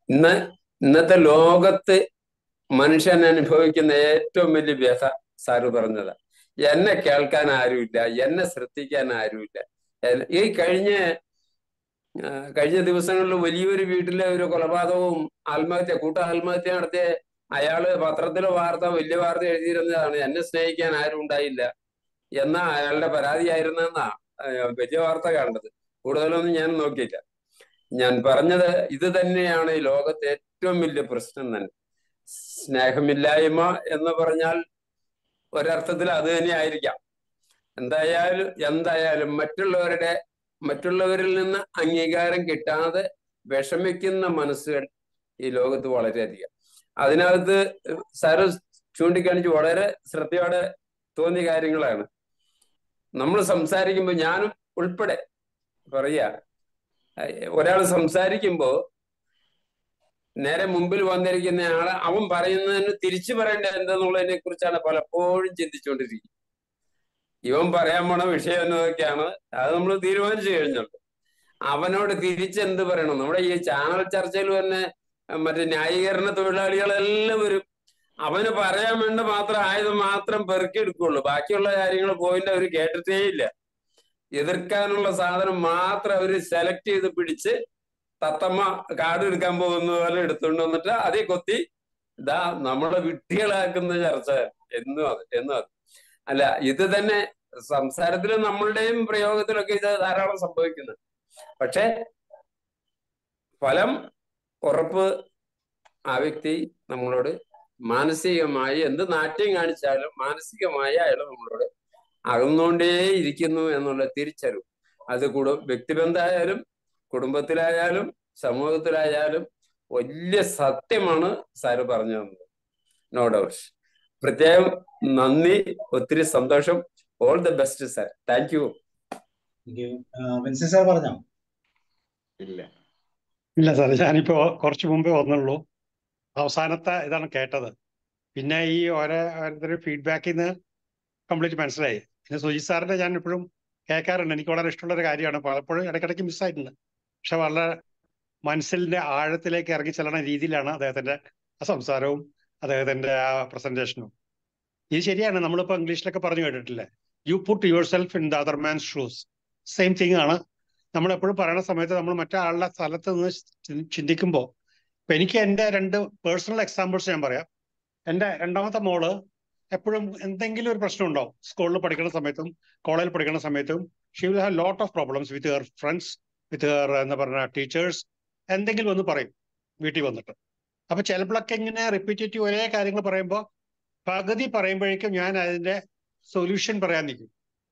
ഇന്ന് ഇന്നത്തെ ലോകത്ത് മനുഷ്യൻ അനുഭവിക്കുന്ന ഏറ്റവും വലിയ വ്യഥ സാറ് പറഞ്ഞതാ എന്നെ കേൾക്കാൻ ആരുമില്ല എന്നെ ശ്രദ്ധിക്കാൻ ആരുമില്ല എ- ഈ കഴിഞ്ഞ ആ, കഴിഞ്ഞ ദിവസങ്ങളിൽ വലിയൊരു വീട്ടിലെ ഒരു കൊലപാതകവും ആത്മഹത്യ കൂട്ട ആത്മഹത്യ നടത്തിയ അയാള് പത്രത്തിലെ വാർത്ത വലിയ വാർത്ത എഴുതിയിരുന്നതാണ് എന്നെ സ്നേഹിക്കാൻ ആരും ഉണ്ടായില്ല എന്ന അയാളുടെ പരാതിയായിരുന്നെന്നാ ആ, വലിയ വാർത്ത കണ്ടത് കൂടുതലൊന്നും ഞാൻ നോക്കിയില്ല ഞാൻ പറഞ്ഞത് ഇത് തന്നെയാണ് ഈ ലോകത്തെ ഏറ്റവും വലിയ പ്രശ്നം തന്നെ സ്നേഹമില്ലായ്മ എന്ന് പറഞ്ഞാൽ ഒരർത്ഥത്തിൽ അത് തന്നെ ആയിരിക്കാം എന്തായാലും എന്തായാലും മറ്റുള്ളവരുടെ മറ്റുള്ളവരിൽ നിന്ന് അംഗീകാരം കിട്ടാതെ വിഷമിക്കുന്ന മനസ്സുകൾ ഈ ലോകത്ത് വളരെയധികം അതിനകത്ത് സാറ് ചൂണ്ടിക്കാണിച്ച് വളരെ ശ്രദ്ധയോടെ തോന്നിയ കാര്യങ്ങളാണ് നമ്മൾ സംസാരിക്കുമ്പോൾ ഞാനും ഉൾപ്പെടെ പറയാ ഒരാൾ സംസാരിക്കുമ്പോ നേരെ മുമ്പിൽ വന്നിരിക്കുന്ന ആള് അവൻ പറയുന്നതിന് തിരിച്ചു പറയേണ്ടത് എന്തെന്നുള്ളതിനെ കുറിച്ചാണ് പലപ്പോഴും ചിന്തിച്ചുകൊണ്ടിരിക്കുന്നത് ഇവൻ പറയാൻ പോണ വിഷയം എന്നതൊക്കെയാണ് അത് നമ്മൾ തീരുമാനിച്ചു കഴിഞ്ഞുള്ളൂ അവനോട് തിരിച്ചെന്ത് പറയണം നമ്മുടെ ഈ ചാനൽ ചർച്ചയിൽ തന്നെ മറ്റേ ന്യായീകരണ തൊഴിലാളികളെല്ലാവരും അവന് പറയാൻ വേണ്ട മാത്രം ആയുധം മാത്രം പെറുക്കിയെടുക്കുള്ളൂ ബാക്കിയുള്ള കാര്യങ്ങൾ പോയിന്റ് അവർ കേട്ടിട്ടേ ഇല്ല എതിർക്കാനുള്ള സാധനം മാത്രം അവര് സെലക്ട് ചെയ്ത് പിടിച്ച് തത്തമ്മ കാട് എടുക്കാൻ പോകുന്ന പോലെ എടുത്തുകൊണ്ട് വന്നിട്ട് അതേ കൊത്തി ഇതാ നമ്മളെ വിഡ്ഢികളാക്കുന്ന ചർച്ച എന്നും അത് എന്നും അത് അല്ല ഇത് തന്നെ സംസാരത്തിലും നമ്മളുടെയും പ്രയോഗത്തിലൊക്കെ ഇത് ധാരാളം സംഭവിക്കുന്നുണ്ട് പക്ഷെ ഫലം ഉറപ്പ് ആ വ്യക്തി നമ്മളോട് മാനസികമായി എന്ത് നാട്യം കാണിച്ചാലും മാനസികമായി അയാൾ നമ്മളോട് അകന്നുകൊണ്ടേ ഇരിക്കുന്നു എന്നുള്ള തിരിച്ചറിവ് അത് കുടും വ്യക്തിബന്ധമായാലും കുടുംബത്തിലായാലും സമൂഹത്തിലായാലും വലിയ സത്യമാണ് സാറ് പറഞ്ഞു തന്നത് നോ ഡൗട്ട് പ്രത്യേകം നന്ദി ഒത്തിരി സന്തോഷം all the best sir thank you Vincy sir പറഞ്ഞോ ഇല്ല ഇല്ല സാർ ഞാനിപ്പോ കുറച്ച് മുമ്പേ വന്നുള്ളൂ അവസാനത്തെ ഇതാണ് കേട്ടത് പിന്നെ ഈ ഓരോ ഓരോരുത്തരുടെ ഫീഡ്ബാക്കിൽ നിന്ന് കംപ്ലീറ്റ് മനസ്സിലായി പിന്നെ സുജി സാറിന്റെ ഞാൻ എപ്പോഴും കേൾക്കാറുണ്ട് എനിക്ക് വളരെ ഇഷ്ടമുള്ള ഒരു കാര്യമാണ് പലപ്പോഴും ഇടയ്ക്കിടയ്ക്ക് മിസ്സായിട്ടുണ്ട് പക്ഷെ വളരെ മനസ്സിന്റെ ആഴത്തിലേക്ക് ഇറങ്ങി ചെല്ലണ രീതിയിലാണ് അദ്ദേഹത്തിന്റെ ആ സംസാരവും അദ്ദേഹത്തിന്റെ ആ പ്രസന്റേഷനും ഇത് ശരിയാണ് നമ്മളിപ്പോ ഇംഗ്ലീഷിലൊക്കെ പറഞ്ഞു കേട്ടിട്ടില്ലേ you put yourself in the other man's shoes same thing ആണ് നമ്മൾ എപ്പോഴും പറയുന്ന സമയത്ത് നമ്മൾ മറ്റൊരാളുടെ സ്ഥലത്ത് നിന്ന് ചി- ചിന്തിക്കുമ്പോൾ ഇപ്പൊ എനിക്ക് എൻ്റെ രണ്ട് പേഴ്സണൽ എക്സാമ്പിൾസ് ഞാൻ പറയാം എൻ്റെ രണ്ടാമത്തെ മോള് എപ്പോഴും എന്തെങ്കിലും ഒരു പ്രശ്നം ഉണ്ടാവും സ്കൂളിൽ പഠിക്കുന്ന സമയത്തും കോളേജിൽ പഠിക്കുന്ന സമയത്തും she will have lot of problems with her friends with her എന്താ പറയുക ടീച്ചേഴ്സ് എന്തെങ്കിലും ഒന്ന് പറയും വീട്ടിൽ വന്നിട്ട് അപ്പൊ ചിലപ്പോഴൊക്കെ ഇങ്ങനെ റിപ്പീറ്റേറ്റീവ് ഒരേ കാര്യങ്ങൾ പറയുമ്പോൾ പകുതി പറയുമ്പോഴേക്കും ഞാൻ അതിന്റെ സൊല്യൂഷൻ പറയാൻ നിൽക്കും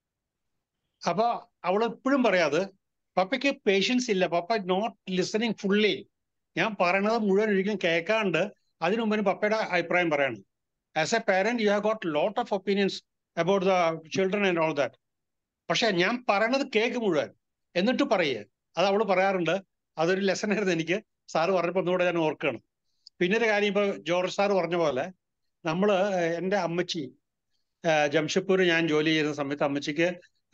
അപ്പൊ അവൾ എപ്പോഴും പറയാത് പപ്പയ്ക്ക് പേഷ്യൻസ് ഇല്ല പപ്പ നോട്ട് ലിസണിങ് ഫുള്ളി ഞാൻ പറയണത് മുഴുവൻ ഒരിക്കലും കേൾക്കാണ്ട് അതിനു മുമ്പിന് പപ്പയുടെ അഭിപ്രായം പറയാണ് as a parent you have got lot of opinions about the children and all that പക്ഷെ ഞാൻ പറയണത് കേക്ക് മുഴുവൻ എന്നിട്ട് പറയേ അത് അവള് പറയാറുണ്ട് അതൊരു ലെസൺ ആയിരുന്നു എനിക്ക് സാറ് പറഞ്ഞപ്പോൾ ഒന്നുകൂടെ ഞാൻ ഓർക്കുകയാണ് പിന്നെ ഒരു കാര്യം ഇപ്പൊ ജോർജ് സാറ് പറഞ്ഞ പോലെ നമ്മള് എൻ്റെ അമ്മച്ചി ആഹ് ജംഷഡ്പൂർ ഞാൻ ജോലി ചെയ്യുന്ന സമയത്ത് അമ്മച്ചിക്ക്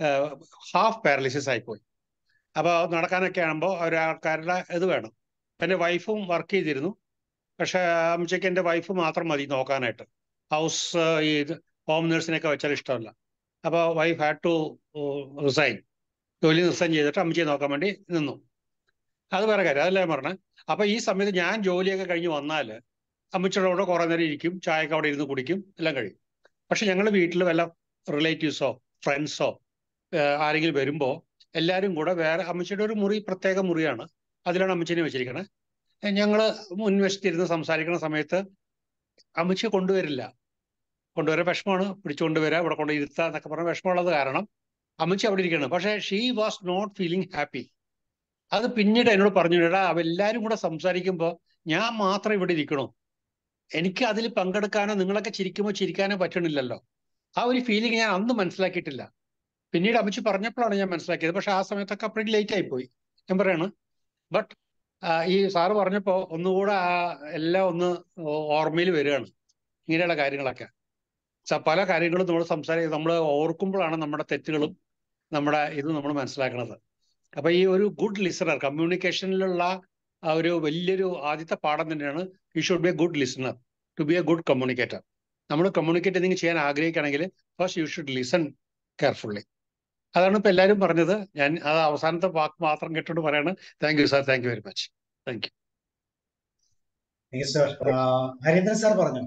ഹാഫ് പാരലിസിസ് ആയിപ്പോയി അപ്പോൾ നടക്കാനൊക്കെ ആകുമ്പോൾ ഒരാൾക്കാരുടെ ഇത് വേണം എൻ്റെ വൈഫും വർക്ക് ചെയ്തിരുന്നു പക്ഷെ അമ്മച്ചിക്ക് എൻ്റെ വൈഫ് മാത്രം മതി നോക്കാനായിട്ട് ഹൗസ് ഈ ഹോം നേഴ്സിനെയൊക്കെ വെച്ചാൽ ഇഷ്ടമല്ല അപ്പോൾ വൈഫ് ഹാഡ് ടു റിസൈൻ ജോലി റിസൈൻ ചെയ്തിട്ട് അമ്മച്ചിയെ നോക്കാൻ വേണ്ടി നിന്നു അത് വേറെ കാര്യം അതല്ലേ ഞാൻ പറഞ്ഞത് അപ്പൊ ഈ സമയത്ത് ഞാൻ ജോലിയൊക്കെ കഴിഞ്ഞ് വന്നാൽ അമ്മച്ചിയുടെ കൂടെ കുറെ നേരം ഇരിക്കും ചായയൊക്കെ അവിടെ ഇരുന്ന് കുടിക്കും എല്ലാം കഴിയും പക്ഷെ ഞങ്ങൾ വീട്ടിൽ വല്ല റിലേറ്റീവ്സോ ഫ്രണ്ട്സോ ആരെങ്കിലും വരുമ്പോൾ എല്ലാവരും കൂടെ വേറെ അമ്മച്ചിയുടെ ഒരു മുറി പ്രത്യേക മുറിയാണ് അതിലാണ് അമ്മച്ചിനെ വെച്ചിരിക്കണത് ഞങ്ങൾ മുൻവശത്തിരുന്ന് സംസാരിക്കുന്ന സമയത്ത് അമ്മച്ചിയെ കൊണ്ടുവരില്ല കൊണ്ടുവരാൻ വിഷമമാണ് പിടിച്ചുകൊണ്ടുവരിക ഇവിടെ കൊണ്ട് ഇരുത്തുക എന്നൊക്കെ പറഞ്ഞ വിഷമമുള്ളത് കാരണം അമ്മച്ചി അവിടെ ഇരിക്കണം പക്ഷേ she was not feeling happy അത് പിന്നീട് എന്നോട് പറഞ്ഞു എടാ എല്ലാവരും കൂടെ സംസാരിക്കുമ്പോൾ ഞാൻ മാത്രം ഇവിടെ ഇരിക്കണോ എനിക്ക് അതിൽ പങ്കെടുക്കാനോ നിങ്ങളൊക്കെ ചിരിക്കുമ്പോൾ ചിരിക്കാനോ പറ്റണില്ലല്ലോ ആ ഒരു ഫീലിംഗ് ഞാൻ അന്ന് മനസ്സിലാക്കിയിട്ടില്ല പിന്നീട് അമ്മച്ചി പറഞ്ഞപ്പോഴാണ് ഞാൻ മനസ്സിലാക്കിയത് പക്ഷെ ആ സമയത്തൊക്കെ അപ്പോഴേക്കും ലേറ്റ് ആയിപ്പോയി ഞാൻ പറയാണ് ബട്ട് ഈ സാറ് പറഞ്ഞപ്പോൾ ഒന്നുകൂടെ ആ എല്ലാം ഒന്ന് ഓർമ്മയിൽ വരികയാണ് ഇങ്ങനെയുള്ള കാര്യങ്ങളൊക്കെ സ- പല കാര്യങ്ങളും നമ്മൾ സംസാരിക്കുക നമ്മൾ ഓർക്കുമ്പോഴാണ് നമ്മുടെ തെറ്റുകളും നമ്മുടെ ഇത് നമ്മൾ മനസ്സിലാക്കുന്നത് അപ്പൊ ഈ ഒരു ഗുഡ് ലിസണർ കമ്മ്യൂണിക്കേഷനിലുള്ള ആ ഒരു വലിയൊരു ആദ്യത്തെ പാഠം തന്നെയാണ് you should be a good listener to be a good communicator നമ്മൾ കമ്മ്യൂണിക്കേറ്റ് എന്തെങ്കിലും ചെയ്യാൻ ആഗ്രഹിക്കുകയാണെങ്കിൽ first you should listen carefully അതാണ് ഇപ്പൊ എല്ലാവരും പറഞ്ഞത് ഞാൻ അത് അവസാനത്തെ വാക്ക് മാത്രം കേട്ടോണ്ട് പറയാണ് thank you sir thank you very much thank you thank you sir Harindran sir പറഞ്ഞു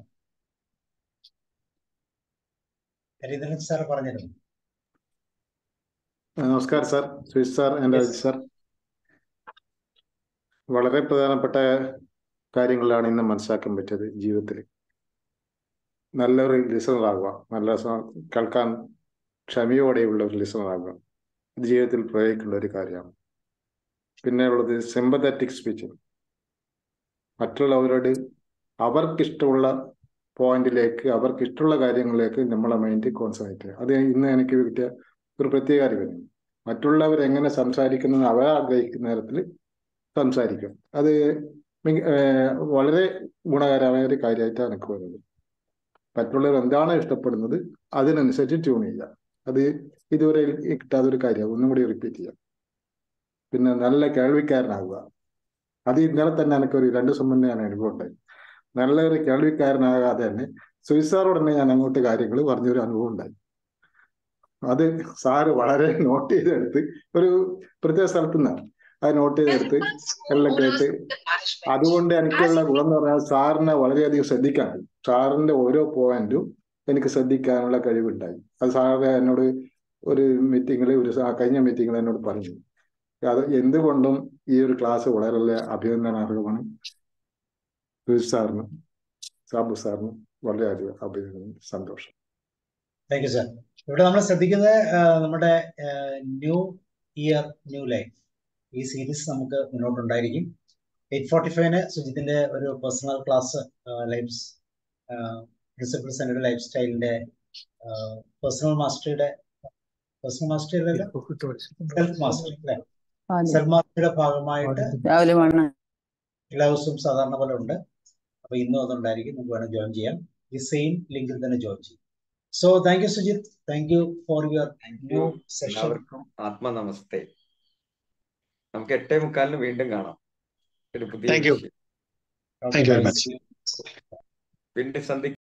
ഹരീന്ദ്രൻ സാർ പറഞ്ഞിരുന്നു നമസ്കാരം സാർ സുജിത് സാർ എൻ്റെ Yes. അജിത് സാർ വളരെ പ്രധാനപ്പെട്ട കാര്യങ്ങളാണ് ഇന്ന് മനസ്സിലാക്കാൻ പറ്റിയത് ജീവിതത്തിൽ നല്ലൊരു ലിസണർ ആകുക നല്ല സ- കേൾക്കാൻ ക്ഷമയോടെയുള്ള ഒരു ലിസണർ ആകുക ഇത് ജീവിതത്തിൽ പ്രയോഗിക്കേണ്ട ഒരു കാര്യമാണ് പിന്നെ ഉള്ളത് സിമ്പത്തറ്റിക് സ്പീച്ച് മറ്റുള്ളവരോട് അവർക്കിഷ്ടമുള്ള പോയിന്റിലേക്ക് അവർക്ക് ഇഷ്ടമുള്ള കാര്യങ്ങളിലേക്ക് നമ്മളെ മൈൻഡ് കോൺസെൻട്രേറ്റ് ചെയ്യുക അത് ഇന്ന് എനിക്ക് കിട്ടിയ ഒരു പ്രത്യേക അറിവാണ് മറ്റുള്ളവർ എങ്ങനെ സംസാരിക്കുന്നത് അവർ ആഗ്രഹിക്കുന്ന നേരത്തിൽ സംസാരിക്കും അത് മിക- ഏർ വളരെ ഗുണകരമായ ഒരു കാര്യമായിട്ടാണ് എനിക്ക് വരുന്നത് മറ്റുള്ളവർ എന്താണ് ഇഷ്ടപ്പെടുന്നത് അതിനനുസരിച്ച് ട്യൂൺ ചെയ്യുക അത് ഇതുവരെ കിട്ടാത്ത ഒരു കാര്യമാണ് ഒന്നും കൂടി റിപ്പീറ്റ് ചെയ്യാം പിന്നെ നല്ല കേൾവിക്കാരനാകുക അത് ഇന്നലെ തന്നെ എനിക്ക് ഒരു രണ്ട് ദിവസം മുന്നേ ഞാൻ അനുഭവം ഉണ്ടായി നല്ലൊരു കേൾവിക്കാരനാകാതെ തന്നെ സുയിസാറോട് തന്നെ ഞാൻ അങ്ങോട്ട് കാര്യങ്ങൾ പറഞ്ഞൊരു അനുഭവം ഉണ്ടായി അത് സാറ് വളരെ നോട്ട് ചെയ്തെടുത്ത് ഒരു പ്രത്യേക സ്ഥലത്ത് നിന്നാണ് അത് നോട്ട് ചെയ്തെടുത്ത് എല്ലാം കേട്ട് അതുകൊണ്ട് എനിക്കുള്ള ഗുണം എന്ന് പറഞ്ഞാൽ സാറിനെ വളരെയധികം ശ്രദ്ധിക്കാൻ കഴിയും സാറിന്റെ ഓരോ പോയിന്റും എനിക്ക് ശ്രദ്ധിക്കാനുള്ള കഴിവുണ്ടായി അത് സാറ് എന്നോട് ഒരു മീറ്റിങ്ങിൽ ഒരു സ- കഴിഞ്ഞ മീറ്റിങ്ങിൽ എന്നോട് പറഞ്ഞു അത് എന്തുകൊണ്ടും ഈ ഒരു ക്ലാസ് വളരെ അഭിനന്ദനാർഹമാണ് സുജിത് സാറിനും സാബു സാറിനും വളരെയധികം അഭിനന്ദനം സന്തോഷം താങ്ക് യു സാർ ഇവിടെ നമ്മൾ ശ്രദ്ധിക്കുന്നത് ആ, നമ്മുടെ ന്യൂ ഇയർ ന്യൂ ലൈഫ് ഈ സീരീസ് നമുക്ക് മുന്നോട്ടുണ്ടായിരിക്കും എയ്റ്റ് ഫോർട്ടി ഫൈവിന് സുജിത്തിന്റെ ഒരു personal class life principle center life സ്റ്റൈലിന്റെ പേഴ്സണൽ മാസ്റ്ററിയുടെ പേഴ്സണൽ മാസ്റ്ററി സെൽഫ് മാസ്റ്ററി അല്ലെ സെൽഫ് മാസ്റ്ററിയുടെ ഭാഗമായിട്ട് രാവിലെ വേണം എല്ലാ ദിവസവും സാധാരണ പോലെ ഉണ്ട് അപ്പൊ ഇന്നും അതുണ്ടായിരിക്കും നമുക്ക് വേണം ജോയിൻ ചെയ്യാം ഈ സെയിം ലിങ്കിൽ തന്നെ ജോയിൻ ചെയ്യും so thank you Sujith thank you for your new session എല്ലാവർക്കും ആത്മനമസ്തേ നമുക്ക് എട്ടേ മുക്കാലിന് വീണ്ടും കാണാം ഒരു പുതിയ താങ്ക് യു വിഷയം താങ്ക് യു വെരി മച്ച് വീണ്ടും സന്ധിക്കാം